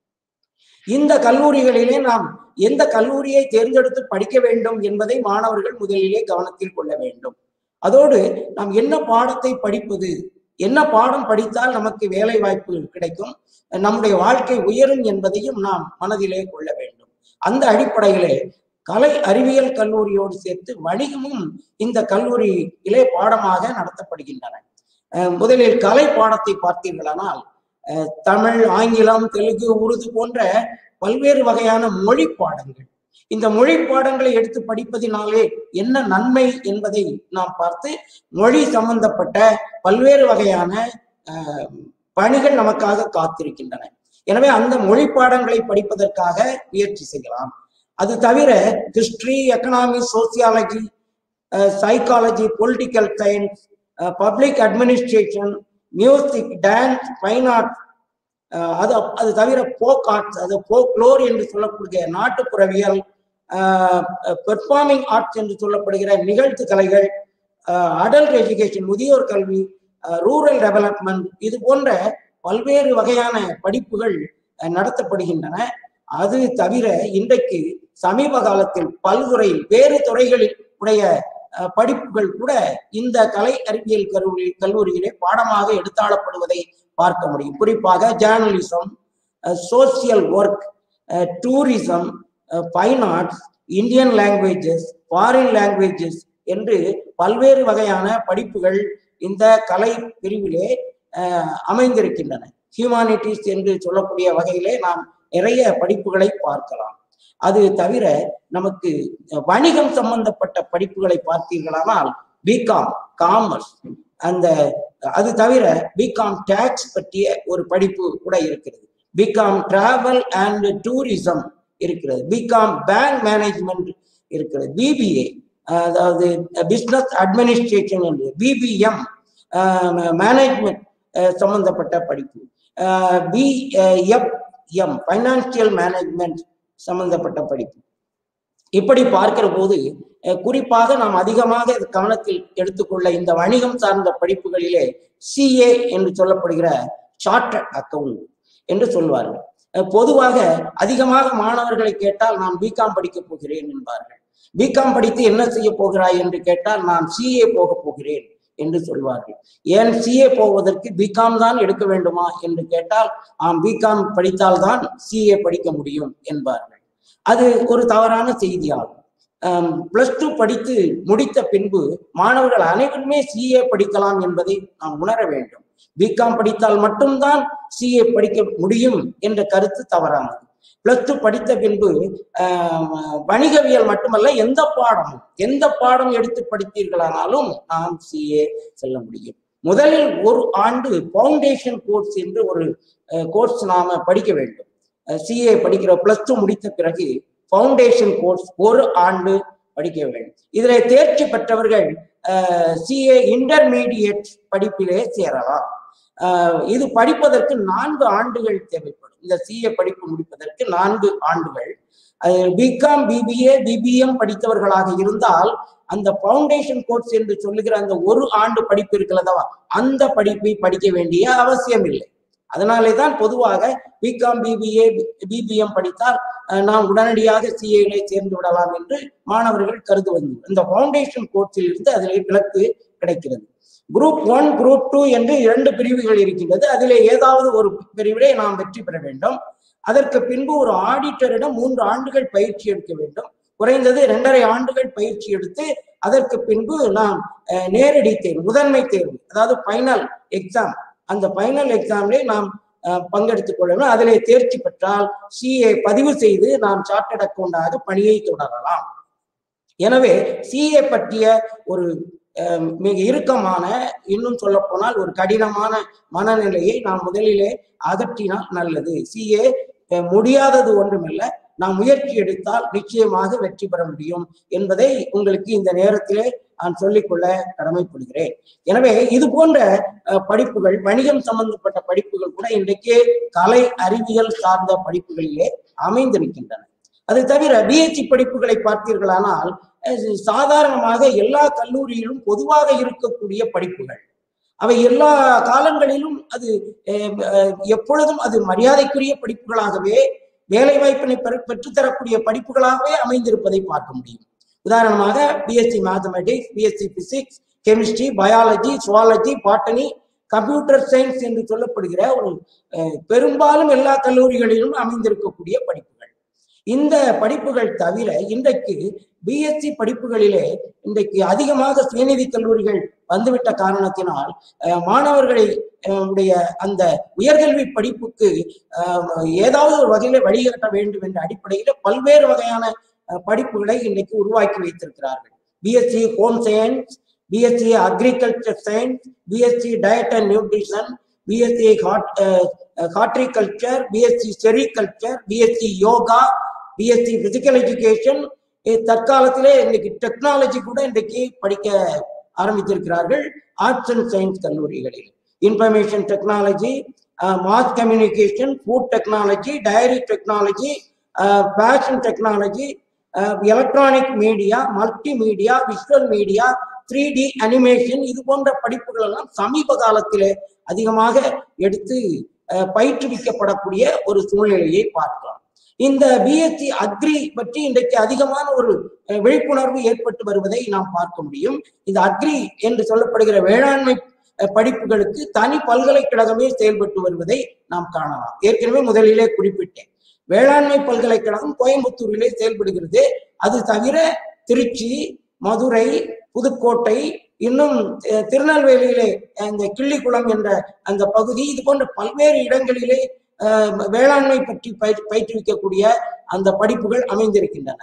இந்த கல்லூரிகளிலே நாம் எந்த கல்லூரியை தேர்ந்தெடுத்து படிக்க வேண்டும் என்பதை மாணவர்கள் முதலிலே கவனத்தில் கொள்ள வேண்டும் அதோடு நாம் என்ன பாடத்தை படிப்பது என்ன பாடம் படித்தால் நமக்கு வேலை வாய்ப்பு கிடைக்கும் நம்முடைய வாழ்க்கை உயரும் என்பதையும் நாம் மனதிலே கொள்ள வேண்டும் அந்த அடிப்படையிலே கலை அறிவியல் கல்லூரியோடு சேர்த்து வணிகமும் இந்த கல்லூரியிலே பாடமாக நடத்தப்படுகின்றன அஹ் முதலில் கலை பாடத்தை பார்த்தீர்களானால் அஹ் தமிழ் ஆங்கிலம் தெலுங்கு உருது போன்ற பல்வேறு வகையான மொழி பாடங்கள் இந்த மொழி பாடங்களை எடுத்து படிப்பதினாலே என்ன நன்மை என்பதை நாம் பார்த்து மொழி சம்பந்தப்பட்ட பல்வேறு வகையான அஹ், பணிகள் நமக்காக காத்திருக்கின்றன எனவே அந்த மொழி பாடங்களை படிப்பதற்காக முயற்சி செய்யலாம் அது தவிர history economy sociology psychology political science public administration music dance fine art அது அது தவிர போக் ஆர்ட்ஸ் அது போக்லோர் என்று சொல்லக்கூடிய நாட்டுப்புறவியல் பெர்ஃபார்மிங் ஆர்ட்ஸ் என்று சொல்லப்படுகிற நிகழ்த்து கலைகள் அடல்ட் எஜுகேஷன் முதியோர் கல்வி ரூரல் டெவலப்மெண்ட் இது போன்ற பல்வேறு வகையான படிப்புகள் அஹ், நடத்தப்படுகின்றன அது தவிர இன்றைக்கு சமீப காலத்தில் பல்துறையில் வேறு துறைகளில் உடைய அஹ், படிப்புகள் கூட இந்த கலை அறிவியல் கல்லூரி கல்லூரியிலே பாடமாக எடுத்தாளப்படுவதை பார்க்க முடியும் குறிப்பாக journalism social work tourism fine arts Indian languages foreign languages என்று பல்வேறு வகையான படிப்புகள் இந்த கலை பிரிவிலே அஹ், அமைந்திருக்கின்றன ஹியூமானிட்டிஸ் என்று சொல்லக்கூடிய வகையிலே நாம் நிறைய படிப்புகளை பார்க்கலாம் அது தவிர நமக்கு வணிகம் சம்பந்தப்பட்ட படிப்புகளை பார்த்தீர்களானால் பிகாம் காமர்ஸ் அந்த அது தவிர பிகாம் டேக்ஸ் பற்றிய ஒரு படிப்பு கூட இருக்கிறது பிகாம் டிராவல் அண்ட் டூரிசம் இருக்கிறது பிகாம் பேங்க் மேனேஜ்மெண்ட் இருக்கிறது பிபிஏ அதாவது பிசினஸ் அட்மினிஸ்ட்ரேஷன் என்று பிபிஎம் மேனேஜ்மெண்ட் சம்பந்தப்பட்ட படிப்பு பிஎஃப்எம் ஃபைனான்சியல் மேனேஜ்மெண்ட் சம்பந்தப்பட்ட படிப்பு இப்படி பார்க்கிற போது அஹ், குறிப்பாக நாம் அதிகமாக இது கவனத்தில் எடுத்துக்கொள்ள இந்த வணிகம் சார்ந்த படிப்புகளிலே சிஏ என்று சொல்லப்படுகிற சார்ட்டர்ட் அக்கவுண்ட் என்று சொல்வார்கள் அஹ், பொதுவாக அதிகமாக மாணவர்களை கேட்டால் நான் பிகாம் படிக்கப் போகிறேன் என்பார்கள் பிகாம் படித்து என்ன செய்ய போகிறாய் என்று கேட்டால் நான் சிஏ போக போகிறேன் என்று சொல்வார்கள் ஏன் சிஏ போவதற்கு பிகாம் தான் எடுக்க வேண்டுமா என்று கேட்டால் ஆம் பிகாம் படித்தால்தான் சிஏ படிக்க முடியும் என்பார்கள் அது ஒரு தவறான செய்தியாகும் பிளஸ் டூ படித்து முடித்த பின்பு மாணவர்கள் அனைவருமே சிஏ படிக்கலாம் என்பதை நாம் உணர வேண்டும் பிகாம் படித்தால் மட்டும்தான் சிஏ படிக்க முடியும் என்ற கருத்து தவறானது பிளஸ் டூ படித்த பின்பு ஆஹ், வணிகவியல் மட்டுமல்ல எந்த பாடம் எந்த பாடம் எடுத்து படித்தீர்களானாலும் நாம் சிஏ செல்ல முடியும் முதலில் ஒரு ஆண்டு ஃபவுண்டேஷன் கோர்ஸ் என்று ஒரு கோர்ஸ் நாம படிக்க வேண்டும் சிஏ படிக்கிற பிளஸ் டூ முடித்த பிறகு ஃபவுண்டேஷன் கோர்ஸ் ஒரு ஆண்டு படிக்க வேண்டும் இதில் தேர்ச்சி பெற்றவர்கள் சிஏ இன்டர்மீடியட் படிப்பிலே சேரலாம் அஹ், இது படிப்பதற்கு நான்கு ஆண்டுகள் தேவைப்படும் இந்த சிஏ படிப்பு முடிப்பதற்கு நான்கு ஆண்டுகள் பிகாம் பிபிஏ பிபிஎம் படித்தவர்களாக இருந்தால் அந்த ஃபவுண்டேஷன் கோர்ஸ் என்று சொல்லுகிற அந்த ஒரு ஆண்டு படிப்பு இருக்கிறதவா அந்த படிப்பை படிக்க வேண்டிய அவசியம் இல்லை அதனாலே தான் பொதுவாக பிகாம் பிபிஏ பிபிஎம் படித்தால் அஹ், நாம் உடனடியாக சிஏலே சேர்ந்து விடலாம் என்று மாணவர்கள் கருதுவது இந்த ஃபவுண்டேஷன் கோர்ஸில் இருந்து அதிலே விலக்கு கிடைக்கிறது குரூப் ஒன் குரூப் டூ என்று இரண்டு பிரிவுகள் இருக்கின்றது அதிலே ஏதாவது ஒரு பிரிவிலே நாம் வெற்றி பெற வேண்டும் அதற்கு பின்பு ஒரு ஆடிட்டரிடம் மூன்று ஆண்டுகள் பயிற்சி எடுக்க வேண்டும் குறைந்தது இரண்டரை ஆண்டுகள் பயிற்சி எடுத்து அதற்கு பின்பு நாம் அஹ், நேரடி தேர்வு முதன்மை தேர்வு அதாவது ஃபைனல் எக்ஸாம் அந்த ஃபைனல் எக்ஸாம்லே நாம் அஹ், பங்கெடுத்துக் கொள்ளணும் அதிலே தேர்ச்சி பெற்றால் சிஏ பதிவு செய்து நாம் சார்ட்டர்ட் அக்கௌண்டாக பணியை தொடரலாம் எனவே சிஏ பற்றிய ஒரு அஹ், மிக இறுக்கமான இன்னும் சொல்ல போனால் ஒரு கடினமான மனநிலையை நாம் முதலிலே அகற்றினால் நல்லது சிஏ முடியாதது ஒன்றுமில்ல நாம் முயற்சி எடுத்தால் நிச்சயமாக வெற்றி பெற முடியும் என்பதை உங்களுக்கு இந்த நேரத்திலே நான் சொல்லிக்கொள்ள கடமைப்படுகிறேன் எனவே இது போன்ற அஹ், படிப்புகள் வணிகம் சம்பந்தப்பட்ட படிப்புகள் கூட இன்றைக்கு கலை அறிவியல் சார்ந்த படிப்புகளிலே அமைந்திருக்கின்றன அது தவிர பிஎஸ்சி படிப்புகளை பார்த்தீர்களானால் அஹ், சாதாரணமாக எல்லா கல்லூரியிலும் பொதுவாக இருக்கக்கூடிய படிப்புகள் அவை எல்லா காலங்களிலும் அது அஹ், அஹ், எப்பொழுதும் அது மரியாதைக்குரிய படிப்புகளாகவே வேலை வாய்ப்பினை பெற்றுத்தரக்கூடிய படிப்புகளாகவே அமைந்திருப்பதை பார்க்க முடியும் உதாரணமாக BSc mathematics BSc physics chemistry biology zoology botany computer science என்று சொல்லப்படுகிற ஒரு அஹ், பெரும்பாலும் எல்லா கல்லூரிகளிலும் அமைந்திருக்கக்கூடிய படிப்புகள் இந்த படிப்புகள் தவிர இன்றைக்கு பிஎஸ்சி படிப்புகளிலே இன்றைக்கு அதிகமாக சுயநிதி கல்லூரிகள் வந்துவிட்ட காரணத்தினால் அஹ், மாணவர்களை அஹ், உடைய அந்த உயர்கல்வி படிப்புக்கு அஹ், ஏதாவது ஒரு வகையில வழிகாட்ட வேண்டும் என்ற அடிப்படையில் பல்வேறு வகையான அஹ், படிப்புகளை இன்றைக்கு உருவாக்கி வைத்திருக்கிறார்கள் BSc home science BSc agriculture science BSc diet and nutrition BSc horticulture BSc sericulture BSc yoga BSc physical education தற்காலத்திலே இன்னைக்கு டெக்னாலஜி கூட இன்றைக்கு படிக்க ஆரம்பித்திருக்கிறார்கள் ஆர்ட்ஸ் அண்ட் சயின்ஸ் கல்லூரிகளில் information technology mass communication food technology dairy technology fashion technology electronic media multi media visual media three D animation இது போன்ற படிப்புகள் எல்லாம் சமீப காலத்திலே அதிகமாக எடுத்து அஹ், பயிற்றுவிக்கப்படக்கூடிய ஒரு சூழ்நிலையை பார்க்கலாம் இந்த பிஎஸ்சி அக்ரி பற்றி இன்றைக்கு அதிகமான ஒரு அஹ், விழிப்புணர்வு ஏற்பட்டு வருவதை நாம் பார்க்க முடியும் இந்த அக்ரி என்று சொல்லப்படுகிற வேளாண்மை அஹ், படிப்புகளுக்கு தனி பல்கலைக்கழகமே செயல்பட்டு வருவதை நாம் காணலாம் ஏற்கனவே முதலிலே குறிப்பிட்டேன் வேளாண்மை பல்கலைக்கழகம் கோயம்புத்தூரிலே செயல்படுகிறது அது தவிர திருச்சி மதுரை புதுக்கோட்டை இன்னும் அஹ், திருநெல்வேலியிலே அந்த கிள்ளிக்குளம் என்ற அந்த பகுதி இது போன்ற பல்வேறு இடங்களிலே அஹ், வேளாண்மை பற்றி பயிற் பயிற்றுவிக்கக்கூடிய அந்த படிப்புகள் அமைந்திருக்கின்றன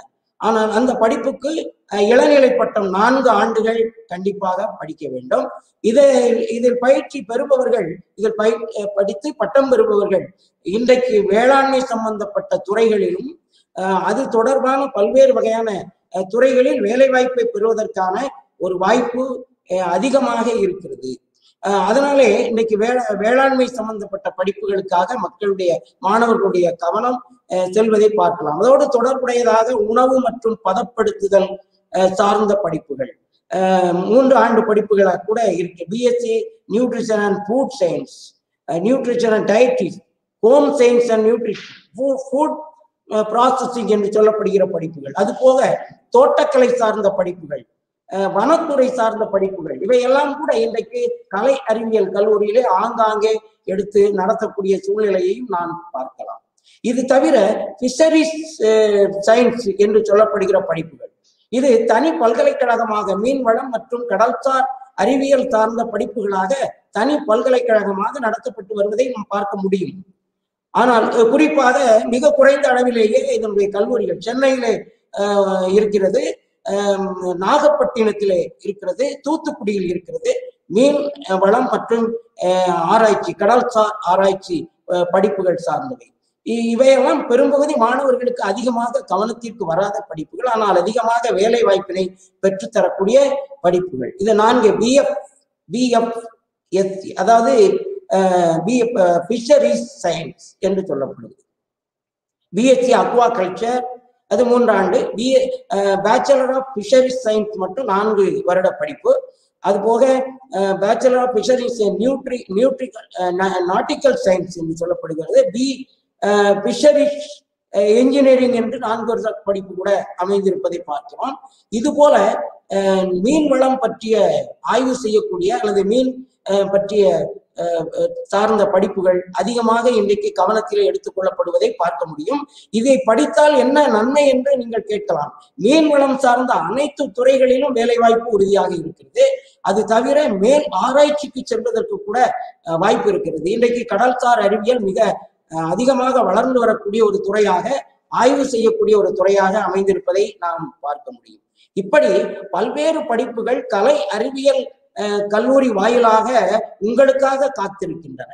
ஆனால் அந்த படிப்புக்கு அஹ், இளநிலை பட்டம் நான்கு ஆண்டுகள் கண்டிப்பாக படிக்க வேண்டும் இதை இதில் பயிற்சி பெறுபவர்கள் இதில் பய அஹ், படித்து பட்டம் பெறுபவர்கள் இன்றைக்கு வேளாண்மை சம்பந்தப்பட்ட துறைகளிலும் அஹ், அது தொடர்பான பல்வேறு வகையான அஹ், துறைகளில் வேலைவாய்ப்பை பெறுவதற்கான ஒரு வாய்ப்பு அஹ், அதிகமாக இருக்கிறது அஹ், அதனாலே இன்னைக்கு வேளா வேளாண்மை சம்பந்தப்பட்ட படிப்புகளுக்காக மக்களுடைய மாணவர்களுடைய கவனம் அஹ், செல்வதை பார்க்கலாம் அதோடு தொடர்புடையதாக உணவு மற்றும் பதப்படுத்துதல் அஹ், சார்ந்த படிப்புகள் அஹ், மூன்று ஆண்டு படிப்புகளாக கூட இருக்கு BSc nutrition and food science nutrition and dietetics home science and nutrition food processing என்று சொல்லப்படுகிற படிப்புகள் அது போக தோட்டக்கலை சார்ந்த படிப்புகள் அஹ், வனத்துறை சார்ந்த படிப்புகள் இவையெல்லாம் கூட இன்றைக்கு கலை அறிவியல் கல்லூரியிலே ஆங்காங்கே எடுத்து நடத்தக்கூடிய சூழ்நிலையையும் நான் பார்க்கலாம் இது தவிர பிஷரிஸ் சயின்ஸ் என்று சொல்லப்படுகிற படிப்புகள் இது தனி பல்கலைக்கழகமாக மீன்வளம் மற்றும் கடல்சார் அறிவியல் சார்ந்த படிப்புகளாக தனி பல்கலைக்கழகமாக நடத்தப்பட்டு வருவதை நாம் பார்க்க முடியும் ஆனால் அஹ், குறிப்பாக மிக குறைந்த அளவிலேயே இதனுடைய கல்லூரிகள் சென்னையிலே அஹ், இருக்கிறது அஹ், நாகப்பட்டினத்திலே இருக்கிறது தூத்துக்குடியில் இருக்கிறது மீன் அஹ், வளம் மற்றும் அஹ், ஆராய்ச்சி கடல்சார் ஆராய்ச்சி அஹ், படிப்புகள் சார்ந்தவை இ- இவையெல்லாம் பெரும்பகுதி மாணவர்களுக்கு அதிகமாக கவனத்திற்கு வராத படிப்புகள் ஆனால் அதிகமாக வேலை வாய்ப்பினை பெற்றுத்தரக்கூடிய படிப்புகள் இது நான்கு பிஎஃப் பிஎஃப் எஸ்சி அதாவது பிஎஃப் ஃபிஷரிஸ் சயின்ஸ் என்று சொல்லப்படுது பிஎஸ்சி அக்வா கல்ச்சர் அது மூன்றாண்டு BA bachelor of fisheries science மட்டும் நான்கு வருட படிப்பு அது போக பேச்சுலர் ஆஃப் ஃபிஷரிஸ் நியூட்ரி நியூட்ரிக்கல் நாட்டிக்கல் சயின்ஸ் என்று சொல்லப்படுகிறது பி ஃபிஷரிஸ் என்ஜினியரிங் என்று நான்கு வருஷ படிப்பு கூட அமைந்திருப்பதை பார்க்கிறோம் இது போல அஹ், மீன் வளம் பற்றிய ஆய்வு செய்யக்கூடிய அல்லது மீன் அஹ், பற்றிய அஹ், அஹ், சார்ந்த படிப்புகள் அதிகமாக இன்றைக்கு கவனத்திலே எடுத்துக்கொள்ளப்படுவதை பார்க்க முடியும் இதை படித்தால் என்ன நன்மை என்று நீங்கள் கேட்கலாம் மீன் வளம் சார்ந்த அனைத்து துறைகளிலும் வேலைவாய்ப்பு உறுதியாக இருக்கிறது அது தவிர மேல் ஆராய்ச்சிக்கு செல்வதற்கு கூட அஹ், வாய்ப்பு இருக்கிறது இன்றைக்கு கடல்சார் அறிவியல் மிக அஹ், அதிகமாக வளர்ந்து வரக்கூடிய ஒரு துறையாக ஆய்வு செய்யக்கூடிய ஒரு துறையாக அமைந்திருப்பதை நாம் பார்க்க முடியும் இப்படி பல்வேறு படிப்புகள் கலை அறிவியல் அஹ், கல்லூரி வாயிலாக உங்களுக்காக காத்திருக்கின்றன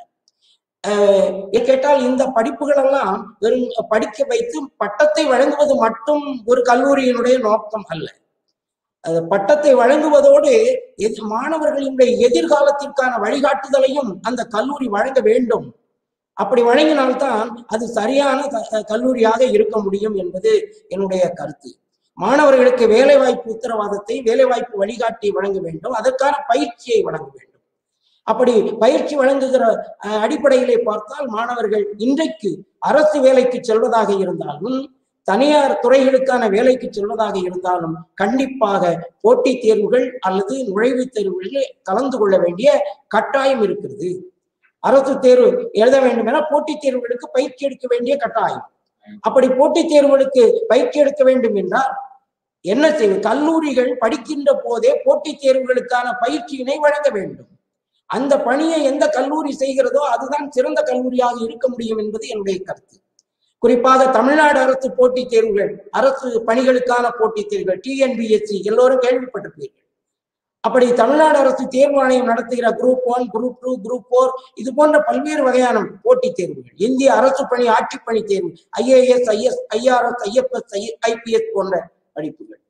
அஹ், ஏன் கேட்டால் இந்த படிப்புகள் எல்லாம் வெறும் படிக்க வைத்து பட்டத்தை வழங்குவது மட்டும் ஒரு கல்லூரியினுடைய நோக்கம் அல்ல அது பட்டத்தை வழங்குவதோடு எதி- மாணவர்களினுடைய எதிர்காலத்திற்கான வழிகாட்டுதலையும் அந்த கல்லூரி வழங்க வேண்டும் அப்படி வழங்கினால்தான் அது சரியான க- கல்லூரியாக இருக்க முடியும் என்பது என்னுடைய கருத்து மாணவர்களுக்கு வேலைவாய்ப்பு உத்தரவாதத்தை வேலைவாய்ப்பு வழிகாட்டி வழங்க வேண்டும் அதற்கான பயிற்சியை வழங்க வேண்டும் அப்படி பயிற்சி வழங்குகிற அஹ், அடிப்படையிலே பார்த்தால் மாணவர்கள் இன்றைக்கு அரசு வேலைக்கு செல்வதாக இருந்தாலும் தனியார் துறைகளுக்கான வேலைக்கு செல்வதாக இருந்தாலும் கண்டிப்பாக போட்டித் தேர்வுகள் அல்லது நுழைவுத் தேர்வுகளில் கலந்து கொள்ள வேண்டிய கட்டாயம் இருக்கிறது அரசு தேர்வு எழுத வேண்டும் என போட்டித் தேர்வுகளுக்கு பயிற்சி எடுக்க வேண்டிய கட்டாயம் அப்படி போட்டித் தேர்வுகளுக்கு பயிற்சி எடுக்க வேண்டும் என்றால் என்ன செய்வது கல்லூரிகள் படிக்கின்ற போதே போட்டித் தேர்வுகளுக்கான பயிற்சியினை வழங்க வேண்டும் அந்த பணியை எந்த கல்லூரி செய்கிறதோ அதுதான் சிறந்த கல்லூரியாக இருக்க முடியும் என்பது என்னுடைய கருத்து குறிப்பாக தமிழ்நாடு அரசு போட்டித் தேர்வுகள் அரசு பணிகளுக்கான போட்டித் தேர்வுகள் டிஎன்பிஎஸ்சி எல்லோரும் கேள்விப்பட்டிருப்பீர்கள் அப்படி தமிழ்நாடு அரசு தேர்வு ஆணையம் நடத்துகிற group one group two group four இது போன்ற பல்வேறு வகையான போட்டித் தேர்வுகள் இந்திய அரசு பணி ஆட்சிப் பணி தேர்வு IAS IS IRS IFS IPS போன்ற படிப்புகள்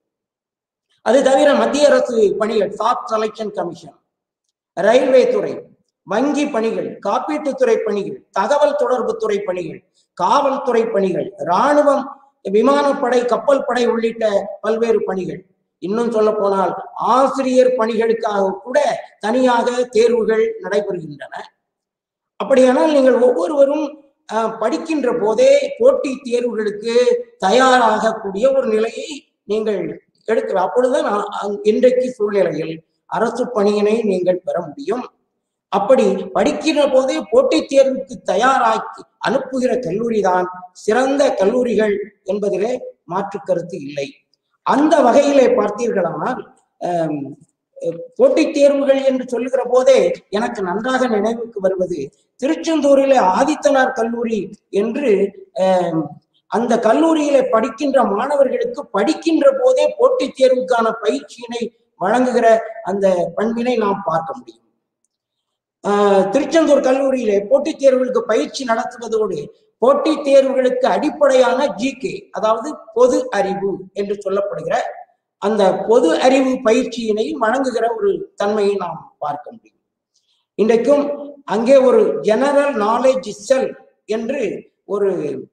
அது தவிர மத்திய அரசு பணிகள் சாஃப்ட் செலெக்ஷன் கமிஷன் ரயில்வே துறை வங்கி பணிகள் காப்பீட்டுத்துறை பணிகள் தகவல் தொடர்பு துறை பணிகள் காவல்துறை பணிகள் இராணுவம் விமானப்படை கப்பல் படை உள்ளிட்ட பல்வேறு பணிகள் இன்னும் சொல்ல போனால் ஆசிரியர் பணிகளுக்காக கூட தனியாக தேர்வுகள் நடைபெறுகின்றன அப்படியானால் நீங்கள் ஒவ்வொருவரும் அஹ், படிக்கின்ற போதே போட்டித் தேர்வுகளுக்கு தயாராகக்கூடிய ஒரு நிலையை நீங்கள் எடுக்கலாம் அப்பொழுதுதான் அ- அ- இன்றைக்கு சூழ்நிலையில் அரசு பணியினை நீங்கள் பெற முடியும் அப்படி படிக்கிற போதே போட்டித் தேர்வுக்கு தயாராக்கி அனுப்புகிற கல்லூரி தான் சிறந்த கல்லூரிகள் என்பதிலே மாற்று கருத்து இல்லை அந்த வகையிலே பார்த்தீர்களானால் ஆம், அஹ், போட்டித் தேர்வுகள் என்று சொல்லுகிற போதே எனக்கு நன்றாக நினைவுக்கு வருவது திருச்செந்தூரிலே ஆதித்தனார் கல்லூரி என்று ஆம், அந்த கல்லூரியில படிக்கின்ற மாணவர்களுக்கு படிக்கின்ற போதே போட்டித் தேர்வுக்கான பயிற்சியினை வழங்குகிற அந்த பண்பினை நாம் பார்க்க முடியும் ஆஹ் திருச்செந்தூர் கல்லூரியிலே போட்டித் தேர்வுகளுக்கு பயிற்சி நடத்துவதோடு போட்டித் தேர்வுகளுக்கு அடிப்படையான ஜிகே அதாவது பொது அறிவு என்று சொல்லப்படுகிற அந்த பொது அறிவு பயிற்சியினை வழங்குகிற ஒரு தன்மையை நாம் பார்க்க முடியும் இன்றைக்கும் அங்கே ஒரு ஜெனரல் நாலேஜ் செல் என்று ஒரு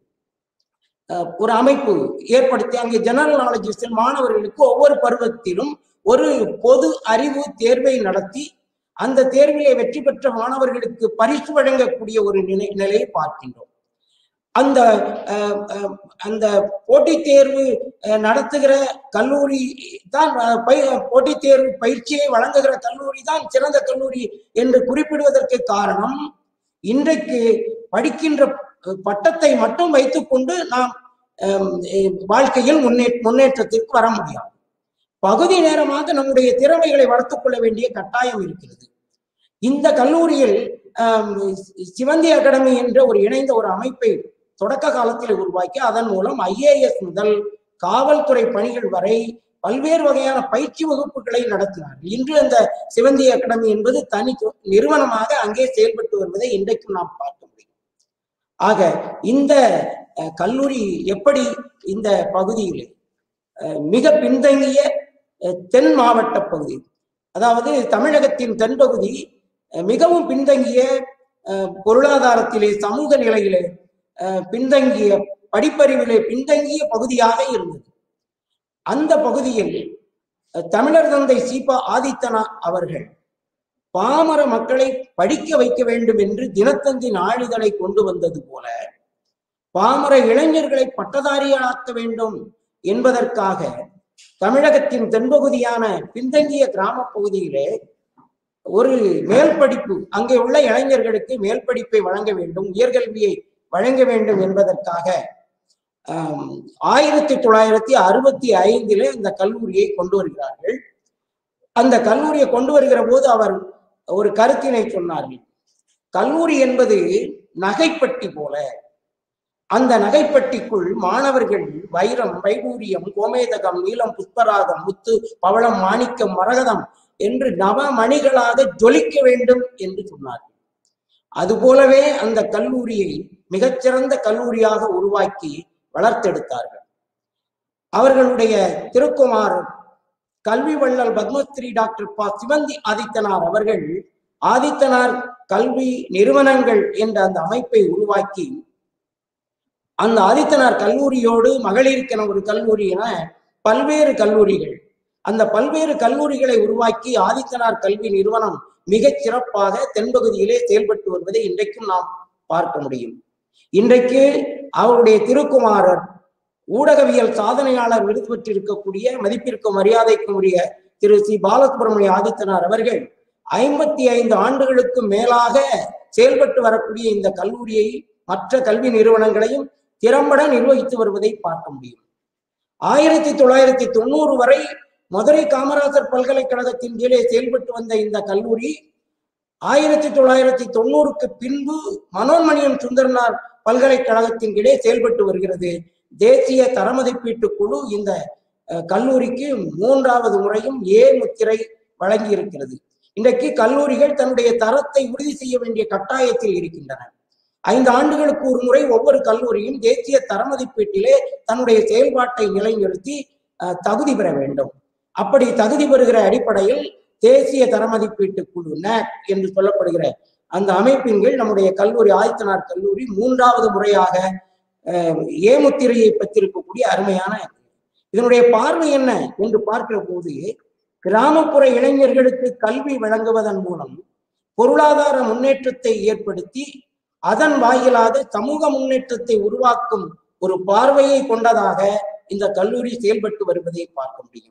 அஹ், ஒரு அமைப்பு ஏற்படுத்தி அங்கே ஜெனரல் நாலேஜ் செல் மாணவர்களுக்கு ஒவ்வொரு பருவத்திலும் ஒரு பொது அறிவு தேர்வை நடத்தி அந்த தேர்விலே வெற்றி பெற்ற மாணவர்களுக்கு பரிசு வழங்கக்கூடிய ஒரு நிலை நிலையை பார்க்கின்றோம் அந்த அஹ், அஹ், அந்த போட்டித் தேர்வு அஹ், நடத்துகிற கல்லூரி தான் அஹ், பய- போட்டித் தேர்வு பயிற்சியை வழங்குகிற கல்லூரி தான் சிறந்த கல்லூரி என்று குறிப்பிடுவதற்கு காரணம் இன்றைக்கு படிக்கின்ற அஹ், பட்டத்தை மட்டும் வைத்துக்கொண்டு நாம் அஹ், அஹ், வாழ்க்கையில் முன்னே முன்னேற்றத்திற்கு வர முடியாது பகுதி நேரமாக நம்முடைய திறமைகளை வளர்த்துக் கொள்ள வேண்டிய கட்டாயம் இருக்கிறது இந்த கல்லூரியில் ஆம், சிவந்தி அகாடமி என்ற ஒரு இணைந்த ஒரு அமைப்பை தொடக்க காலத்தில் உருவாக்கி அதன் மூலம் ஐஏஎஸ் முதல் காவல்துறை பணிகள் வரை பல்வேறு வகையான பயிற்சி வகுப்புகளை நடத்தினார்கள் இன்று அந்த சிவந்தி அகாடமி என்பது தனி து- நிறுவனமாக அங்கே செயல்பட்டு வருவதை இன்றைக்கும் நாம் பார்க்க முடியும் ஆக இந்த அஹ், கல்லூரி எப்படி இந்த பகுதியில் அஹ், மிக பின்தங்கிய அஹ், தென் மாவட்ட பகுதி அதாவது தமிழகத்தின் தென்பகுதி அஹ், மிகவும் பின்தங்கிய அஹ், பொருளாதாரத்திலே சமூக நிலையிலே அஹ், பின்தங்கிய படிப்பறிவிலே பின்தங்கிய பகுதியாக இருந்தது அந்த பகுதியில் அஹ், தமிழர் தந்தை சீபா ஆதித்தனா அவர்கள் பாமர மக்களை படிக்க வைக்க வேண்டும் என்று தினத்தந்தி நாளிதழை கொண்டு வந்தது போல பாமர இளைஞர்களை பட்டதாரிகளாக்க வேண்டும் என்பதற்காக தமிழகத்தின் தென்பகுதியான பின்தங்கிய கிராம பகுதியிலே ஒரு மேல் படிப்பு அங்கே உள்ள இளைஞர்களுக்கு மேல் படிப்பை வழங்க வேண்டும் உயர்கல்வியை வழங்க வேண்டும் என்பதற்காக ஆம், ஆயிரத்தி தொள்ளாயிரத்தி அறுபத்தி ஐந்திலே இந்த கல்லூரியை கொண்டு வருகிறார்கள் அந்த கல்லூரியை கொண்டு வருகிற போது அவர் ஒரு கருத்தினை சொன்னார்கள் கல்லூரி என்பது நகைப்பட்டி போல அந்த நகைப்பட்டிக்குள் மாணவர்கள் வைரம் வைடூரியம் கோமேதகம் நீலம் புஷ்பராகம் முத்து பவளம் மாணிக்கம் மரகதம் என்று நவமணிகளாக ஜொலிக்க வேண்டும் என்று சொன்னார்கள் அதுபோலவே அந்த கல்லூரியை மிகச்சிறந்த கல்லூரியாக உருவாக்கி வளர்த்தெடுத்தார்கள் அவர்களுடைய திருக்குமாரர் கல்வி வள்ளல் பத்மஸ்ரீ டாக்டர் ப சிவந்தி ஆதித்தனார் அவர்கள் ஆதித்தனார் கல்வி நிறுவனங்கள் என்ற அந்த அமைப்பை உருவாக்கி அந்த ஆதித்தனார் கல்லூரியோடு மகளிருக்கென ஒரு கல்லூரி என பல்வேறு கல்லூரிகள் அந்த பல்வேறு கல்லூரிகளை உருவாக்கி ஆதித்தனார் கல்வி நிறுவனம் மிகச் சிறப்பாக தென்பகுதியிலே செயல்பட்டு வருவதை இன்றைக்கும் நாம் பார்க்க முடியும் இன்றைக்கு அவருடைய திருக்குமாரர் ஊடகவியல் சாதனையாளர் விருது பெற்றிருக்கக்கூடிய மதிப்பிற்கும் மரியாதைக்கும் உரிய திரு சி பாலசுப்ரமணிய ஆதித்தனார் அவர்கள் ஐம்பத்தி ஐந்து ஆண்டுகளுக்கு மேலாக செயல்பட்டு வரக்கூடிய இந்த கல்லூரியை மற்ற கல்வி நிறுவனங்களையும் திறம்பட நிர்வகித்து வருவதை பார்க்க முடியும் ஆயிரத்தி தொள்ளாயிரத்தி தொண்ணூறு வரை மதுரை காமராஜர் பல்கலைக்கழகத்தின் கீழே செயல்பட்டு வந்த இந்த கல்லூரி ஆயிரத்தி தொள்ளாயிரத்தி தொண்ணூறுக்கு பின்பு மனோன்மணியம் சுந்தரனார் பல்கலைக்கழகத்தின் கீழே செயல்பட்டு வருகிறது தேசிய தரமதிப்பீட்டு குழு இந்த அஹ், கல்லூரிக்கு மூன்றாவது முறையும் ஏ முத்திரை வழங்கி இருக்கிறது இன்றைக்கு கல்லூரிகள் தன்னுடைய தரத்தை உறுதி செய்ய வேண்டிய கட்டாயத்தில் இருக்கின்றன ஐந்து ஆண்டுகளுக்கு ஒரு முறை ஒவ்வொரு கல்லூரியும் தேசிய தரமதிப்பீட்டிலே தன்னுடைய செயல்பாட்டை நிலைநிறுத்தி அஹ், தகுதி பெற வேண்டும் அப்படி தகுதி பெறுகிற அடிப்படையில் தேசிய தரமதிப்பீட்டு குழு NAC என்று சொல்லப்படுகிற அந்த அமைப்பின் கீழ் நம்முடைய கல்லூரி ஆதித்தனார் கல்லூரி மூன்றாவது முறையாக அஹ், ஏ முத்திரையை பெற்றிருக்கக்கூடிய அருமையான இதனுடைய பார்வை என்ன என்று பார்க்கிற போது கிராமப்புற இளைஞர்களுக்கு கல்வி வழங்குவதன் மூலம் பொருளாதார முன்னேற்றத்தை ஏற்படுத்தி அதன் வாயிலாக சமூக முன்னேற்றத்தை உருவாக்கும் ஒரு பார்வையை கொண்டதாக இந்த கல்லூரி செயல்பட்டு வருவதை பார்க்க முடியும்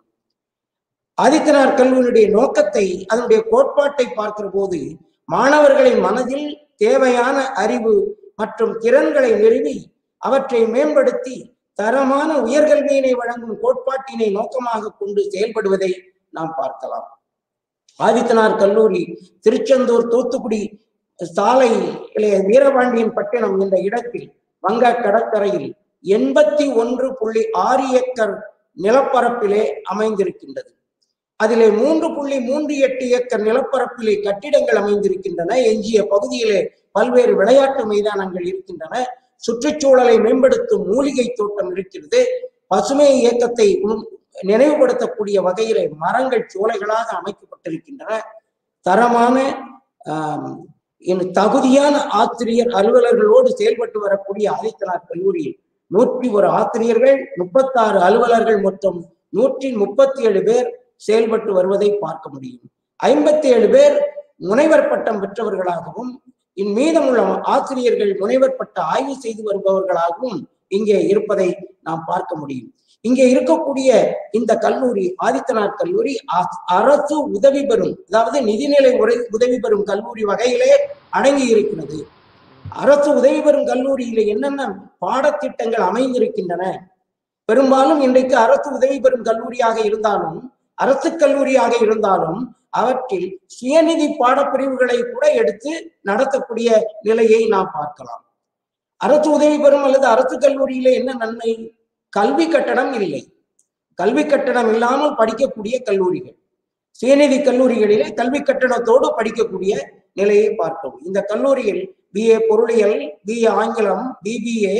ஆதித்தனார் கல்லூரியுடைய நோக்கத்தை அதனுடைய கோட்பாட்டை பார்க்கிற போது மாணவர்களின் மனதில் தேவையான அறிவு மற்றும் திறன்களை நிறுவி அவற்றை மேம்படுத்தி தரமான உயர்கல்வியினை வழங்கும் கோட்பாட்டினை நோக்கமாக கொண்டு செயல்படுவதை நாம் பார்க்கலாம் ஆதித்தனார் கல்லூரி திருச்செந்தூர் தூத்துக்குடி சாலை வீரபாண்டியன் பட்டினம் என்ற இடத்தில் வங்க கடற்கரையில் எண்பத்தி ஒன்று புள்ளி ஆறு ஏக்கர் நிலப்பரப்பிலே அமைந்திருக்கின்றது அதிலே மூன்று புள்ளி மூன்று எட்டு ஏக்கர் நிலப்பரப்பிலே கட்டிடங்கள் அமைந்திருக்கின்றன எஞ்சிய பகுதியிலே பல்வேறு விளையாட்டு மைதானங்கள் இருக்கின்றன சுற்றுச்சூழலை மேம்படுத்தும் மூலிகை தோட்டம் இருக்கிறது பசுமை இயக்கத்தை உண்- நினைவுபடுத்தக்கூடிய வகையிலே மரங்கள் சோலைகளாக அமைக்கப்பட்டிருக்கின்றன தரமான ஆம், இன்னும் தகுதியான ஆசிரியர் அலுவலர்களோடு செயல்பட்டு வரக்கூடிய ஆதித்தனார் கல்லூரியில் நூற்றி ஒரு ஆசிரியர்கள் முப்பத்தாறு அலுவலர்கள் மொத்தம் நூற்றி முப்பத்தி ஏழு பேர் செயல்பட்டு வருவதை பார்க்க முடியும் ஐம்பத்தி ஏழு பேர் முனைவர் பட்டம் பெற்றவர்களாகவும் இன் மீதமுள்ள ஆசிரியர்கள் முனைவர் பட்ட ஆய்வு செய்து வருபவர்களாகவும் இங்கே இருப்பதை நாம் பார்க்க முடியும் இங்கே இருக்கக்கூடிய இந்த கல்லூரி ஆதித்தனார் கல்லூரி அ- அரசு உதவி பெறும் அதாவது நிதிநிலை உரை உதவி பெறும் கல்லூரி வகையிலே அடங்கி இருக்கிறது அரசு உதவி பெறும் கல்லூரியில என்னென்ன பாடத்திட்டங்கள் அமைந்திருக்கின்றன பெரும்பாலும் இன்றைக்கு அரசு உதவி பெறும் கல்லூரியாக இருந்தாலும் அரசு கல்லூரியாக இருந்தாலும் அவற்றில் சுயநிதி பாடப்பிரிவுகளை கூட எடுத்து நடத்தக்கூடிய நிலையை நாம் பார்க்கலாம் அரசு உதவி பெறும் அல்லது அரசு கல்லூரியில என்ன நன்மை கல்வி கட்டணம் இல்லை கல்வி கட்டணம் இல்லாமல் படிக்கக்கூடிய கல்லூரிகள் சுயநிதி கல்லூரிகளிலே கல்வி கட்டணத்தோடு படிக்கக்கூடிய நிலையை பார்க்கவும் இந்த கல்லூரியில் பிஏ பொருளியல் பிஏ ஆங்கிலம் பிபிஏ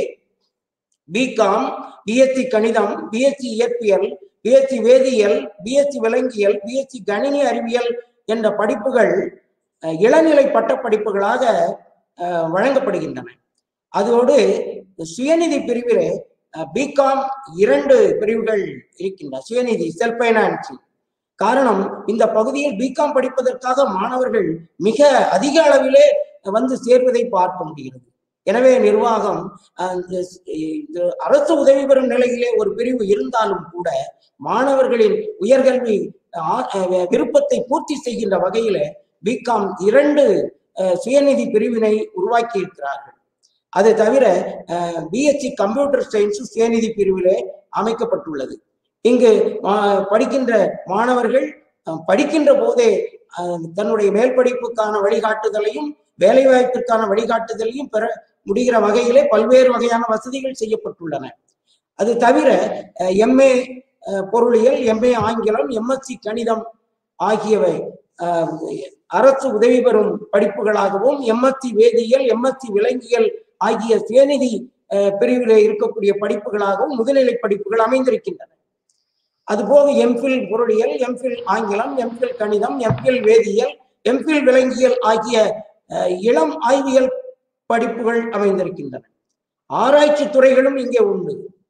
பிகாம் பிஎஸ்சி கணிதம் பிஎஸ்சி இயற்பியல் பிஎஸ்சி வேதியியல் பிஎஸ்சி விலங்கியல் பிஎஸ்சி கணினி அறிவியல் என்ற படிப்புகள் அஹ், இளநிலை பட்டப்படிப்புகளாக அஹ், வழங்கப்படுகின்றன அதோடு சுயநிதி பிரிவிலே பிகாம் இரண்டு பிரிவுகள் இருக்கின்றன சுயநிதி செல்ஃப் பைனான்சிங் காரணம் இந்த பகுதியில் பிகாம் படிப்பதற்காக மாணவர்கள் மிக அதிக அளவிலே வந்து சேர்வதை பார்க்க முடிகிறது எனவே நிர்வாகம் அஹ், இந்த ஸ்- இந்த அரசு உதவி பெறும் நிலையிலே ஒரு பிரிவு இருந்தாலும் கூட மாணவர்களின் உயர்கல்வி ஆ- அஹ், விருப்பத்தை பூர்த்தி செய்கின்ற வகையில பிகாம் இரண்டு அஹ், சுயநிதி பிரிவினை உருவாக்கி இருக்கிறார்கள் அது தவிர பிஎஸ்சி கம்ப்யூட்டர் சயின்ஸ் சுயநிதி பிரிவிலே அமைக்கப்பட்டுள்ளது இங்கு மா- படிக்கின்ற மாணவர்கள் அஹ், படிக்கின்ற போதே அஹ், தன்னுடைய மேல் படிப்புக்கான வழிகாட்டுதலையும் வேலைவாய்ப்பிற்கான வழிகாட்டுதலையும் பெற முடிகிற வகையிலே பல்வேறு வகையான வசதிகள் செய்யப்பட்டுள்ளன அது தவிர எம்ஏ பொருளியல் எம்ஏ ஆங்கிலம் எம்எஸ்சி கணிதம் ஆகியவை அஹ், அரசு உதவி பெறும் படிப்புகளாகவும் எம்எஸ்சி வேதியியல் எம்எஸ்சி விலங்கியல் ஆகிய சுயநிதி அஹ், பிரிவிலே இருக்கக்கூடிய படிப்புகளாகவும் முதுநிலை படிப்புகள் அமைந்திருக்கின்றன அதுபோக எம்ஃபில் பொருளியல் எம்ஃபில் ஆங்கிலம் எம்ஃபில் கணிதம் எம்ஃபில் வேதியியல் எம்ஃபில் விலங்கியல் ஆகிய அஹ், இளம் ஆய்வியல் படிப்புகள் அமைந்திருக்கின்றன ஆராய்ச்சி துறைகளும் இங்கே உண்டு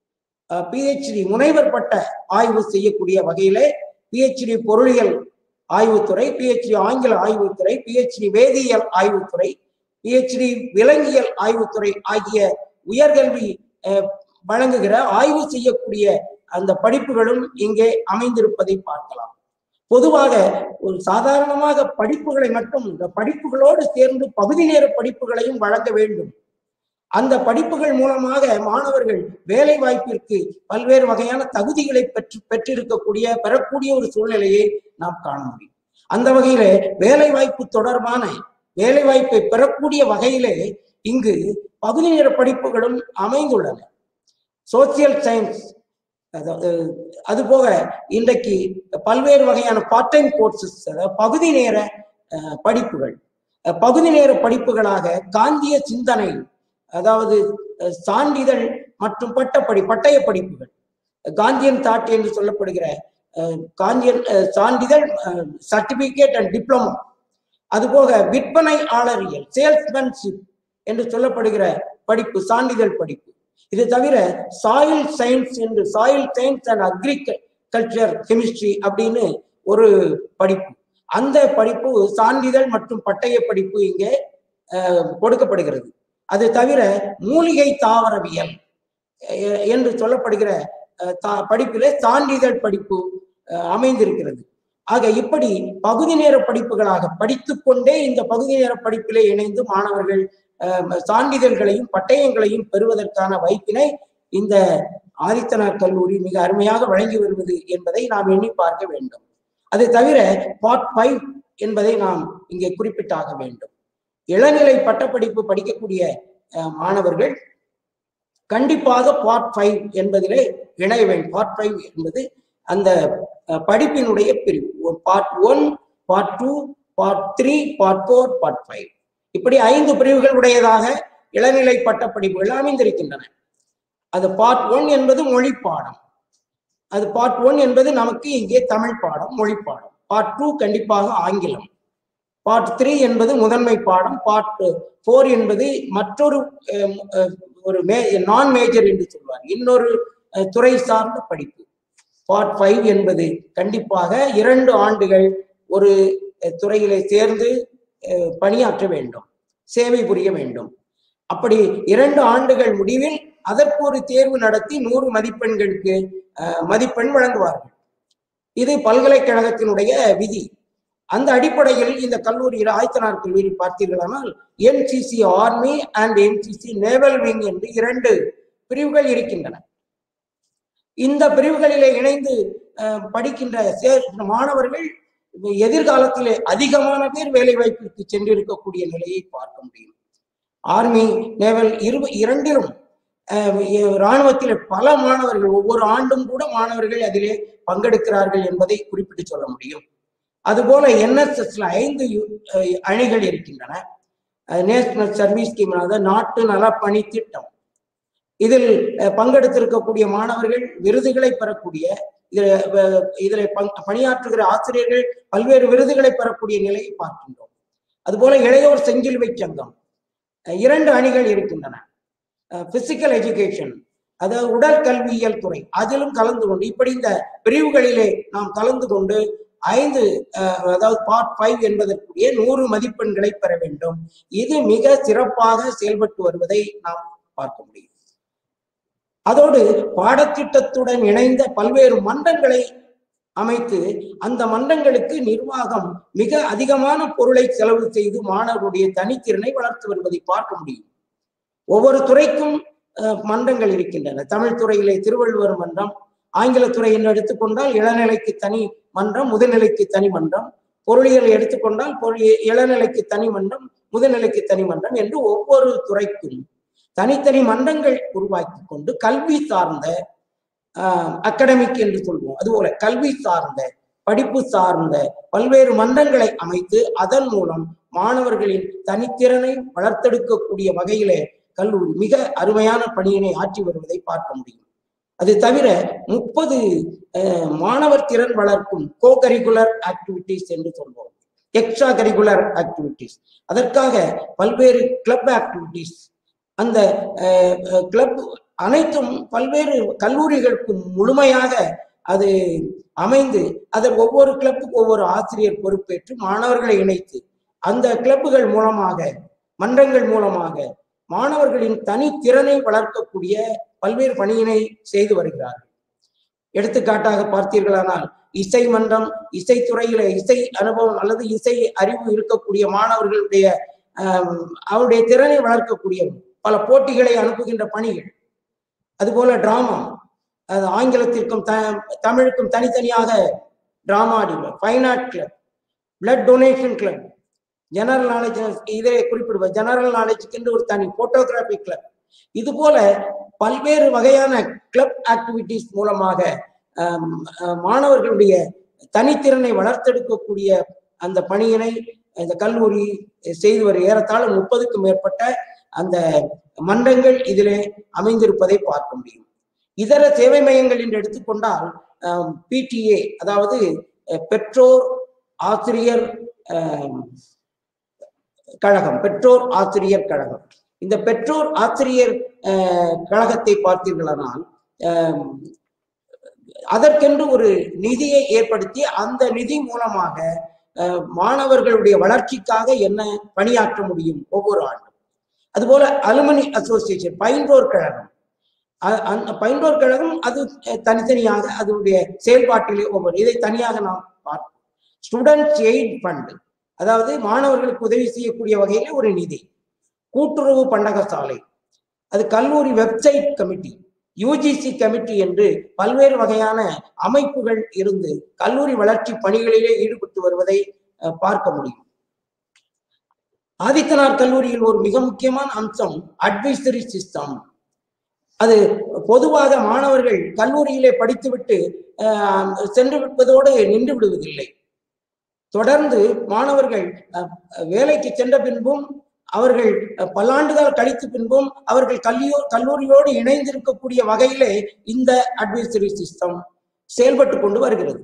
பிஹெச்டி முனைவர் பட்ட ஆய்வு செய்யக்கூடிய வகையிலே பிஹெச்டி பொருளியல் ஆய்வுத்துறை பிஹெச்டி ஆங்கில ஆய்வுத்துறை பிஹெச்டி வேதியியல் ஆய்வுத்துறை பிஹெச்டி விலங்கியல் ஆய்வுத்துறை ஆகிய உயர்கல்வி அஹ், வழங்குகிற ஆய்வு செய்யக்கூடிய அந்த படிப்புகளும் இங்கே அமைந்திருப்பதை பார்க்கலாம் பொதுவாக ஒரு சாதாரணமாக படிப்புகளை மட்டும் இந்த படிப்புகளோடு சேர்ந்து பகுதி நேர படிப்புகளையும் வழங்க வேண்டும் அந்த படிப்புகள் மூலமாக மாணவர்கள் வேலை வாய்ப்பிற்கு பல்வேறு வகையான தகுதிகளை பெற்று பெற்றிருக்கக்கூடிய பெறக்கூடிய ஒரு சூழ்நிலையை நாம் காண முடியும் அந்த வகையிலே வேலை வாய்ப்பு தொடர்பான வேலை வாய்ப்பை பெறக்கூடிய வகையிலே இங்கு பகுதி நேர படிப்புகளும் அமைந்துள்ளன சோசியல் சயின்ஸ் அதாவது அதுபோக இன்றைக்கு பல்வேறு வகையான பார்ட் டைம் கோர்சஸ் அதாவது பகுதி நேர அஹ், படிப்புகள் அஹ், பகுதி நேர படிப்புகளாக காந்திய சிந்தனை அதாவது அஹ், சான்றிதழ் மற்றும் பட்டப்படி பட்டய படிப்புகள் காந்தியன் தாட் என்று சொல்லப்படுகிற அஹ், காந்தியன் அஹ், சான்றிதழ் சர்டிபிகேட் அண்ட் டிப்ளமோ அதுபோக விற்பனையாளரியல் சேல்ஸ்மேன்ஷிப் என்று சொல்லப்படுகிற படிப்பு சான்றிதழ் படிப்பு இது தவிர சாயில் சயின்ஸ் என்று soil science and agriculture chemistry அப்படின்னு ஒரு படிப்பு அந்த படிப்பு சான்றிதழ் மற்றும் பட்டய படிப்பு இங்கே அஹ், கொடுக்கப்படுகிறது அது தவிர மூலிகை தாவரவியல் அஹ், என்று சொல்லப்படுகிற அஹ், தா- படிப்பிலே சான்றிதழ் படிப்பு அஹ், அமைந்திருக்கிறது ஆக இப்படி பகுதி நேர படிப்புகளாக படித்துக்கொண்டே இந்த பகுதி நேர படிப்பிலே இணைந்து மாணவர்கள் அஹ், சான்றிதழ்களையும் பட்டயங்களையும் பெறுவதற்கான வாய்ப்பினை இந்த ஆதித்தனார் கல்லூரி மிக அருமையாக வழங்கி வருவது என்பதை நாம் எண்ணி பார்க்க வேண்டும் அதை தவிர பார்ட் ஃபைவ் என்பதை நாம் இங்கே குறிப்பிட்டாக வேண்டும் இளநிலை பட்டப்படிப்பு படிக்கக்கூடிய அஹ், மாணவர்கள் கண்டிப்பாக பார்ட் ஃபைவ் என்பதிலே இணைய வேண்டும் பார்ட் ஃபைவ் என்பது அந்த அஹ், படிப்பினுடைய பிரிவு part one part two part three part four part five இப்படி ஐந்து பிரிவுகள் உடையதாக இளநிலை பட்ட படிப்புகள் அமைந்திருக்கின்றன அது பார்ட் ஒன் என்பது மொழி பாடம் அது பார்ட் ஒன் என்பது நமக்கு இங்கே தமிழ் பாடம் மொழி பாடம் பார்ட் டூ கண்டிப்பாக ஆங்கிலம் பார்ட் த்ரீ என்பது முதன்மை பாடம் பார்ட் ஃபோர் என்பது மற்றொரு அஹ், அஹ், ஒரு மே நான் மேஜர் என்று சொல்வார் இன்னொரு அஹ், துறை சார்ந்த படிப்பு பார்ட் ஃபைவ் என்பது கண்டிப்பாக இரண்டு ஆண்டுகள் ஒரு அஹ், துறையிலே சேர்ந்து அஹ், பணியாற்ற வேண்டும் சேவை புரிய வேண்டும் அப்படி இரண்டு ஆண்டுகள் முடிவில் அதற்கு ஒரு தேர்வு நடத்தி நூறு மதிப்பெண்களுக்கு அஹ், மதிப்பெண் வழங்குவார்கள் இது பல்கலைக்கழகத்தினுடைய விதி அந்த அடிப்படையில் இந்த கல்லூரியில் ஆயத்தனார் கல்லூரி பார்த்தீர்களானால் NCC army and NCC naval wing என்று இரண்டு பிரிவுகள் இருக்கின்றன இந்த பிரிவுகளிலே இணைந்து அஹ், படிக்கின்ற சே- மாணவர்கள் எதிர்காலத்திலே அதிகமான பேர் வேலை வாய்ப்பிற்கு சென்றிருக்கக்கூடிய நிலையை பார்க்க முடியும் ஆர்மி நேவல் இரு இரண்டிலும் அஹ், எ- இராணுவத்திலே பல மாணவர்கள் ஒவ்வொரு ஆண்டும் கூட மாணவர்கள் அதிலே பங்கெடுக்கிறார்கள் என்பதை குறிப்பிட்டு சொல்ல முடியும் அதுபோல என்எஸ்எஸ்ல ஐந்து யு- அஹ், அணிகள் இருக்கின்றன நேஷனல் சர்வீஸ் ஸ்கீம் அதாவது நாட்டு நல பணி திட்டம் இதில் அஹ், பங்கெடுத்திருக்கக்கூடிய மாணவர்கள் விருதுகளை பெறக்கூடிய இதில் அஹ், இதில் பங்- பணியாற்றுகிற ஆசிரியர்கள் பல்வேறு விருதுகளை பெறக்கூடிய நிலையை பார்க்கின்றோம் அதுபோல இளையோர் செஞ்சிலுவை சங்கம் அஹ், இரண்டு அணிகள் இருக்கின்றன பிசிக்கல் எஜுகேஷன் அதாவது உடற்கல்வியியல் துறை அதிலும் கலந்து கொண்டு இப்படி இந்த பிரிவுகளிலே நாம் கலந்து கொண்டு ஐந்து அஹ், அதாவது பார்ட் ஃபைவ் என்பதற்குரிய நூறு மதிப்பெண்களை பெற வேண்டும் இது மிக சிறப்பாக செயல்பட்டு வருவதை நாம் பார்க்க முடியும் அதோடு பாடத்திட்டத்துடன் இணைந்த பல்வேறு மன்றங்களை அமைத்து அந்த மன்றங்களுக்கு நிர்வாகம் மிக அதிகமான பொருளை செலவு செய்து மாணவருடைய தனித்திறனை வளர்த்து வருவதை பார்க்க முடியும் ஒவ்வொரு துறைக்கும் அஹ், மன்றங்கள் இருக்கின்றன தமிழ் துறையிலே திருவள்ளுவர் மன்றம் ஆங்கில துறை என்று எடுத்துக்கொண்டால் இளநிலைக்கு தனி மன்றம் முதுநிலைக்கு தனி மன்றம் பொருளியல் எடுத்துக்கொண்டால் பொருள் இளநிலைக்கு தனி மன்றம் முதுநிலைக்கு தனி மன்றம் என்று ஒவ்வொரு துறைக்கும் தனித்தனி மன்றங்கள் உருவாக்கி கொண்டு கல்வி சார்ந்த அகடமிக் என்று சொல்வோம் அதுபோல கல்வி சார்ந்த படிப்பு சார்ந்த பல்வேறு மன்றங்களை அமைத்து அதன் மூலம் மாணவர்களின் தனித்திறனை வளர்த்தெடுக்கக்கூடிய வகையிலே கல்லூரி மிக அருமையான பணியினை ஆற்றி வருவதை பார்க்க முடியும் அது தவிர முப்பது மாணவர் திறன் வளர்க்கும் கோ கரிக்குலர் ஆக்டிவிட்டிஸ் என்று சொல்வோம் எக்ஸ்ட்ரா கரிக்குலர் ஆக்டிவிட்டிஸ் அதற்காக பல்வேறு கிளப் ஆக்டிவிட்டிஸ் அந்த கிளப் அனைத்தும் பல்வேறு கல்லூரிகளுக்கு முழுமையாக அது அமைந்து அதில் ஒவ்வொரு கிளப்புக்கு ஒவ்வொரு ஆசிரியர் பொறுப்பேற்று மாணவர்களை இணைத்து அந்த கிளப்புகள் மூலமாக மன்றங்கள் மூலமாக மாணவர்களின் தனித்திறனை வளர்க்கக்கூடிய பல்வேறு பணியினை செய்து வருகிறார்கள் எடுத்துக்காட்டாக பார்த்தீர்களானால் இசை மன்றம் இசைத்துறையில இசை அனுபவம் அல்லது இசை அறிவு இருக்கக்கூடிய மாணவர்களுடைய அவருடைய திறனை வளர்க்கக்கூடிய பல போட்டிகளை அனுப்புகின்ற பணிகள் அதுபோல டிராமா அது ஆங்கிலத்திற்கும் த தமிழுக்கும் தனித்தனியாக டிராமா டிவில் fine art club blood donation club general knowledge இதை குறிப்பிடுவார் ஜெனரல் நாலேஜுக்கு என்று ஒரு தனி போட்டோகிராஃபி கிளப் இது போல பல்வேறு வகையான கிளப் ஆக்டிவிட்டிஸ் மூலமாக மாணவர்களுடைய தனித்திறனை வளர்த்தெடுக்கக்கூடிய அந்த பணியினை இந்த கல்லூரி செய்து வரும் ஏறத்தாழ முப்பதுக்கும் மேற்பட்ட அந்த மன்றங்கள் இதிலே அமைந்திருப்பதை பார்க்க முடியும் இதர சேவை மையங்கள் என்று எடுத்துக்கொண்டால் பிடிஏ அதாவது பெற்றோர் ஆசிரியர் கழகம் பெற்றோர் ஆசிரியர் கழகம் இந்த பெற்றோர் ஆசிரியர் கழகத்தை பார்த்தீர்களானால் அதற்கென்று ஒரு நிதியை ஏற்படுத்தி அந்த நிதி மூலமாக மாணவர்களுடைய வளர்ச்சிக்காக என்ன பணியாற்ற முடியும் ஒவ்வொரு ஆண்டும் அதுபோல அலுமினி அசோசியேஷன் பயின்றோர் கழகம் அந்த பயின்றோர் கழகம் அது தனித்தனியாக அதனுடைய செயல்பாட்டிலே ஒவ்வொரு இதை தனியாக நாம் பார்ப்போம் ஸ்டூடெண்ட் எய்ட் ஃபண்ட் அதாவது மாணவர்களுக்கு உதவி செய்யக்கூடிய வகையில ஒரு நிதி கூட்டுறவு பண்டக சாலை அது கல்லூரி வெப்சைட் கமிட்டி யூஜிசி கமிட்டி என்று பல்வேறு வகையான அமைப்புகள் இருந்து கல்லூரி வளர்ச்சி பணிகளிலே ஈடுபட்டு வருவதை பார்க்க முடியும் ஆதித்தனார் கல்லூரியில் ஒரு மிக முக்கியமான அம்சம் அட்வைசரி சிஸ்டம் அது பொதுவாக மாணவர்கள் கல்லூரியிலே படித்துவிட்டு ஆஹ், சென்று விடுவதோடு நின்று விடுவதில்லை தொடர்ந்து மாணவர்கள் அஹ், வேலைக்கு சென்ற பின்பும் அவர்கள் அஹ், பல்லாண்டுகள் கழித்த பின்பும் அவர்கள் கல்வியோ கல்லூரியோடு இணைந்திருக்கக்கூடிய வகையிலே இந்த அட்வைசரி சிஸ்டம் செயல்பட்டு கொண்டு வருகிறது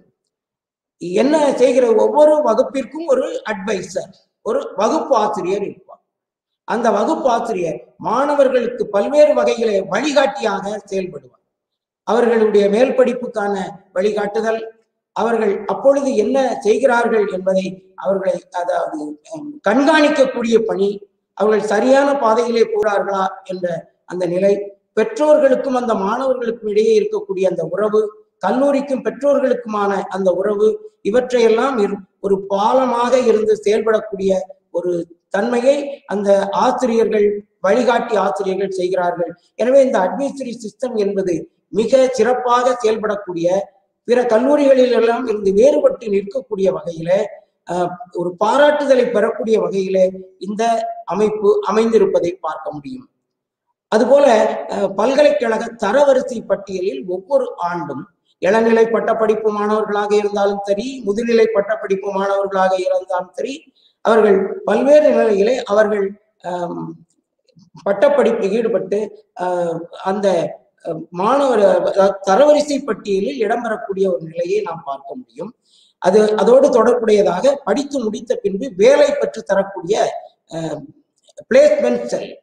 என்ன செய்கிற ஒவ்வொரு வகுப்பிற்கும் ஒரு அட்வைசர் ஒரு வகுப்பு ஆசிரியர் இருப்பார் அந்த வகுப்பு ஆசிரியர் மாணவர்களுக்கு பல்வேறு வகையிலே வழிகாட்டியாக செயல்படுவார் அவர்களுடைய மேல் படிப்புக்கான வழிகாட்டுதல் அவர்கள் அப்பொழுது என்ன செய்கிறார்கள் என்பதை அவர்களை அதாவது ஹம், கண்காணிக்கக்கூடிய பணி அவர்கள் சரியான பாதையிலே போறார்களா என்ற அந்த நிலை பெற்றோர்களுக்கும் அந்த மாணவர்களுக்கும் இடையே இருக்கக்கூடிய அந்த உறவு கல்லூரிக்கும் பெற்றோர்களுக்குமான அந்த உறவு இவற்றையெல்லாம் இரு- ஒரு பாலமாக இருந்து செயல்படக்கூடிய ஒரு தன்மையை அந்த ஆசிரியர்கள் வழிகாட்டி ஆசிரியர்கள் செய்கிறார்கள் எனவே இந்த அட்வைசரி சிஸ்டம் என்பது மிக சிறப்பாக செயல்படக்கூடிய பிற கல்லூரிகளில் எல்லாம் இருந்து வேறுபட்டு நிற்கக்கூடிய வகையில அஹ், ஒரு பாராட்டுதலை பெறக்கூடிய வகையில இந்த அமைப்பு அமைந்திருப்பதை பார்க்க முடியும் அதுபோல அஹ், பல்கலைக்கழக தரவரிசை பட்டியலில் ஒவ்வொரு ஆண்டும் இளநிலை பட்டப்படிப்பு மாணவர்களாக இருந்தாலும் சரி முதுநிலை பட்டப்படிப்பு மாணவர்களாக இருந்தாலும் சரி அவர்கள் பல்வேறு நிலையிலே அவர்கள் ஆம், பட்டப்படிப்பில் ஈடுபட்டு ஆஹ், அந்த அஹ், மாணவர் அதாவது தரவரிசை பட்டியலில் இடம்பெறக்கூடிய ஒரு நிலையை நாம் பார்க்க முடியும் அது அதோடு தொடர்புடையதாக படித்து முடித்த பின்பு வேலை பெற்று தரக்கூடிய பிளேஸ்மெண்ட் செல்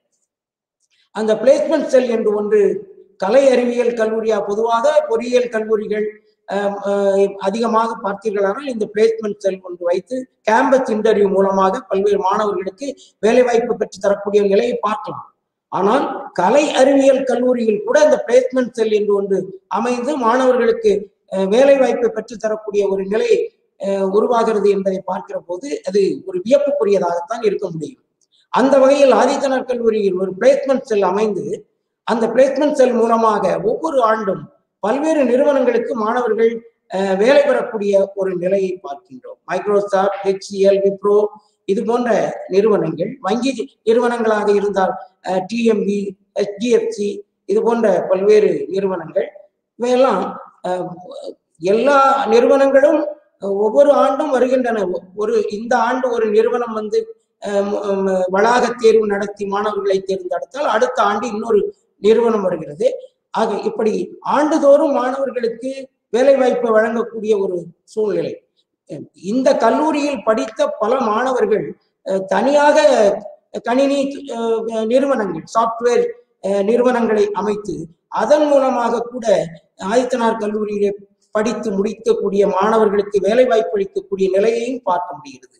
அந்த பிளேஸ்மெண்ட் செல் என்று ஒன்று கலை அறிவியல் கல்லூரியா பொதுவாக பொறியியல் கல்லூரிகள் ஆம், ஆஹ், அதிகமாக பார்த்தீர்களானால் இந்த பிளேஸ்மெண்ட் செல் ஒன்று வைத்து கேம்பஸ் இன்டர்வியூ மூலமாக பல்வேறு மாணவர்களுக்கு வேலைவாய்ப்பு பெற்று தரக்கூடிய நிலையை பார்க்கலாம் ஆனால் கலை அறிவியல் கல்லூரியில் கூட இந்த பிளேஸ்மெண்ட் செல் என்று ஒன்று அமைந்து மாணவர்களுக்கு அஹ், வேலைவாய்ப்பு பெற்று தரக்கூடிய ஒரு நிலை அஹ், உருவாகிறது என்பதை பார்க்கிற போது அது ஒரு வியப்புக்குரியதாகத்தான் இருக்க முடியும் அந்த வகையில் ஆதித்தனார் கல்லூரியில் ஒரு பிளேஸ்மெண்ட் செல் அமைந்து அந்த பிளேஸ்மெண்ட் செல் மூலமாக ஒவ்வொரு ஆண்டும் பல்வேறு நிறுவனங்களுக்கு மாணவர்கள் அஹ், வேலை பெறக்கூடிய ஒரு நிலையை பார்க்கின்றோம் மைக்ரோசாஃப்ட் ஹெச்சிஎல் விப்ரோ இது போன்ற நிறுவனங்கள் வங்கி நிறுவனங்களாக இருந்தால் டிஎம்பி ஹெச்டிஎஃப்சி இது போன்ற பல்வேறு நிறுவனங்கள் இவையெல்லாம் அஹ், எல்லா நிறுவனங்களும் அஹ், ஒவ்வொரு ஆண்டும் வருகின்றன ஒ- ஒரு இந்த ஆண்டு ஒரு நிறுவனம் வந்து அஹ், ம- ம- வளாக தேர்வு நடத்தி மாணவர்களை தேர்ந்தெடுத்தால் அடுத்த ஆண்டு இன்னொரு நிறுவனம் வருகிறது ஆக இப்படி ஆண்டுதோறும் மாணவர்களுக்கு வேலை வாய்ப்பை வழங்கக்கூடிய ஒரு சூழ்நிலை அஹ் இந்த கல்லூரியில் படித்த பல மாணவர்கள் அஹ், தனியாக கணினி அஹ், நிறுவனங்கள் சாஃப்ட்வேர் நிறுவனங்களை அமைத்து அதன் மூலமாக கூட ஆதித்தனார் கல்லூரியிலே படித்து முடிக்கக்கூடிய மாணவர்களுக்கு வேலை வாய்ப்பு அளிக்கக்கூடிய நிலையையும் பார்க்க முடிகிறது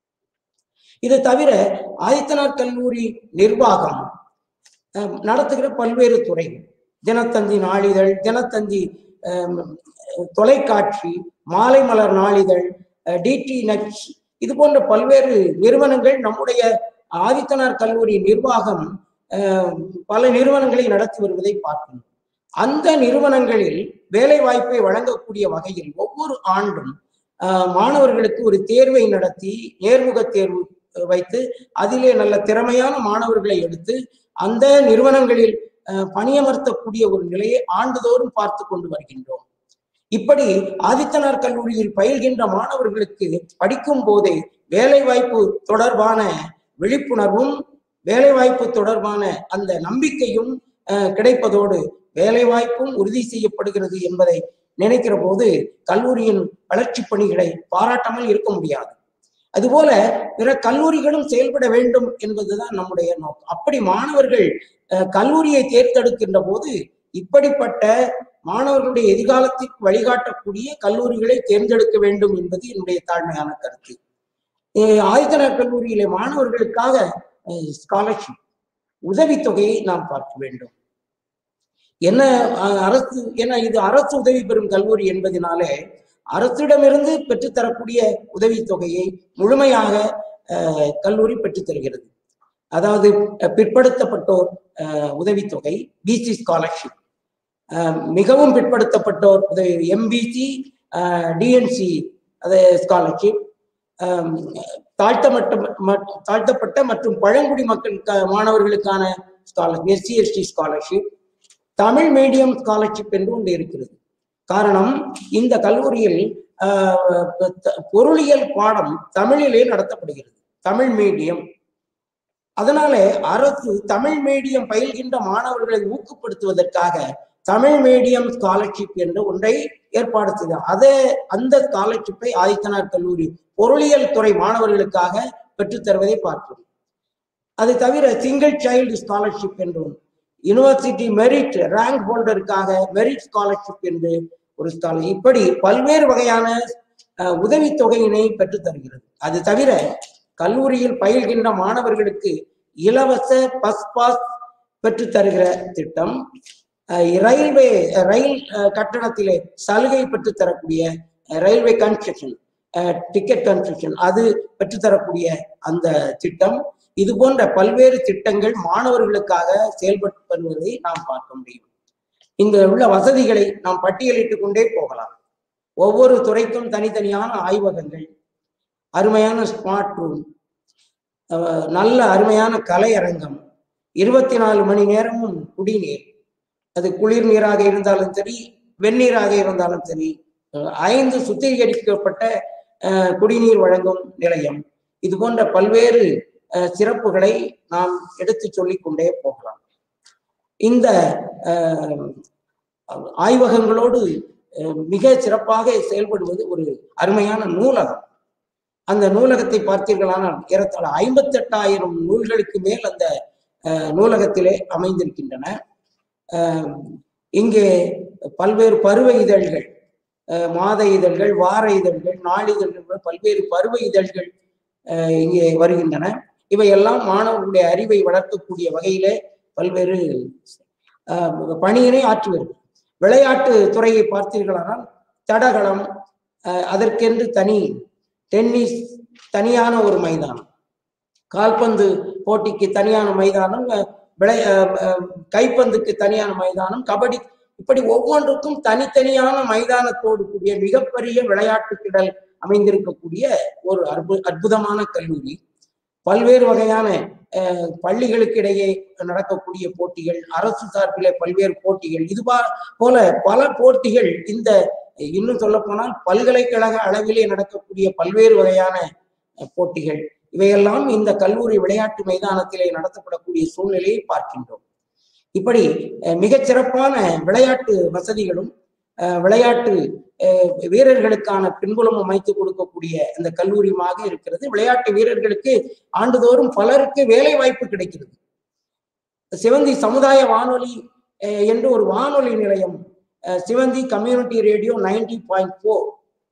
இது தவிர ஆதித்தனார் கல்லூரி நிர்வாகம் அஹ், நடத்துகிற பல்வேறு துறைகள் தினத்தந்தி நாளிதழ் தினத்தந்தி அஹ், தொலைக்காட்சி மாலை மலர் நாளிதழ் டிடி நட்ஸ் இது போன்ற பல்வேறு நிறுவனங்கள் நம்முடைய ஆதித்தனார் கல்லூரி நிர்வாகம் அஹ், பல நிறுவனங்களை நடத்தி வருவதை பார்க்கணும் அந்த நிறுவனங்களில் வேலை வாய்ப்பை வழங்கக்கூடிய வகையில் ஒவ்வொரு ஆண்டும் அஹ், மாணவர்களுக்கு ஒரு தேர்வை நடத்தி நேர்முக தேர்வு அஹ், வைத்து அதிலே நல்ல திறமையான மாணவர்களை எடுத்து அந்த நிறுவனங்களில் அஹ், பணியமர்த்தக்கூடிய ஒரு நிலையை ஆண்டுதோறும் பார்த்து கொண்டு வருகின்றோம் இப்படி ஆதித்தனார் கல்லூரியில் பயில்கின்ற மாணவர்களுக்கு படிக்கும் போதே வேலை வாய்ப்பு தொடர்பான விழிப்புணர்வும் வேலை வாய்ப்பு தொடர்பான அந்த நம்பிக்கையும் அஹ், கிடைப்பதோடு வேலை வாய்ப்பும் உறுதி செய்யப்படுகிறது என்பதை நினைக்கிற போது கல்லூரியின் வளர்ச்சி பணிகளை பாராட்டாமல் இருக்க முடியாது அதுபோல பிற கல்லூரிகளும் செயல்பட வேண்டும் என்பதுதான் நம்முடைய நோக்கம் அப்படி மாணவர்கள் அஹ், கல்லூரியை தேர்ந்தெடுக்கின்ற போது இப்படிப்பட்ட மாணவர்களுடைய எதிர்காலத்திற்கு வழிகாட்டக்கூடிய கல்லூரிகளை தேர்ந்தெடுக்க வேண்டும் என்பது என்னுடைய தாழ்மையான கருத்து அஹ், ஆதித்தனார் கல்லூரியிலே மாணவர்களுக்காக ஸ்காலர்ஷிப் உதவித்தொகையை நாம் பார்க்க வேண்டும் என்ன அஹ், அரசு ஏன்னா இது அரசு உதவி பெறும் கல்லூரி என்பதனாலே அரசிடமிருந்து பெற்றுத்தரக்கூடிய உதவித்தொகையை முழுமையாக அஹ், கல்லூரி பெற்றுத் தருகிறது அதாவது அஹ், பிற்படுத்தப்பட்டோர் அஹ், உதவித்தொகை பிசி ஸ்காலர்ஷிப் மிகவும் பிற்படுத்தப்பட்டோர் உதவி எம்பிசி டிஎன்சி அது ஸ்காலர்ஷிப் தாழ்த்தப்பட்ட மட்- தாழ்த்தப்பட்ட மற்றும் பழங்குடி மக்கள் க- மாணவர்களுக்கான scholar SC ST scholarship Tamil medium scholarship என்று ஒன்று இருக்கிறது காரணம் இந்த கல்லூரியில் ஆஹ், த- பொருளியல் பாடம் தமிழிலே நடத்தப்படுகிறது தமிழ் மீடியம் அதனாலே அரசு தமிழ் மீடியம் பயில்கின்ற மாணவர்களை ஊக்கப்படுத்துவதற்காக தமிழ் மீடியம் ஸ்காலர்ஷிப் என்ற ஒன்றை ஏற்பாடு செய்தார் அதே அந்த ஸ்காலர்ஷிப்பை ஆதித்தனார் கல்லூரி பொருளியல் துறை மாணவர்களுக்காக பெற்றுத் தருவதை பார்க்கிறோம் அது தவிர சிங்கிள் சைல்டு ஸ்காலர்ஷிப் என்றும் யுனிவர்சிட்டி மெரிட் ரேங்க் ஹோல்டருக்காக மெரிட் ஸ்காலர்ஷிப் என்று ஒரு ஸ்காலர் இப்படி பல்வேறு வகையான அஹ், உதவித்தொகையினை பெற்றுத் தருகிறது அது தவிர கல்லூரியில் பயில்கின்ற மாணவர்களுக்கு இலவச பஸ் பாஸ் பெற்றுத் தருகிற திட்டம் அஹ், ரயில்வே ரயில் அஹ், கட்டணத்திலே சலுகை பெற்றுத் தரக்கூடிய அஹ், ரயில்வே கன்செஷன் டிக்கெட் கன்செஷன் அது பெற்றுத்தரக்கூடிய அந்த திட்டம் இது போன்ற பல்வேறு திட்டங்கள் மாணவர்களுக்காக செயல்பட்டு வருவதை நாம் பார்க்க முடியும் இங்க உள்ள வசதிகளை நாம் பட்டியலிட்டுக் கொண்டே போகலாம் ஒவ்வொரு துறைக்கும் தனித்தனியான ஆய்வகங்கள் அருமையான ஸ்மார்ட் ரூம் நல்ல அருமையான கலையரங்கம் இருபத்தி நாலு மணி நேரமும் குடிநீர் அது குளிர் நீராக இருந்தாலும் சரி வெந்நீராக இருந்தாலும் சரி அஹ் ஐந்து சுத்திகரிக்கப்பட்ட அஹ், குடிநீர் வழங்கும் நிலையம் இது போன்ற பல்வேறு அஹ், சிறப்புகளை நாம் எடுத்து சொல்லிக் கொண்டே போகலாம் இந்த அஹ், ஆய்வகங்களோடு அஹ், மிக சிறப்பாக செயல்படுவது ஒரு அருமையான நூலகம் அந்த நூலகத்தை பார்த்தீர்களானால் ஏறத்தாழ ஐம்பத்தெட்டாயிரம் நூல்களுக்கு மேல் அந்த அஹ், நூலகத்திலே அமைந்திருக்கின்றன அஹ், இங்கே பல்வேறு பருவ இதழ்கள் அஹ், மாத இதழ்கள் வார இதழ்கள் நாளிதழ்கள் போல பல்வேறு பருவ இதழ்கள் அஹ், இங்கே வருகின்றன இவையெல்லாம் மாணவர்களுடைய அறிவை வளர்க்கக்கூடிய வகையிலே பல்வேறு அஹ், பணியினை ஆற்றி வருகிறது விளையாட்டு துறையை பார்த்தீர்களானால் தடகளம் அஹ், அதற்கென்று தனி டென்னிஸ் தனியான ஒரு மைதானம் கால்பந்து போட்டிக்கு தனியான மைதானம் அஹ், விளை அஹ், அஹ், கைப்பந்துக்கு தனியான மைதானம் கபடி இப்படி ஒவ்வொன்றுக்கும் தனித்தனியான மைதானத்தோடு கூடிய மிகப்பெரிய விளையாட்டு திடல் அமைந்திருக்கக்கூடிய ஒரு அற்பு அற்புதமான கல்லூரி பல்வேறு வகையான அஹ், பள்ளிகளுக்கு இடையே நடக்கக்கூடிய போட்டிகள் அரசு சார்பிலே பல்வேறு போட்டிகள் இது பா- போல பல போட்டிகள் இந்த இன்னும் சொல்ல போனால் பல்கலைக்கழக அளவிலே நடக்கக்கூடிய பல்வேறு வகையான அஹ், போட்டிகள் இவையெல்லாம் இந்த கல்லூரி விளையாட்டு மைதானத்திலே நடத்தப்படக்கூடிய சூழ்நிலையை பார்க்கின்றோம் இப்படி அஹ், மிகச் சிறப்பான விளையாட்டு வசதிகளும் அஹ், விளையாட்டு அஹ், வீரர்களுக்கான பின்புலம் அமைத்து கொடுக்கக்கூடிய இந்த கல்லூரியுமாக இருக்கிறது விளையாட்டு வீரர்களுக்கு ஆண்டுதோறும் பலருக்கு வேலை வாய்ப்பு கிடைக்கிறது சிவந்தி சமுதாய வானொலி அஹ், என்று ஒரு வானொலி நிலையம் அஹ், Sivanthi community radio ninety point four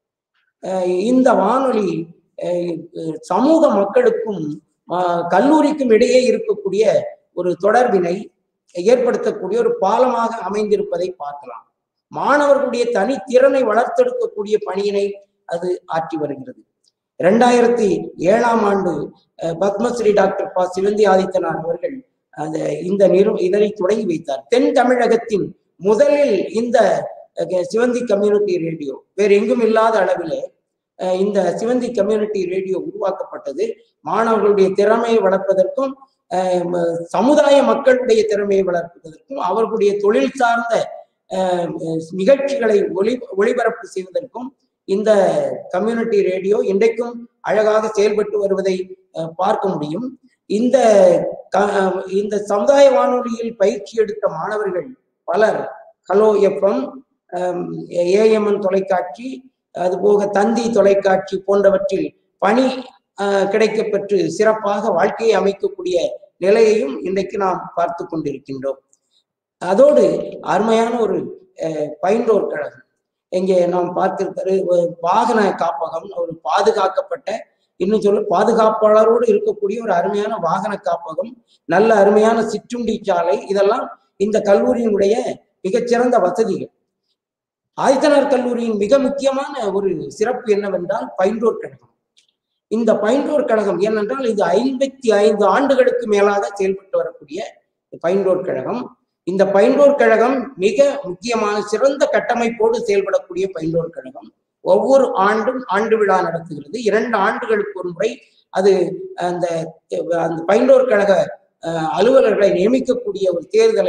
இந்த வானொலி அஹ், அஹ், சமூக மக்களுக்கும் அஹ், கல்லூரிக்கும் இடையே இருக்கக்கூடிய ஒரு தொடர்பினை ஏற்படுத்தக்கூடிய ஒரு பாலமாக அமைந்திருப்பதை பார்க்கலாம் மாணவர்களுடைய தனித்திறனை வளர்த்தெடுக்கக்கூடிய பணியினை அது ஆற்றி வருகிறது இரண்டாயிரத்தி ஏழாம் ஆண்டு அஹ், பத்மஸ்ரீ டாக்டர் ப சிவந்தி ஆதித்தனார் அவர்கள் அந்த இந்த நிறு இதனை தொடங்கி வைத்தார் தென் தமிழகத்தின் முதலில் இந்த அஹ், சிவந்தி கம்யூனிட்டி ரேடியோ வேறு எங்கும் இல்லாத அளவிலே அஹ், இந்த சிவந்தி கம்யூனிட்டி ரேடியோ உருவாக்கப்பட்டது மாணவர்களுடைய திறமையை வளர்ப்பதற்கும் அஹ், ம- சமுதாய மக்களுடைய திறமையை வளர்ப்பதற்கும் அவர்களுடைய தொழில் சார்ந்த அஹ், நிகழ்ச்சிகளை ஒளி ஒளிபரப்பு செய்வதற்கும் இந்த கம்யூனிட்டி ரேடியோ இன்றைக்கும் அழகாக செயல்பட்டு வருவதை அஹ், பார்க்க முடியும் இந்த க- அஹ், இந்த சமுதாய வானொலியில் பயிற்சி எடுத்த மாணவர்கள் பலர் ஹலோ எஃப்எம் ஏஎம்என் தொலைக்காட்சி அதுபோக தந்தி தொலைக்காட்சி போன்றவற்றில் பணி அஹ், கிடைக்கப்பெற்று சிறப்பாக வாழ்க்கையை அமைக்கக்கூடிய நிலையையும் இன்றைக்கு நாம் பார்த்து கொண்டிருக்கின்றோம் அதோடு அருமையான ஒரு அஹ், பயின்றோர் கழகம் இங்கே நாம் பார்த்திருக்கிற ஒரு வாகன காப்பகம் ஒரு பாதுகாக்கப்பட்ட இன்னும் சொல்ல பாதுகாப்பாளரோடு இருக்கக்கூடிய ஒரு அருமையான வாகன காப்பகம் நல்ல அருமையான சிற்றுண்டி சாலை இதெல்லாம் இந்த கல்லூரியினுடைய மிகச்சிறந்த வசதிகள் ஆதித்தனார் கல்லூரியின் மிக முக்கியமான ஒரு சிறப்பு என்னவென்றால் பயின்றோர் கழகம் இந்த பயின்றோர் கழகம் ஏனென்றால் இது ஐம்பத்தி ஐந்து ஆண்டுகளுக்கு மேலாக செயல்பட்டு வரக்கூடிய பயின்றோர் கழகம் இந்த பயின்றோர் கழகம் மிக முக்கியமான சிறந்த கட்டமைப்போடு செயல்படக்கூடிய பயின்றோர் கழகம் ஒவ்வொரு ஆண்டும் ஆண்டு விழா நடத்துகிறது இரண்டு ஆண்டுகளுக்கு ஒரு முறை அது அந்த அந்த பயின்றோர் கழக அஹ், அலுவலர்களை நியமிக்கக்கூடிய ஒரு தேர்தலை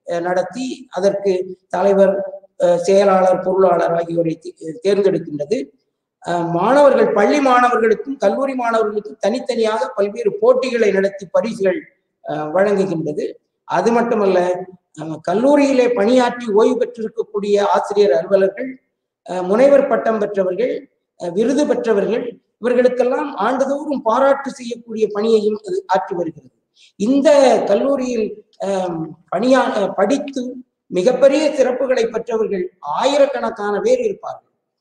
அஹ், நடத்தி அதற்கு தலைவர் அஹ், செயலாளர் பொருளாளர் ஆகியோரை தே- தேர்ந்தெடுக்கின்றது அஹ், மாணவர்கள் பள்ளி மாணவர்களுக்கும் கல்லூரி மாணவர்களுக்கும் தனித்தனியாக பல்வேறு போட்டிகளை நடத்தி பரிசுகள் அஹ், வழங்குகின்றது அது மட்டுமல்ல அஹ், கல்லூரியிலே பணியாற்றி ஓய்வு பெற்றிருக்கக்கூடிய ஆசிரியர் அலுவலர்கள் அஹ், முனைவர் பட்டம் பெற்றவர்கள் அஹ், விருது பெற்றவர்கள் இவர்களுக்கெல்லாம் ஆண்டுதோறும் பாராட்டு செய்யக்கூடிய பணியையும் அது ஆற்றி வருகிறது இந்த கல்லூரியில் அஹ், பணியா அஹ், படித்து மிகப்பெரிய சிறப்புகளை பெற்றவர்கள் ஆயிரக்கணக்கான பேர் இருப்பார்கள்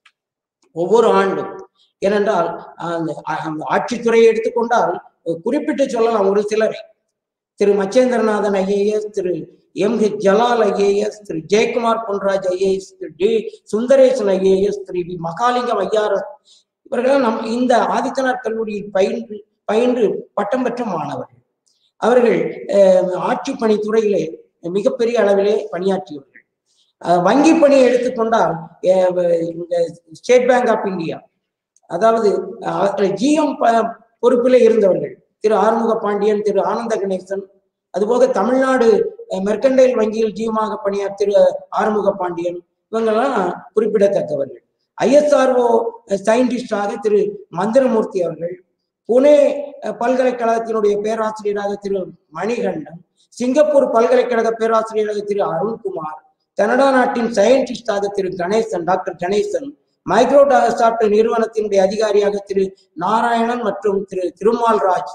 ஒவ்வொரு ஆண்டும் ஏனென்றால் அந்த அந்த ஆட்சித்துறையை எடுத்துக்கொண்டால் அஹ், குறிப்பிட்டு சொல்லலாம் ஒரு சிலரை Thiru Machendranathan IAS Thiru M H Jalal IAS Thiru Jayakumar Ponraj IAS Thiru T Sundaresan IAS Thiru V Mahalingam IRS இவர்கள் நம் இந்த ஆதித்தனார் கல்லூரியில் பயின்று பயின்று பட்டம் பெற்ற மாணவர்கள் அவர்கள் அஹ், ஆட்சி பணித்துறையிலே மிகப்பெரிய அளவிலே பணியாற்றியவர்கள் அஹ், வங்கி பணியை எடுத்துக்கொண்டால் அஹ், இந்த ஸ்டேட் பேங்க் ஆஃப் இந்தியா அதாவது ஜிஎம் பொறுப்பிலே இருந்தவர்கள் திரு ஆறுமுக பாண்டியன் திரு ஆனந்த கணேசன் அதுபோக தமிழ்நாடு அஹ், மெர்கண்டைல் வங்கியில் ஜிஎமாக பணியாற்ற திரு ஆறுமுக பாண்டியன் இவங்கெல்லாம் குறிப்பிடத்தக்கவர்கள் ஐஎஸ்ஆர்ஓ சயின்டிஸ்டாக திரு மந்திரமூர்த்தி அவர்கள் புனே அஹ், பல்கலைக்கழகத்தினுடைய பேராசிரியராக திரு மணிகண்டன் சிங்கப்பூர் பல்கலைக்கழக பேராசிரியராக திரு அருண்குமார் கனடா நாட்டின் சயின்டிஸ்டாக திரு கணேசன் டாக்டர் கணேசன் மைக்ரோசாப்ட் நிறுவனத்தினுடைய அதிகாரியாக திரு நாராயணன் மற்றும் திரு திருமால் ராஜ்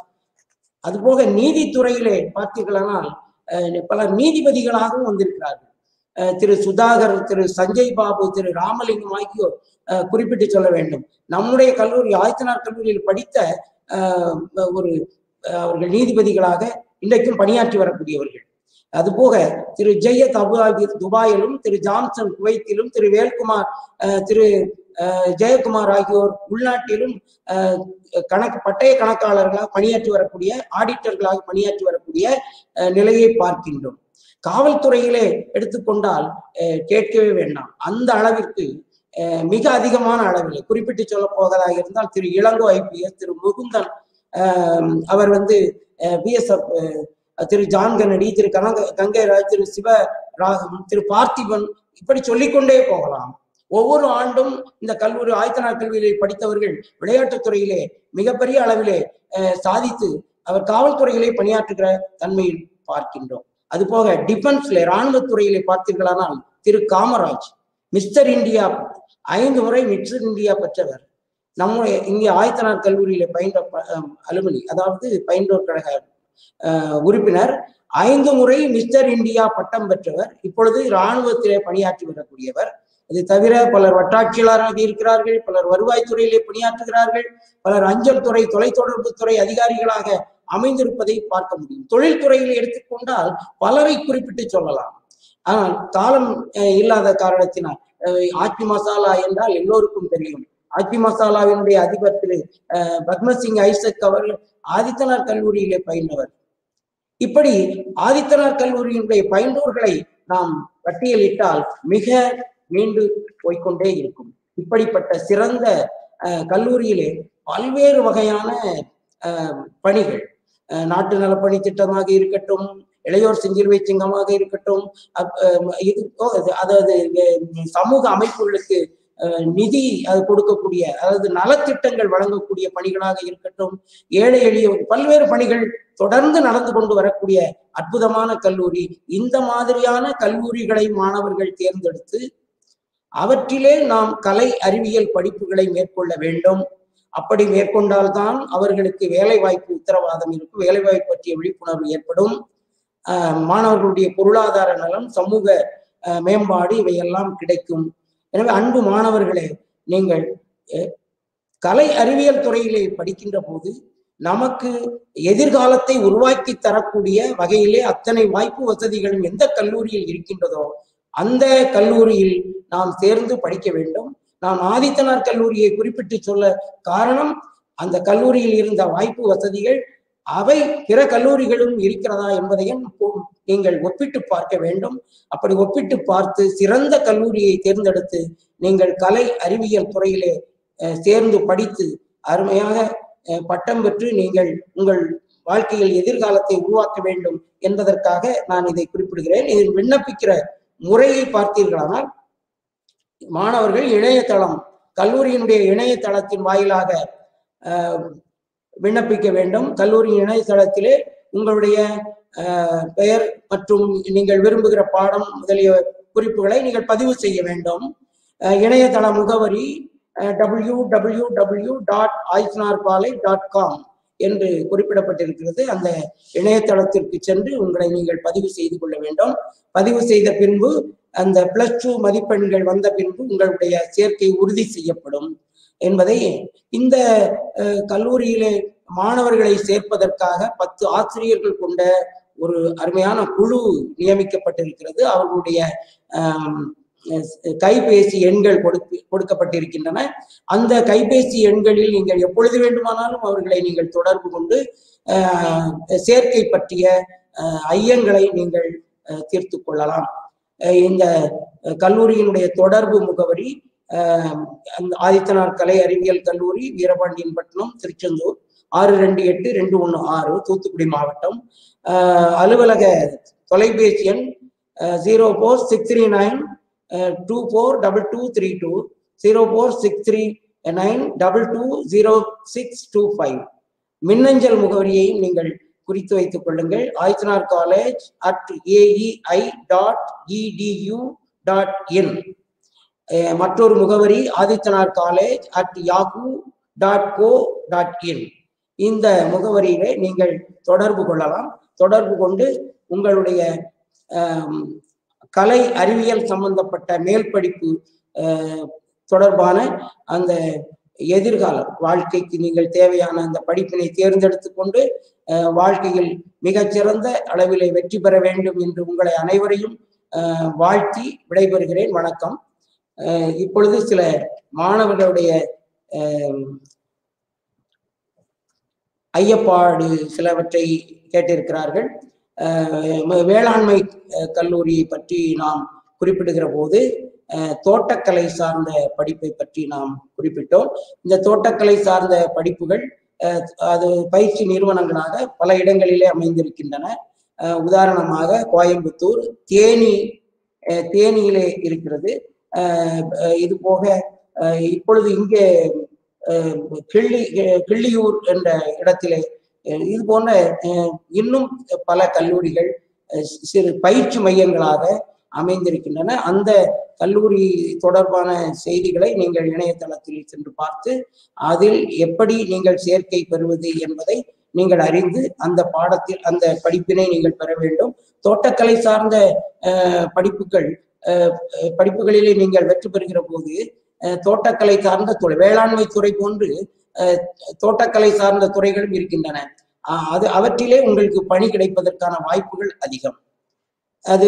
அதுபோக நீதித்துறையிலே பார்த்தீர்களானால் அஹ், பல நீதிபதிகளாகவும் வந்திருக்கிறார்கள் அஹ், திரு சுதாகர் திரு சஞ்சய் பாபு திரு ராமலிங்கம் ஆகியோர் அஹ், குறிப்பிட்டு சொல்ல வேண்டும் நம்முடைய கல்லூரி ஆயத்தனார் கல்லூரியில் படித்த அஹ், ஒரு அஹ், அவர்கள் நீதிபதிகளாக இன்றைக்கும் பணியாற்றி வரக்கூடியவர்கள் அதுபோக திரு ஜெயத் அபுதாபி துபாயிலும் திரு ஜான்சன் குவைத்திலும் திரு வேல்குமார் அஹ், திரு அஹ், ஜெயக்குமார் ஆகியோர் உள்நாட்டிலும் அஹ், கணக்கு பட்டய கணக்காளர்களாக பணியாற்றி வரக்கூடிய ஆடிட்டர்களாக பணியாற்றி வரக்கூடிய அஹ், நிலையை பார்க்கின்றோம் காவல்துறையிலே எடுத்துக்கொண்டால் அஹ், கேட்கவே வேண்டாம் அந்த அளவிற்கு அஹ், மிக அதிகமான அளவில் குறிப்பிட்டு சொல்ல போவதாக இருந்தால் திரு இளங்கோ ஐபிஎஸ் திரு முகுந்தன் அஹ், அவர் வந்து BSF Thiru John Kennedy Thiru Kanaka Gangai Raj Thiru Siva Raghavan Thiru Parthiban இப்படி சொல்லிக்கொண்டே போகலாம் ஒவ்வொரு ஆண்டும் இந்த கல்லூரி ஆயத்தனார் கல்வியிலே படித்தவர்கள் விளையாட்டுத் துறையிலே மிகப்பெரிய அளவிலே அஹ், சாதித்து அவர் காவல்துறையிலே பணியாற்றுகிற தன்மையில் பார்க்கின்றோம் அதுபோக டிஃபென்ஸ்ல இராணுவத்துறையிலே பார்த்தீர்களானால் திரு காமராஜ் மிஸ்டர் இந்தியா ஐந்து முறை மிஸ்டர் இந்தியா பெற்றவர் நம்முடைய இங்கே ஆயத்தனார் கல்லூரியில பயின்ற ப- அஹ், அலுமினி அதாவது பயின்றோர் கழக அஹ், உறுப்பினர் ஐந்து முறை மிஸ்டர் இந்தியா பட்டம் பெற்றவர் இப்பொழுது இராணுவத்திலே பணியாற்றி வரக்கூடியவர் இது தவிர பலர் வட்டாட்சியாளராக இருக்கிறார்கள் பலர் வருவாய்த்துறையிலே பணியாற்றுகிறார்கள் பலர் அஞ்சல் துறை தொலைத்தொடர்பு துறை அதிகாரிகளாக அமைந்திருப்பதை பார்க்க முடியும் தொழில்துறையில் எடுத்துக்கொண்டால் பலரை குறிப்பிட்டு சொல்லலாம் ஆனால் காலம் அஹ், இல்லாத காரணத்தினால் அஹ், ஆச்சி மசாலா என்றால் எல்லோருக்கும் தெரியும் ஆச்சி மசாலாவினுடைய அதிபர் திரு அஹ், பத்மசிங் ஐசக் அவர்கள் ஆதித்தனார் கல்லூரியிலே பயின்றவர் இப்படி ஆதித்தனார் கல்லூரியினுடைய பயின்றோர்களை நாம் பட்டியலிட்டால் மிக நீண்டு போய்க்கொண்டே இருக்கும் இப்படிப்பட்ட சிறந்த அஹ், கல்லூரியிலே பல்வேறு வகையான அஹ், பணிகள் அஹ், நாட்டு நலப்பணி திட்டமாக இருக்கட்டும் இளையோர் செஞ்சிலுவை சிங்கமாக இருக்கட்டும் அப்- அஹ், இது போ- அது- அதாவது அஹ், சமூக அமைப்புகளுக்கு அஹ், நிதி அது கொடுக்கக்கூடிய அதாவது நலத்திட்டங்கள் வழங்கக்கூடிய பணிகளாக இருக்கட்டும் ஏழை எளிய பல்வேறு பணிகள் தொடர்ந்து நடந்து கொண்டு வரக்கூடிய அற்புதமான கல்லூரி இந்த மாதிரியான கல்லூரிகளை மாணவர்கள் தேர்ந்தெடுத்து அவற்றிலே நாம் கலை அறிவியல் படிப்புகளை மேற்கொள்ள வேண்டும் அப்படி மேற்கொண்டால்தான் அவர்களுக்கு வேலை வாய்ப்பு உத்தரவாதம் இருக்கும் வேலை வாய்ப்பு பற்றிய விழிப்புணர்வு ஏற்படும் ஆஹ் மாணவர்களுடைய பொருளாதார நலம் சமூக ஆஹ் மேம்பாடு இவையெல்லாம் கிடைக்கும் எனவே அன்பு மாணவர்களே நீங்கள் அஹ், கலை அறிவியல் துறையிலே படிக்கின்ற போது நமக்கு எதிர்காலத்தை உருவாக்கி தரக்கூடிய வகையிலே அத்தனை வாய்ப்பு வசதிகளும் எந்த கல்லூரியில் இருக்கின்றதோ அந்த கல்லூரியில் நாம் சேர்ந்து படிக்க வேண்டும் நான் ஆதித்தனார் கல்லூரியை குறிப்பிட்டு சொல்ல காரணம் அந்த கல்லூரியில் இருந்த வாய்ப்பு வசதிகள் அவை பிற கல்லூரிகளும் இருக்கிறதா என்பதையும் போ- நீங்கள் ஒப்பிட்டு பார்க்க வேண்டும் அப்படி ஒப்பிட்டு பார்த்து சிறந்த கல்லூரியை தேர்ந்தெடுத்து நீங்கள் கலை அறிவியல் துறையிலே அஹ், சேர்ந்து படித்து அருமையாக அஹ், பட்டம் பெற்று நீங்கள் உங்கள் வாழ்க்கையில் எதிர்காலத்தை உருவாக்க வேண்டும் என்பதற்காக நான் இதை குறிப்பிடுகிறேன் இதில் விண்ணப்பிக்கிற முறையை பார்த்தீர்களானால் மாணவர்கள் இணையதளம் கல்லூரியினுடைய இணையதளத்தின் வாயிலாக ஆஹ், விண்ணப்பிக்க வேண்டும் கல்லூரி இணையதளத்திலே உங்களுடைய ஆஹ், பெயர் மற்றும் நீங்கள் விரும்புகிற பாடம் முதலிய குறிப்புகளை நீங்கள் பதிவு செய்ய வேண்டும் ஆஹ், இணையதள முகவரி டபிள்யூ டபிள்யூ டபிள்யூ டாட் ஆய்ஸ்னார்பாலை டாட் காம் என்று குறிப்பிடப்பட்டிருக்கிறது அந்த இணையதளத்திற்கு சென்று உங்களை நீங்கள் பதிவு செய்து கொள்ள வேண்டும் பதிவு செய்த பின்பு அந்த பிளஸ் டூ மதிப்பெண்கள் வந்த பின்பு உங்களுடைய சேர்க்கை உறுதி செய்யப்படும் என்பதை இந்த அஹ், கல்லூரியிலே மாணவர்களை சேர்ப்பதற்காக பத்து ஆசிரியர்கள் கொண்ட ஒரு அருமையான குழு நியமிக்கப்பட்டிருக்கிறது அவர்களுடைய ஆம், அஹ், கைபேசி எண்கள் கொடுத்து கொடுக்கப்பட்டிருக்கின்றன அந்த கைபேசி எண்களில் நீங்கள் எப்பொழுது வேண்டுமானாலும் அவர்களை நீங்கள் தொடர்பு கொண்டு ஆஹ், சேர்க்கை பற்றிய ஆஹ், ஐயங்களை நீங்கள் ஆஹ், தீர்த்து கொள்ளலாம் ஆஹ், இந்த ஆஹ், கல்லூரியினுடைய தொடர்பு முகவரி ஆஹ், அந்த ஆதித்தனார் கலை அறிவியல் கல்லூரி வீரபாண்டியன்பட்டினம் திருச்செந்தூர் ஆறு ரெண்டு எட்டு ரெண்டு ஒன்று ஆறு தூத்துக்குடி மாவட்டம் ஆஹ், அலுவலக தொலைபேசி எண் zero four six three nine two four double two three two zero four six three nine double two zero six two five மின்னஞ்சல் முகவரியையும் நீங்கள் குறித்து வைத்துக் கொள்ளுங்கள் Adithanar college at AEI dot edu dot in மற்றொரு முகவரி Adithanar college at yahoo dot co dot in இந்த முகவரியிலே நீங்கள் தொடர்பு கொள்ளலாம் தொடர்பு கொண்டு உங்களுடைய ஆம், கலை அறிவியல் சம்பந்தப்பட்ட மேல் படிப்பு அஹ், தொடர்பான அந்த எதிர்கால வாழ்க்கைக்கு நீங்கள் தேவையான அந்த படிப்பினை தேர்ந்தெடுத்து கொண்டு அஹ், வாழ்க்கையில் மிகச்சிறந்த அளவிலே வெற்றி பெற வேண்டும் என்று உங்களை அனைவரையும் அஹ், வாழ்த்தி விடைபெறுகிறேன் வணக்கம் அஹ், இப்பொழுது சில மாணவர்களுடைய அஹ், ஐயப்பாடு சிலவற்றை கேட்டிருக்கிறார்கள் அஹ், வேளாண்மை அஹ், கல்லூரியை பற்றி நாம் குறிப்பிடுகிற போது அஹ், தோட்டக்கலை சார்ந்த படிப்பை பற்றி நாம் குறிப்பிட்டோம் இந்த தோட்டக்கலை சார்ந்த படிப்புகள் அஹ், அது பயிற்சி நிறுவனங்களாக பல இடங்களிலே அமைந்திருக்கின்றன அஹ், உதாரணமாக கோயம்புத்தூர் தேனி அஹ், தேனியிலே இருக்கிறது அஹ், அஹ், இது போக அஹ், இப்பொழுது இங்கே அஹ், கிள்ளி அஹ், கிள்ளியூர் என்ற இடத்திலே அஹ், இது போன்ற அஹ், இன்னும் பல கல்லூரிகள் அஹ், சிறு பயிற்சி மையங்களாக அமைந்திருக்கின்றன அந்த கல்லூரி தொடர்பான செய்திகளை நீங்கள் இணையதளத்தில் சென்று பார்த்து அதில் எப்படி நீங்கள் சேர்க்கை பெறுவது என்பதை நீங்கள் அறிந்து அந்த பாடத்தில் அந்த படிப்பினை நீங்கள் பெற வேண்டும் தோட்டக்கலை சார்ந்த அஹ், படிப்புகள் அஹ், அஹ், படிப்புகளிலே நீங்கள் வெற்றி பெறுகிற போது அஹ், தோட்டக்கலை சார்ந்த துறை வேளாண்மை துறை போன்று அஹ், தோட்டக்கலை சார்ந்த துறைகளும் இருக்கின்றன அஹ், அது அவற்றிலே உங்களுக்கு பணி கிடைப்பதற்கான வாய்ப்புகள் அதிகம் அது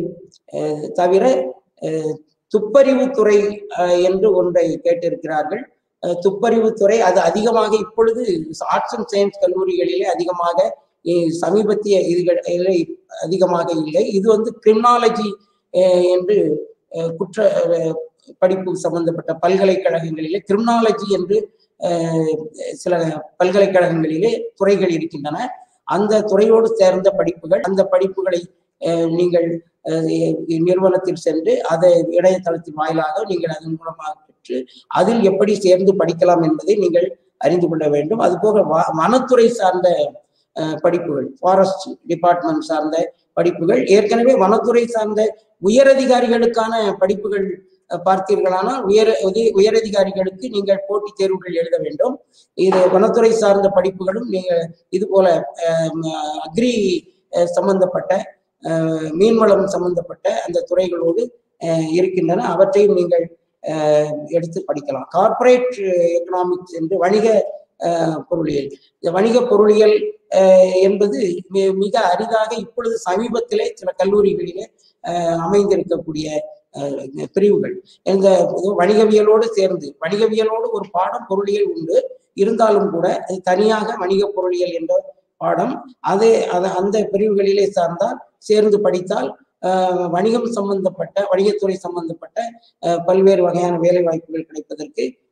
அஹ், தவிர அஹ், துப்பறிவுத்துறை அஹ், என்று ஒன்றை கேட்டிருக்கிறார்கள் அஹ், துப்பறிவுத்துறை அது அதிகமாக இப்பொழுது ஆர்ட்ஸ் அண்ட் சயின்ஸ் கல்லூரிகளிலே அதிகமாக அஹ், சமீபத்திய இதுகள் இதிலே அதிகமாக இல்லை இது வந்து கிரிமினாலஜி என்று அஹ், குற்ற அஹ், படிப்பு சம்பந்தப்பட்ட பல்கலைக்கழகங்களிலே கிரிமினாலஜி என்று அஹ், சில பல்கலைக்கழகங்களிலே துறைகள் இருக்கின்றன அந்த துறையோடு சேர்ந்த படிப்புகள் அந்த படிப்புகளை அஹ், நீங்கள் அஹ், நிறுவனத்தில் சென்று அதை இணையதளத்தின் வாயிலாக நீங்கள் அதன் மூலமாக பெற்று அதில் எப்படி சேர்ந்து படிக்கலாம் என்பதை நீங்கள் அறிந்து கொள்ள வேண்டும் அதுபோக வ- வனத்துறை சார்ந்த அஹ், படிப்புகள் ஃபாரஸ்ட் டிபார்ட்மெண்ட் சார்ந்த படிப்புகள் ஏற்கனவே வனத்துறை சார்ந்த உயரதிகாரிகளுக்கான படிப்புகள் அஹ், பார்த்தீர்களானால் உயர் உதி- உயரதிகாரிகளுக்கு நீங்கள் போட்டித் தேர்வுகள் எழுத வேண்டும் இது வனத்துறை சார்ந்த படிப்புகளும் நீங்கள் இது போல அக்ரி சம்பந்தப்பட்ட அஹ், மீன்வளம் சம்பந்தப்பட்ட அந்த துறைகளோடு அஹ், இருக்கின்றன அவற்றையும் நீங்கள் அஹ், எடுத்து படிக்கலாம் கார்ப்பரேட் எக்கனாமிக்ஸ் என்று வணிக அஹ், பொருளியல் இந்த வணிக பொருளியல் அஹ், என்பது மி- மிக அரிதாக இப்பொழுது சமீபத்திலே சில கல்லூரிகளிலே அஹ், அமைந்திருக்கக்கூடிய அஹ், பிரிவுகள் இந்த இது வணிகவியலோடு சேர்ந்து வணிகவியலோடு ஒரு பாடம் பொருளியல் உண்டு இருந்தாலும் கூட அது தனியாக வணிக பொருளியல் என்ற பாடம் அது அது அந்த பிரிவுகளிலே சார்ந்தால் சேர்ந்து படித்தால் ஆஹ், வணிகம் சம்பந்தப்பட்ட வணிகத்துறை சம்பந்தப்பட்ட ஆஹ், பல்வேறு வகையான வேலை வாய்ப்புகள் கிடைப்பதற்கு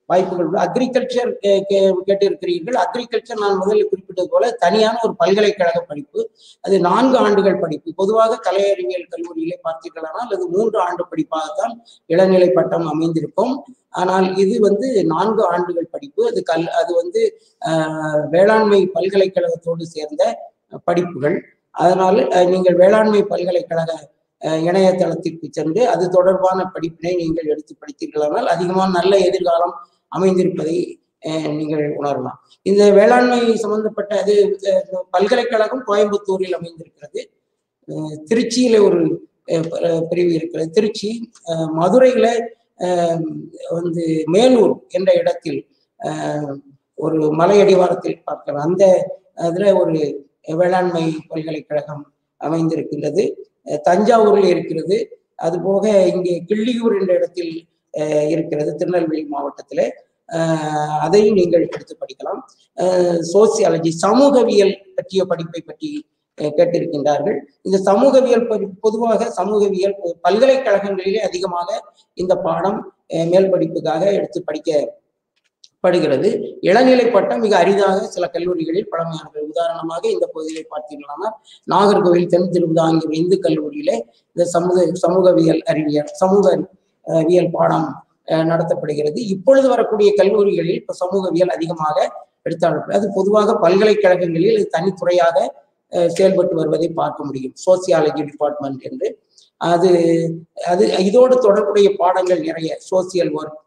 வாய்ப்புகள் உண்டு அக்ரிகல்ச்சர் கேட்டிருக்கிறீர்கள் அக்ரிகல்ச்சர் நான் முதலில் குறிப்பிட்டது போல தனியான ஒரு பல்கலைக்கழக படிப்பு அது நான்கு ஆண்டுகள் படிப்பு பொதுவாக கலை அறிவியல் கல்லூரியிலே பார்த்தீர்களானால் அது மூன்று ஆண்டு படிப்பாகத்தான் இளநிலை பட்டம் அமைந்திருக்கும் ஆனால் இது வந்து நான்கு ஆண்டுகள் படிப்பு அது கல் அது வந்து ஆஹ், வேளாண்மை பல்கலைக்கழகத்தோடு சேர்ந்த படிப்புகள் அதனால் அஹ், நீங்கள் வேளாண்மை பல்கலைக்கழக அஹ், இணையதளத்திற்கு சென்று அது தொடர்பான படிப்பினை நீங்கள் எடுத்து படித்தீர்களானால் அதிகமான நல்ல எதிர்காலம் அமைந்திருப்பதை அஹ், நீங்கள் உணரலாம் இந்த வேளாண்மை சம்பந்தப்பட்ட அது அஹ், பல்கலைக்கழகம் கோயம்புத்தூரில் அமைந்திருக்கிறது அஹ், திருச்சியில ஒரு அஹ், ப- பிரிவு இருக்கிறது திருச்சி அஹ், மதுரையில அஹ், வந்து மேலூர் என்ற இடத்தில் அஹ், ஒரு மலை அடிவாரத்தில் பார்க்கலாம் அந்த அதுல ஒரு வேளாண்மை பல்கலைக்கழகம் அமைந்திருக்கின்றது அஹ், தஞ்சாவூரில் இருக்கிறது அதுபோக இங்கே கிள்ளியூர் என்ற இடத்தில் அஹ், இருக்கிறது திருநெல்வேலி மாவட்டத்திலே அஹ், அதையும் நீங்கள் எடுத்து படிக்கலாம் சோசியாலஜி சமூகவியல் பற்றிய படிப்பை பற்றி அஹ், கேட்டிருக்கின்றார்கள் இந்த சமூகவியல் படி- பொதுவாக சமூகவியல் பொ- பல்கலைக்கழகங்களிலே அதிகமாக இந்த பாடம் அஹ், மேல் படிப்புக்காக எடுத்து படிக்கப்படுகிறது இளநிலை பட்டம் மிக அரிதாக சில கல்லூரிகளில் பழமையானது உதாரணமாக இந்த பகுதியிலே பார்த்தீர்களானால் நாகர்கோவில் தென் திருவிதாங்கூர் இந்து கல்லூரியிலே இந்த சமூக சமூகவியல் அறிவியல் சமூக அறிவியல் பாடம் அஹ், நடத்தப்படுகிறது இப்பொழுது வரக்கூடிய கல்லூரிகளில் இப்ப சமூகவியல் அதிகமாக எடுத்தாலும் அது பொதுவாக பல்கலைக்கழகங்களில் இது தனித்துறையாக அஹ், செயல்பட்டு வருவதை பார்க்க முடியும் சோசியாலஜி டிபார்ட்மெண்ட் என்று அது அது இதோடு தொடர்புடைய பாடங்கள் நிறைய social work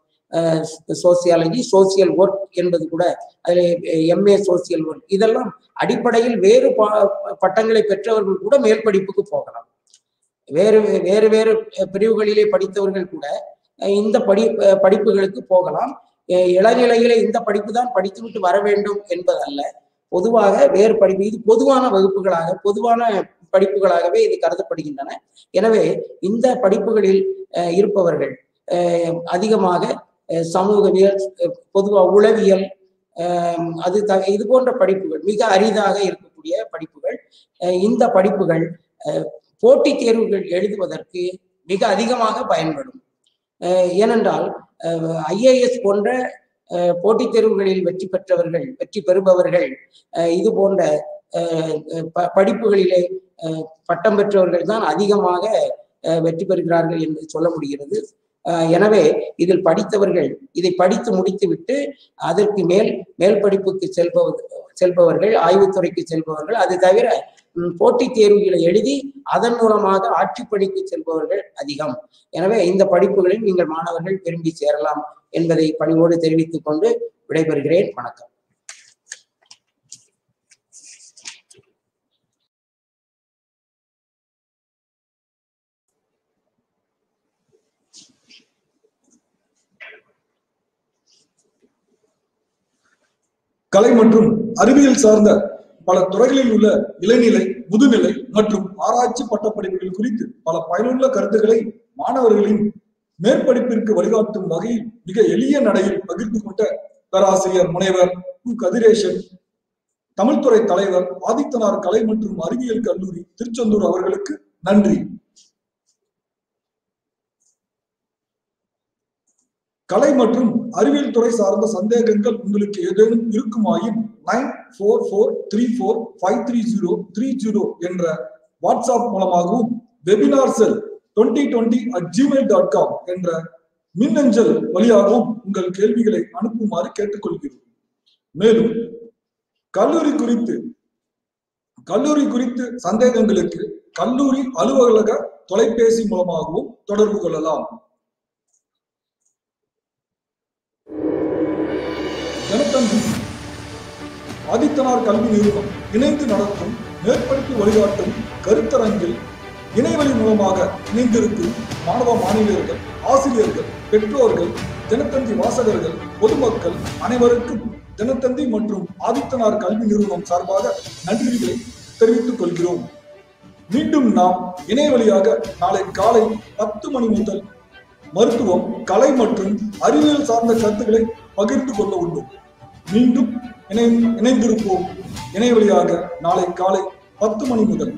sociology social work என்பது கூட அதில் எம்ஏ சோசியல் ஒர்க் இதெல்லாம் அடிப்படையில் வேறு பா- பட்டங்களை பெற்றவர்கள் கூட மேல் படிப்புக்கு போகலாம் வேறு வேறு வேறு பிரிவுகளிலே படித்தவர்கள் கூட அஹ், இந்த படி அஹ், படிப்புகளுக்கு போகலாம் அஹ், இளநிலையில இந்த படிப்பு தான் படித்துவிட்டு வர வேண்டும் என்பதல்ல பொதுவாக வேறு படிப்பு இது பொதுவான வகுப்புகளாக பொதுவான படிப்புகளாகவே இது கருதப்படுகின்றன எனவே இந்த படிப்புகளில் அஹ், இருப்பவர்கள் அஹ், அதிகமாக அஹ், சமூகவியல் அஹ், பொதுவா உளவியல் அஹ், அது த- இது போன்ற படிப்புகள் மிக அரிதாக இருக்கக்கூடிய படிப்புகள் அஹ், இந்த படிப்புகள் அஹ், போட்டித் தேர்வுகள் எழுதுவதற்கு மிக அதிகமாக பயன்படும் அஹ், ஏனென்றால் ஐஏஎஸ் போன்ற அஹ், போட்டித் தேர்வுகளில் வெற்றி பெற்றவர்கள் வெற்றி பெறுபவர்கள் அஹ், இது போன்ற அஹ், ப- படிப்புகளிலே அஹ், பட்டம் பெற்றவர்கள் தான் அதிகமாக அஹ், வெற்றி பெறுகிறார்கள் என்று சொல்ல முடிகிறது அஹ், எனவே இதில் படித்தவர்கள் இதை படித்து முடித்துவிட்டு அதற்கு மேல் மேல் படிப்புக்கு செல்பவர் செல்பவர்கள் ஆய்வுத்துறைக்கு செல்பவர்கள் அது தவிர ம், போட்டித் தேர்வுகளை எழுதி அதன் மூலமாக ஆட்சிப்பணிக்கு செல்பவர்கள் அதிகம் எனவே இந்த படிப்புகளில் நீங்கள் மாணவர்கள் விரும்பி சேரலாம் என்பதை பணிவோடு தெரிவித்துக் கொண்டு விடைபெறுகிறேன் வணக்கம் கலை மற்றும் அறிவியல் சார்ந்த பல துறைகளில் உள்ள இளநிலை முதுநிலை மற்றும் ஆராய்ச்சி பட்டப்படிப்புகள் குறித்து பல பயனுள்ள கருத்துக்களை மாணவர்களின் மேற்படிப்பிற்கு வழிகாட்டும் வகையில் மிக எளிய நடையில் பகிர்ந்து கொண்ட பேராசிரியர் முனைவர் கு கதிரேசன் தமிழ்துறை தலைவர் ஆதித்தனார் கலை மற்றும் அறிவியல் கல்லூரி திருச்செந்தூர் அவர்களுக்கு நன்றி கலை மற்றும் அறிவியல் துறை சார்ந்த சந்தேகங்கள் உங்களுக்கு ஏதேனும் இருக்குமாயின் nine four four three four five three zero three zero என்ற வாட்ஸ்அப் மூலமாகவும் webinar cell twenty twenty at Gmail dot com என்ற மின்னஞ்சல் வழியாகவும் உங்கள் கேள்விகளை அனுப்புமாறு கேட்டுக்கொள்கிறோம் மேலும் கல்லூரி குறித்து கல்லூரி குறித்து சந்தேகங்களுக்கு கல்லூரி அலுவலக தொலைபேசி மூலமாகவும் தொடர்பு கொள்ளலாம் தினத்தந்தி ஆதித்தனார் கல்வி நிறுவனம் இணைந்து நடத்தும் மேற்படிப்பு வழிகாட்டும் கருத்தரங்கில் இணையவழி மூலமாக இணைந்திருக்கும் மாணவ மாணவியர்கள் ஆசிரியர்கள் பெற்றோர்கள் தினத்தந்தி வாசகர்கள் பொதுமக்கள் அனைவருக்கும் தினத்தந்தி மற்றும் ஆதித்தனார் கல்வி நிறுவனம் சார்பாக நன்றிகளை தெரிவித்துக் கொள்கிறோம் மீண்டும் நாம் இணைய வழியாக நாளை காலை பத்து மணி முதல் மருத்துவம் கலை மற்றும் அறிவியல் சார்ந்த கருத்துக்களை பகிர்ந்து கொள்ள உள்ளோம் மீண்டும் இணை இணைந்திருப்போம் இணைய வழியாக நாளை காலை பத்து மணி முதல்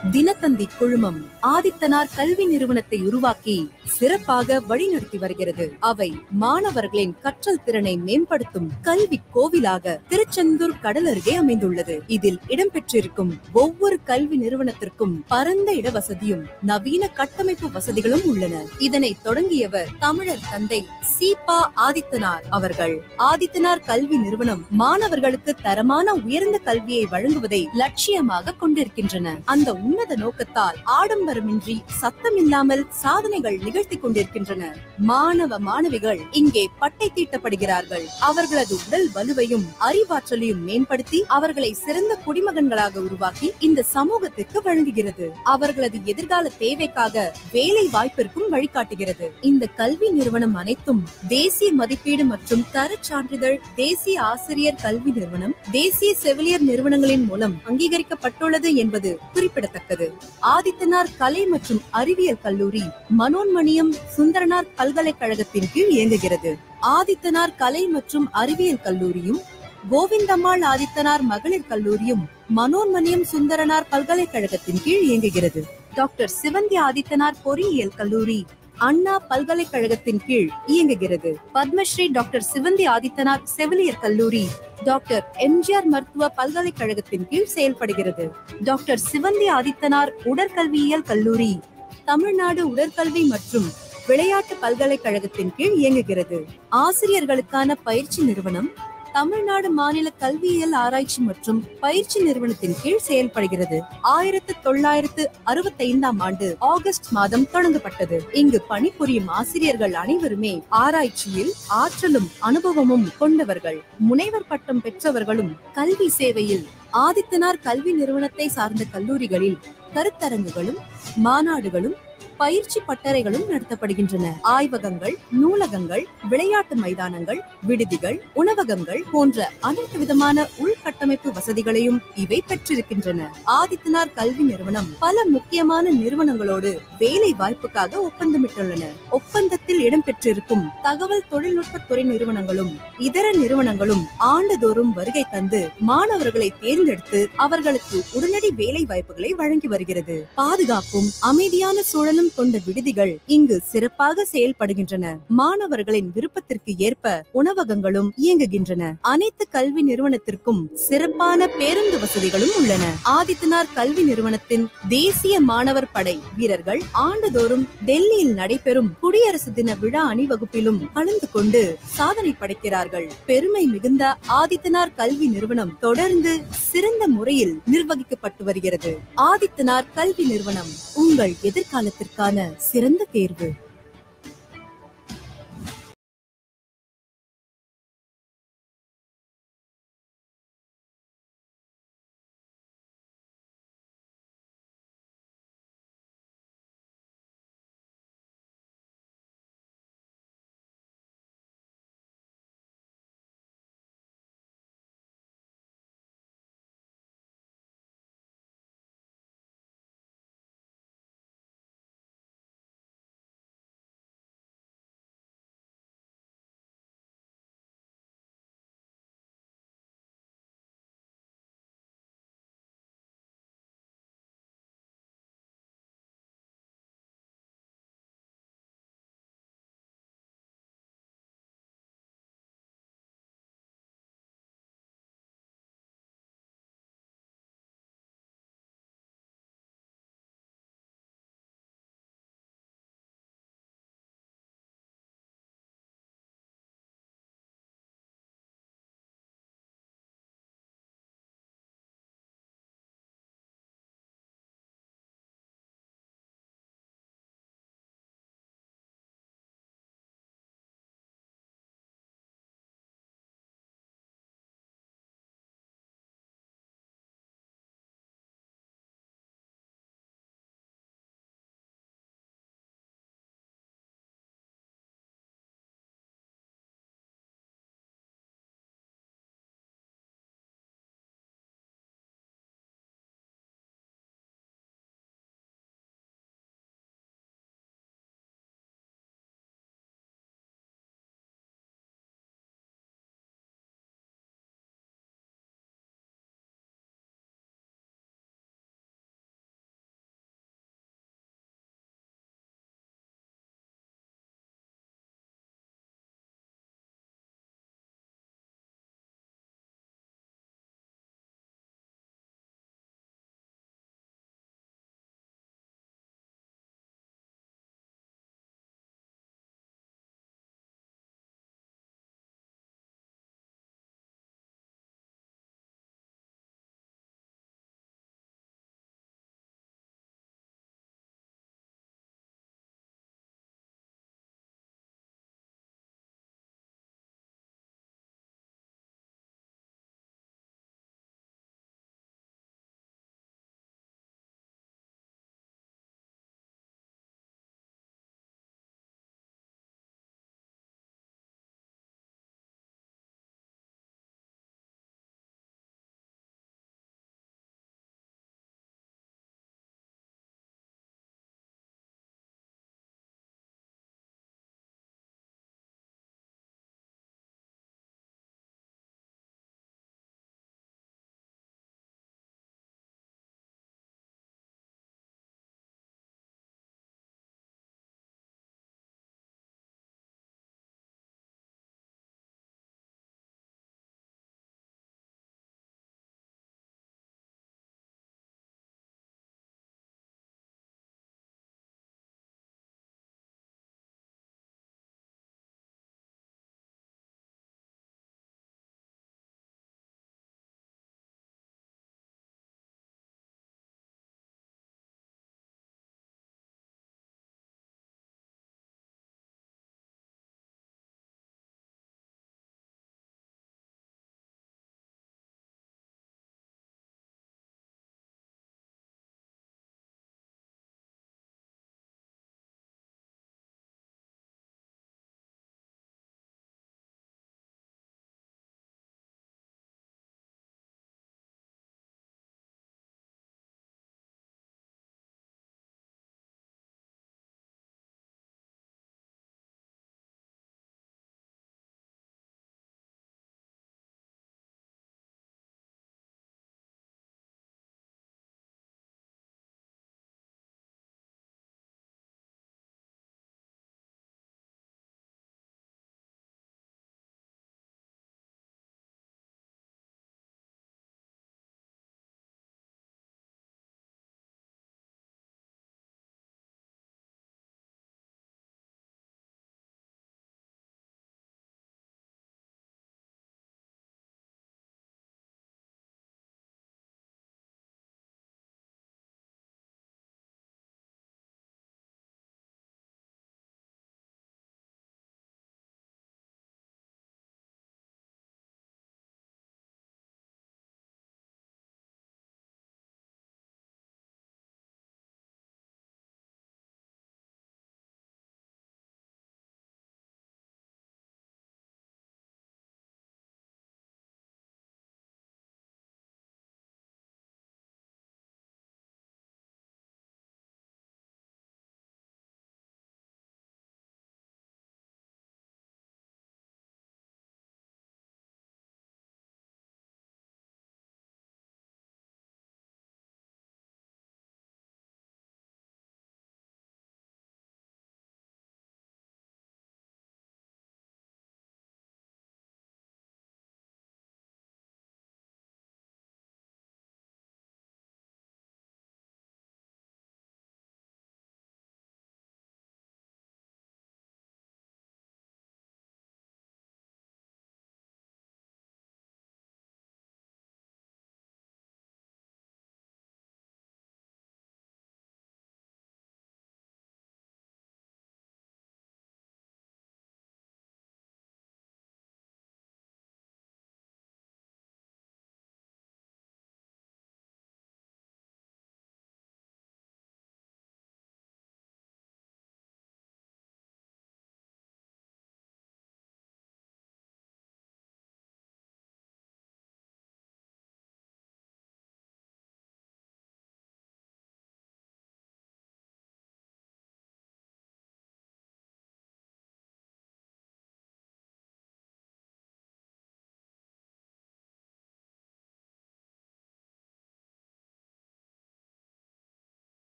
தினத்தந்தி குழுமம் ஆதித்தனார் கல்வி நிறுவனத்தை உருவாக்கி சிறப்பாக வழிநடத்தி வருகிறது அவை மாணவர்களின் கற்றல் திறனை மேம்படுத்தும் கல்வி கோவிலாக திருச்செந்தூர் கடல் அருகே அமைந்துள்ளது இதில் இடம்பெற்றிருக்கும் ஒவ்வொரு கல்வி நிறுவனத்திற்கும் பரந்த இட வசதியும் நவீன கட்டமைப்பு வசதிகளும் உள்ளன இதனை தொடங்கியவர் தமிழர் தந்தை சீபா ஆதித்தனார் அவர்கள் ஆதித்தனார் கல்வி நிறுவனம் மாணவர்களுக்கு தரமான உயர்ந்த கல்வியை வழங்குவதை லட்சியமாக கொண்டிருக்கின்றன அந்த உன்னத நோக்கத்தால் ஆடம்பரமின்றி சத்தமில்லாமல் சாதனைகள் நிகழ்த்தி கொண்டிருக்கின்றனர் மாணவ மாணவிகள் இங்கே பட்டை தீட்டப்படுகிறார்கள் அவர்களது உடல் வலுவையும் அறிவாற்றலையும் மேம்படுத்தி அவர்களை சிறந்த குடிமகன்களாக உருவாக்கி இந்த சமூகத்திற்கு வழங்குகிறது அவர்களது எதிர்கால தேவைக்காக வேலை வாய்ப்பிற்கும் வழிகாட்டுகிறது இந்த கல்வி நிறுவனம் அனைத்தும் தேசிய மதிப்பீடு மற்றும் தரச் சான்றிதழ் தேசிய ஆசிரியர் கல்வி நிறுவனம் தேசிய செவிலியர் நிறுவனங்களின் மூலம் அங்கீகரிக்கப்பட்டுள்ளது என்பது குறிப்பிடத்தக்கது ஆதித்தனார் கலை மற்றும் அறிவியல் கல்லூரி மனோன்மணியம் சுந்தரனார் பல்கலைக்கழகத்தின் கீழ் இயங்குகிறது ஆதித்தனார் கலை மற்றும் அறிவியல் கல்லூரியும் கோவிந்தம்மாள் ஆதித்தனார் மகளிர் கல்லூரியும் மனோன்மணியம் சுந்தரனார் பல்கலைக்கழகத்தின் கீழ் இயங்குகிறது டாக்டர் சிவந்தி ஆதித்தனார் பொறியியல் கல்லூரி அண்ணா பல்கலைக்கழகத்தின் கீழ் இயங்குகிறது பத்மஸ்ரீ டாக்டர் சிவந்தி ஆதித்தனார் செவிலியர் கல்லூரி டாக்டர் எம்ஜிஆர் மருத்துவ பல்கலைக்கழகத்தின் கீழ் செயல்படுகிறது டாக்டர் சிவந்தி ஆதித்தனார் உடற்கல்வியியல் கல்லூரி தமிழ்நாடு உடற்கல்வி மற்றும் விளையாட்டு பல்கலைக்கழகத்தின் கீழ் இயங்குகிறது ஆசிரியர்களுக்கான பயிற்சி நிறுவனம் தமிழ்நாடு மாநில கல்வியியல் ஆராய்ச்சி மற்றும் பயிற்சி நிறுவனத்தின் கீழ் செயல்படுகிறது ஆயிரத்து தொள்ளாயிரத்து அறுபத்தி ஐந்தாம் ஆண்டு ஆகஸ்ட் மாதம் தொடங்கப்பட்டது இங்கு பணிபுரியும் ஆசிரியர்கள் அனைவருமே ஆராய்ச்சியில் ஆற்றலும் அனுபவமும் கொண்டவர்கள் முனைவர் பட்டம் பெற்றவர்களும் கல்வி சேவையில் ஆதித்தனார் கல்வி நிறுவனத்தை சார்ந்த கல்லூரிகளில் கருத்தரங்குகளும் மாநாடுகளும் பயிற்சி பட்டறைகளும் நடத்தப்படுகின்றன ஆய்வகங்கள் நூலகங்கள் விளையாட்டு மைதானங்கள் விடுதிகள் உணவகங்கள் போன்ற அனைத்து விதமான உள்கட்டமைப்பு வசதிகளையும் இவை பெற்றிருக்கின்றன ஆதித்தனார் கல்வி நிறுவனம் பல முக்கியமான நிறுவனங்களோடு வேலை வாய்ப்புக்காக ஒப்பந்தமிட்டுள்ளன ஒப்பந்தத்தில் இடம்பெற்றிருக்கும் தகவல் தொழில்நுட்ப துறை நிறுவனங்களும் இதர நிறுவனங்களும் ஆண்டுதோறும் வருகை தந்து மாணவர்களை தேர்ந்தெடுத்து அவர்களுக்கு உடனடி வேலை வாய்ப்புகளை வழங்கி வருகிறது பாதுகாப்பும் அமைதியான சூழலும் கொண்ட விடுதிகள் இங்கு சிறப்பாக செயல்படுகின்றன மாணவர்களின் விருப்பத்திற்கு ஏற்ப உணவகங்களும் இயங்குகின்றன அனைத்து கல்வி நிறுவனத்திற்கும் சிறப்பான பேருந்து வசதிகளும் உள்ளன ஆதித்தனார் கல்வி நிறுவனத்தின் தேசிய மாணவர் படை வீரர்கள் ஆண்டுதோறும் டெல்லியில் நடைபெறும் குடியரசு தின விழா அணிவகுப்பிலும் கலந்து கொண்டு சாதனை படைக்கிறார்கள் பெருமை மிகுந்த ஆதித்தனார் கல்வி நிறுவனம் தொடர்ந்து சிறந்த முறையில் நிர்வகிக்கப்பட்டு வருகிறது ஆதித்தனார் கல்வி நிறுவனம் உங்கள் எதிர்காலத்திற்கான சிறந்த தேர்வு